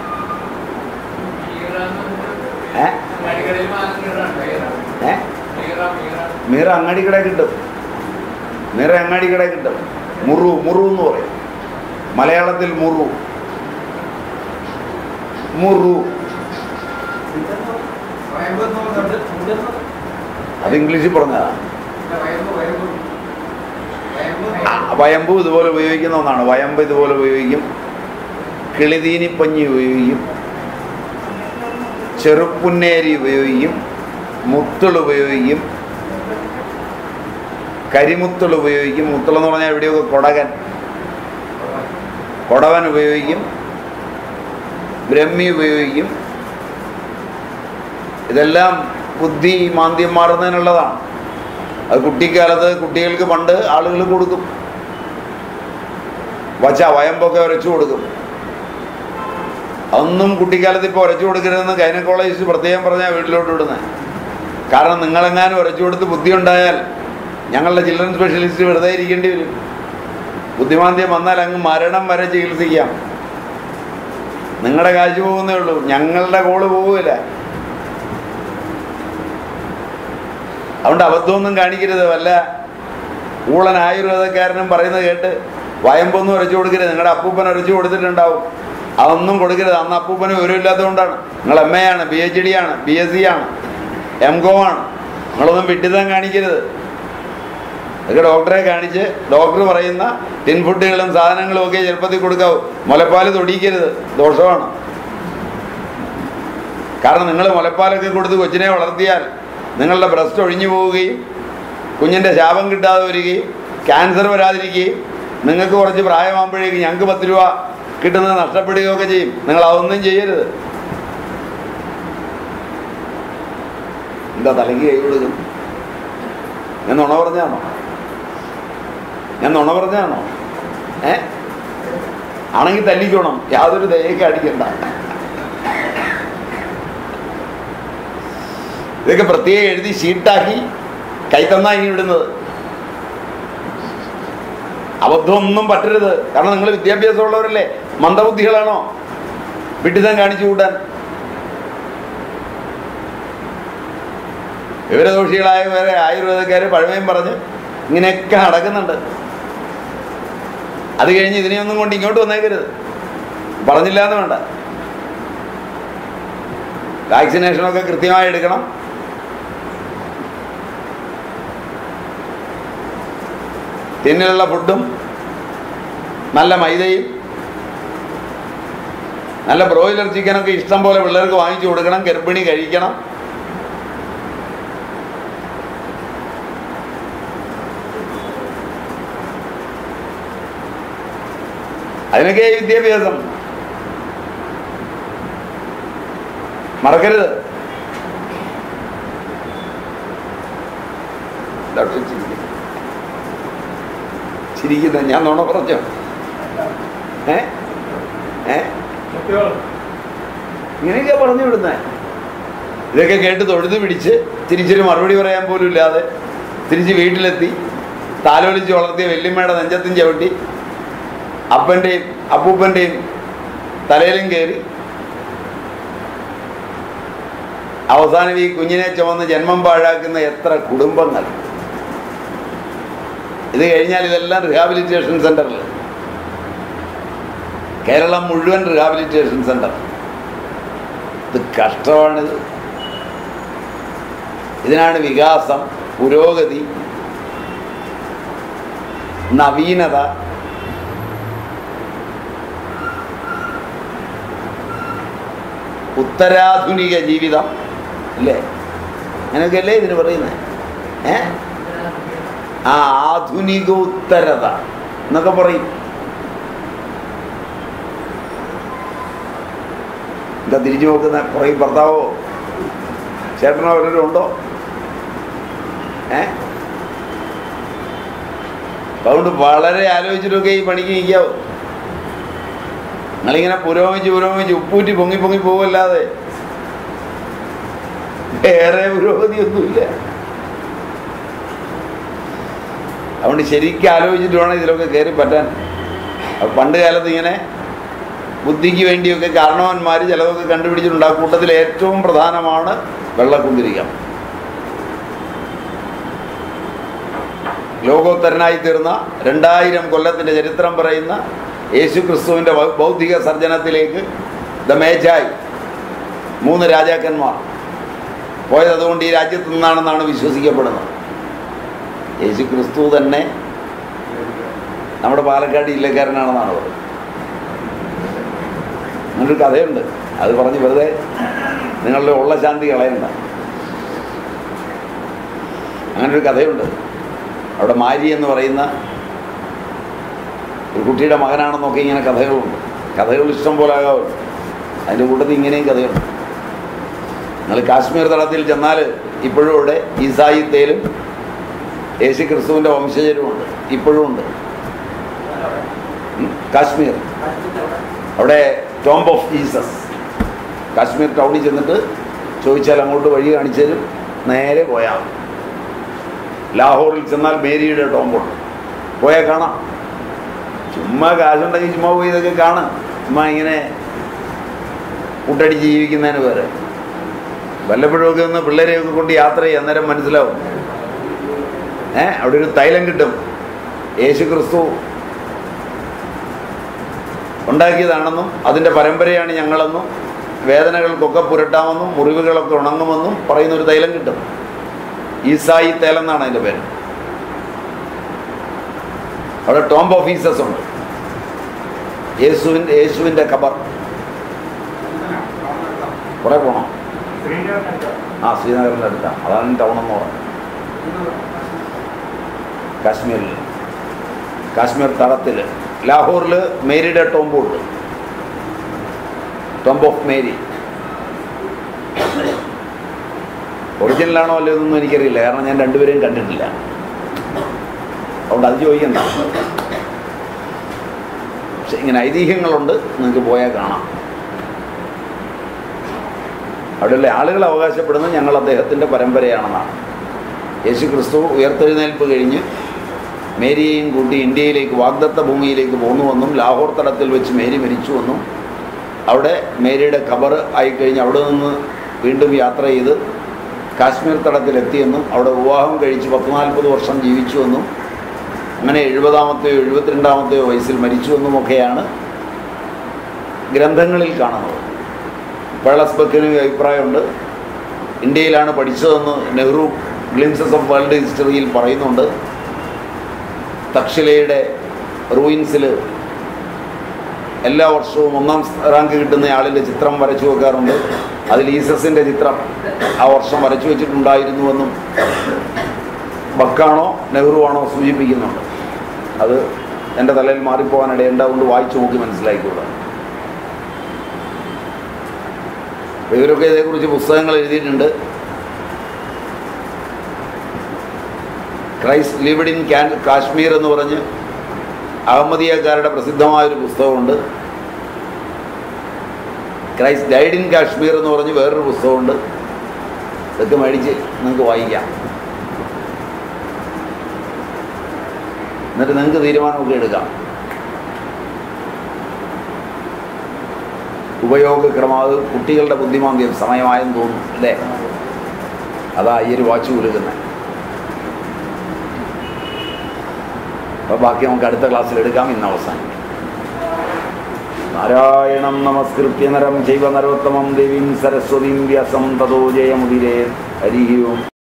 ഏ ഏ മീറ അങ്ങാടി കട കിട്ടും മീറ അങ്ങാടി കട കിട്ടും മുറു മുറു എന്ന് പറയും മലയാളത്തിൽ മുറു മുറു അത് ഇംഗ്ലീഷിൽ പറഞ്ഞതാ ആ, വയമ്പ് ഇതുപോലെ ഉപയോഗിക്കുന്ന ഒന്നാണ് വയമ്പ് ഇതുപോലെ ഉപയോഗിക്കും കിളിതീനിപ്പഞ്ഞി ഉപയോഗിക്കും ചെറുപ്പുന്നേരി ഉപയോഗിക്കും മുത്തുൾ ഉപയോഗിക്കും കരിമുത്തുൾ ഉപയോഗിക്കും മുത്തുൾ എന്ന് പറഞ്ഞാൽ എവിടെയൊക്കെ കൊടകൻ കൊടവൻ ഉപയോഗിക്കും ബ്രഹ്മി ഉപയോഗിക്കും ഇതെല്ലാം ബുദ്ധി മാന്ദ്യം മാറുന്നതിനുള്ളതാണ് അത് കുട്ടിക്കാലത്ത് കുട്ടികൾക്ക് പണ്ട് ആളുകൾ കൊടുക്കും വച്ച വയമ്പൊക്കെ ഉരച്ചു കൊടുക്കും അതൊന്നും കുട്ടിക്കാലത്ത് ഇപ്പോൾ ഉരച്ചു കൊടുക്കരുതെന്ന് ഗൈനക്കോളജിസ്റ്റ് പ്രത്യേകം പറഞ്ഞാൽ വീട്ടിലോട്ട് വിടുന്നത് കാരണം നിങ്ങളെങ്ങാനും ഉരച്ചു കൊടുത്ത് ബുദ്ധി ഉണ്ടായാൽ ഞങ്ങളുടെ ചിൽഡ്രൻ സ്പെഷ്യലിസ്റ്റ് വെറുതെ ഇരിക്കേണ്ടി വരും ബുദ്ധിമാന്ദ്യം വന്നാൽ അങ്ങ് മരണം വരെ ചികിത്സിക്കാം നിങ്ങളുടെ കാശ് പോകുന്നേ ഉള്ളൂ ഞങ്ങളുടെ കോള് പോവില്ല അതുകൊണ്ട് അബദ്ധമൊന്നും കാണിക്കരുത് വല്ല ഊളൻ ആയുർവേദക്കാരനും പറയുന്നത് കേട്ട് വയമ്പൊന്നും ഉരച്ചു കൊടുക്കരുത് നിങ്ങളുടെ അപ്പൂപ്പൻ ഉരച്ചു കൊടുത്തിട്ടുണ്ടാവും അതൊന്നും കൊടുക്കരുത് അന്ന് അപ്പൂപ്പന് വിവരമില്ലാത്തതുകൊണ്ടാണ് നിങ്ങൾ എം എ ആണ് പി എച്ച് ഡി ആണ് പി എസ് സി ആണ് എം കോം ആണ് നിങ്ങളൊന്നും വിട്ടിതം കാണിക്കരുത് അതൊക്കെ ഡോക്ടറെ കാണിച്ച് ഡോക്ടർ പറയുന്ന ടിൻ ഫുഡുകളും സാധനങ്ങളും ഒക്കെ ചെറുപ്പത്തിൽ കൊടുക്കാവൂ മുലപ്പാൽ തൊടിക്കരുത് ദോഷമാണ് കാരണം നിങ്ങൾ മുലപ്പാലൊക്കെ കൊടുത്ത് കൊച്ചിനെ വളർത്തിയാൽ നിങ്ങളുടെ ബ്രസ്റ്റ് ഒഴിഞ്ഞു പോവുകയും കുഞ്ഞിൻ്റെ ശാപം കിട്ടാതെ വരികയും ക്യാൻസർ വരാതിരിക്കുകയും നിങ്ങൾക്ക് കുറച്ച് പ്രായമാകുമ്പോഴേക്കും ഞങ്ങൾക്ക് പത്ത് രൂപ കിട്ടുന്നത് നഷ്ടപ്പെടുകയൊക്കെ ചെയ്യും നിങ്ങൾ അതൊന്നും ചെയ്യരുത് എന്താ തലയ്ക്ക് കൈ കൊടുക്കും ഞാൻ നുണ പറഞ്ഞാണോ ഞാൻ നുണ പറഞ്ഞാണോ ഏ ആണെങ്കിൽ തല്ലിക്കോണം യാതൊരു ദയൊക്കെ അടിക്കണ്ട ഇതൊക്കെ പ്രത്യേകം എഴുതി ഷീട്ടാക്കി കൈത്തന്നാ ഇനി വിടുന്നത് അബദ്ധമൊന്നും പറ്റരുത് കാരണം നിങ്ങൾ വിദ്യാഭ്യാസമുള്ളവരല്ലേ മന്ദബുദ്ധികളാണോ വിഡിതം കാണിച്ചു കൂട്ടാൻ വിവരദോഷികളായ വേറെ ആയുർവേദക്കാർ പഴമയും പറഞ്ഞ് ഇങ്ങനെയൊക്കെ നടക്കുന്നുണ്ട് അത് കഴിഞ്ഞ് ഇതിനെയൊന്നും കൊണ്ട് ഇങ്ങോട്ട് വന്നേക്കരുത് പറഞ്ഞില്ല എന്ന് വേണ്ട വാക്സിനേഷനൊക്കെ കൃത്യമായി എടുക്കണം തിന്നിലുള്ള ഫുഡും നല്ല മൈദയും നല്ല ബ്രോയിലർ ചിക്കനൊക്കെ ഇഷ്ടം പോലെ പിള്ളേർക്ക് വാങ്ങിച്ചു കൊടുക്കണം ഗർഭിണി കഴിക്കണം അതിനൊക്കെ ഈ വിദ്യാഭ്യാസം മറക്കരുത് ഇതാ ചിരിക്കുന്നത്. ചിരിക്കുന്നത് ഞാൻ നോണ പറഞ്ഞോ ഏ ഏ ഇങ്ങനെയൊക്കെ പറഞ്ഞു വിടുന്നേ ഇതൊക്കെ കേട്ട് തൊഴുത് പിടിച്ച് തിരിച്ചൊരു മറുപടി പറയാൻ പോലും ഇല്ലാതെ തിരിച്ച് വീട്ടിലെത്തി താലോലിച്ച് വളർത്തിയ വെല്ലിമ്മയുടെ നെഞ്ചത്തും ചവിട്ടി അപ്പൻ്റെയും അപ്പൂപ്പൻ്റെയും തലയിലും കയറി അവസാനം ഈ കുഞ്ഞിനെ ചുമന്ന് ജന്മം പാഴാക്കുന്ന എത്ര കുടുംബങ്ങൾ ഇത് കഴിഞ്ഞാൽ ഇതെല്ലാം റിഹാബിലിറ്റേഷൻ സെന്ററിൽ കേരളം മുഴുവൻ റിഹാബിലിറ്റേഷൻ സെന്റർ ഇത് കഷ്ടമാണിത് ഇതിനാണ് വികാസം പുരോഗതി നവീനത ഉത്തരാധുനിക ജീവിതം അല്ലേ അങ്ങനെയൊക്കെയല്ലേ ഇതിന് പറയുന്നത് ഏ ആ ആധുനിക ഉത്തരത എന്നൊക്കെ പറയും എന്താ തിരിച്ചു നോക്കുന്ന പറയും ഭർത്താവോ ചേട്ടനോ അവരും ഉണ്ടോ ഏ അതുകൊണ്ട് വളരെ ആലോചിച്ചിട്ടൊക്കെ ഈ പണിക്ക് നിൽക്കാവൂ നിങ്ങളിങ്ങനെ പുരോഗമിച്ച് പുരോഗമിച്ച് ഉപ്പൂറ്റി പൊങ്ങി പൊങ്ങി പോവല്ലാതെ വേറെ പുരോഗതിയൊന്നുമില്ല അതുകൊണ്ട് ശരിക്കും ആലോചിച്ചിട്ട് വേണം ഇതിലൊക്കെ കയറി പറ്റാൻ അപ്പൊ പണ്ട് കാലത്ത് ഇങ്ങനെ ബുദ്ധിക്ക് വേണ്ടിയൊക്കെ കാരണവന്മാർ ചിലതൊക്കെ കണ്ടുപിടിച്ചിട്ടുണ്ട് ആ കൂട്ടത്തിൽ ഏറ്റവും പ്രധാനമാണ് വെള്ളക്കുന്തിരിക്കം ലോകോത്തരനായി തീർന്ന രണ്ടായിരം കൊല്ലത്തിന്റെ ചരിത്രം പറയുന്ന യേശു ക്രിസ്തുവിന്റെ ഭൗ- ബൗദ്ധിക സർജനത്തിലേക്ക് ദ മേജായി മൂന്ന് രാജാക്കന്മാർ പോയത് അതുകൊണ്ട് ഈ രാജ്യത്തു നിന്നാണെന്നാണ് വിശ്വസിക്കപ്പെടുന്നത് യേശു ക്രിസ്തു തന്നെ നമ്മുടെ പാലക്കാട് ജില്ലക്കാരനാണെന്നാണ് പറയുന്നത് അങ്ങനൊരു കഥയുണ്ട് അത് പറഞ്ഞ് വെറുതെ നിങ്ങളുടെ ഉള്ള ശാന്തി കളയണ്ട അങ്ങനൊരു കഥയുണ്ട് അവിടെ മാരി എന്ന് പറയുന്ന ഒരു കുട്ടിയുടെ മകനാണെന്നൊക്കെ ഇങ്ങനെ കഥകളുണ്ട് കഥകൾ ഇഷ്ടം പോലെ ആകാവുണ്ട് അതിൻ്റെ കൂട്ടത്തിൽ ഇങ്ങനെയും കഥയുണ്ട് നിങ്ങൾ കാശ്മീർ തലത്തിൽ ചെന്നാൽ ഇപ്പോഴും ഇവിടെ ഈസായിത്തേലും യേശു ക്രിസ്തുവിൻ്റെ വംശജരുമുണ്ട് ഇപ്പോഴും ഉണ്ട് ഉം, കാശ്മീർ അവിടെ ടോംബ് ഓഫ് ജീസസ് കാശ്മീർ ടൗണിൽ ചെന്നിട്ട് ചോദിച്ചാൽ അങ്ങോട്ട് വഴി കാണിച്ചു തരും നേരെ പോയാൽ മതി. ലാഹോറിൽ ചെന്നാൽ മേരിയുടെ ടോംബുണ്ട് പോയാൽ കാണാം ചുമ്മാ കാശുണ്ടെങ്കിൽ ചുമ്മാ പോയി ഇതൊക്കെ കാണാം ചുമ്മാ ഇങ്ങനെ കൂട്ടടിച്ച് ജീവിക്കുന്നതിന് പേരെ വല്ലപ്പോഴുമൊക്കെ ഒന്ന് പിള്ളേരെയൊക്കെ കൊണ്ട് യാത്ര ചെയ്യാം അന്നേരം മനസ്സിലാവും ഏ അവിടെ ഒരു തൈലം കിട്ടും യേശു ക്രിസ്തു ഉണ്ടാക്കിയതാണെന്നും അതിൻ്റെ പരമ്പരയാണ് ഞങ്ങളെന്നും വേദനകൾക്കൊക്കെ പുരട്ടാമെന്നും മുറിവുകളൊക്കെ ഉണങ്ങുമെന്നും പറയുന്ന ഒരു തൈലം കിട്ടും ഈസായി തേലം എന്നാണ് അതിൻ്റെ പേര് അവിടെ ടോംബ് ഓഫീസേഴ്സ് ഉണ്ട് യേശുവിൻ്റെ യേശുവിൻ്റെ ഖബർ കുറേ പോകണം ആ ശ്രീനഗറിൻ്റെ അടുത്താണ് അതാണ് ടൗൺ എന്ന് പറയുന്നത് കാശ്മീരിൽ കാശ്മീർ തടത്തിൽ ലാഹോറിൽ മേരിയുടെ ടോംബ് ഉണ്ട് ടോംബ് ഓഫ് മേരി ഒറിജിനലാണോ അല്ലയോ എന്നൊന്നും എനിക്കറിയില്ല കാരണം ഞാൻ രണ്ടുപേരെയും കണ്ടിട്ടില്ല അതുകൊണ്ട് അത് ചോദിക്കണ്ട പക്ഷെ ഇങ്ങനെ ഐതിഹ്യങ്ങളുണ്ട് നിങ്ങൾക്ക് പോയാൽ കാണാം അവിടെയുള്ള ആളുകൾ അവകാശപ്പെടുന്നത് ഞങ്ങൾ അദ്ദേഹത്തിൻ്റെ പരമ്പരയാണെന്നാണ് യേശു ക്രിസ്തു ഉയർത്തെഴുന്നേൽപ്പ് കഴിഞ്ഞ് മേരിയെയും കൂട്ടി ഇന്ത്യയിലേക്ക് വാഗ്ദത്ത ഭൂമിയിലേക്ക് പോന്നുവെന്നും ലാഹോർ തടത്തിൽ വെച്ച് മേരി മരിച്ചുവെന്നും അവിടെ മേരിയുടെ ഖബർ ആയിക്കഴിഞ്ഞ് അവിടെ നിന്ന് വീണ്ടും യാത്ര ചെയ്ത് കാശ്മീർ തടത്തിലെത്തിയെന്നും അവിടെ വിവാഹം കഴിച്ച് പത്ത് നാൽപ്പത് വർഷം ജീവിച്ചുവെന്നും അങ്ങനെ എഴുപതാമത്തെയോ എഴുപത്തിരണ്ടാമത്തെയോ വയസ്സിൽ മരിച്ചുവെന്നുമൊക്കെയാണ് ഗ്രന്ഥങ്ങളിൽ കാണുന്നത് പേളസ്ബക്കിന് അഭിപ്രായമുണ്ട് ഇന്ത്യയിലാണ് പഠിച്ചതെന്ന് നെഹ്റു ഗ്ലിംസസ് ഓഫ് വേൾഡ് ഹിസ്റ്ററിയിൽ പറയുന്നുണ്ട് തക്ഷിലയുടെ റൂയിൻസിൽ എല്ലാ വർഷവും ഒന്നാം റാങ്ക് കിട്ടുന്ന ആളിൻ്റെ ചിത്രം വരച്ചു വെക്കാറുണ്ട് അതിൽ ഈസസിൻ്റെ ചിത്രം ആ വർഷം വരച്ചു വെച്ചിട്ടുണ്ടായിരുന്നുവെന്നും ബക്കാണോ നെഹ്റു ആണോ സൂചിപ്പിക്കുന്നുണ്ട് അത് എൻ്റെ തലയിൽ മാറിപ്പോകാൻ ഇടയുണ്ടാവുകൊണ്ട് വായിച്ചു നോക്കി മനസ്സിലാക്കിക്കൂടാ അപ്പോൾ ഇവരൊക്കെ ഇതേക്കുറിച്ച് പുസ്തകങ്ങൾ എഴുതിയിട്ടുണ്ട് ക്രൈസ്റ്റ് ലിവിഡ് ഇൻ ക്യാൻ കാശ്മീർ എന്ന് പറഞ്ഞ് അഹമ്മദിയക്കാരുടെ പ്രസിദ്ധമായൊരു പുസ്തകമുണ്ട് ക്രൈസ്റ്റ് ഡൈഡ് ഇൻ കാശ്മീർ എന്ന് പറഞ്ഞ് വേറൊരു പുസ്തകമുണ്ട് ഇതൊക്കെ മേടിച്ച് നിങ്ങൾക്ക് വായിക്കാം എന്നിട്ട് നിങ്ങൾക്ക് തീരുമാനമൊക്കെ എടുക്കാം ഉപയോഗക്രമം അത് കുട്ടികളുടെ ബുദ്ധിമാന്ദ്യം സമയമായെന്ന് തോന്നുന്നു അല്ലേ അതാ ഈ ഒരു വാച്ച് കൊടുക്കുന്നത് അപ്പോൾ ബാക്കി നമുക്ക് അടുത്ത ക്ലാസ്സിൽ എടുക്കാം ഇന്ന് അവസാനം നാരായണം നമസ്കൃത്യ നരം ചൈവ നരോത്തമം ദേവീം സരസ്വതീം വ്യാസം തതോ ജയമുദിരേ ഹരി ഓം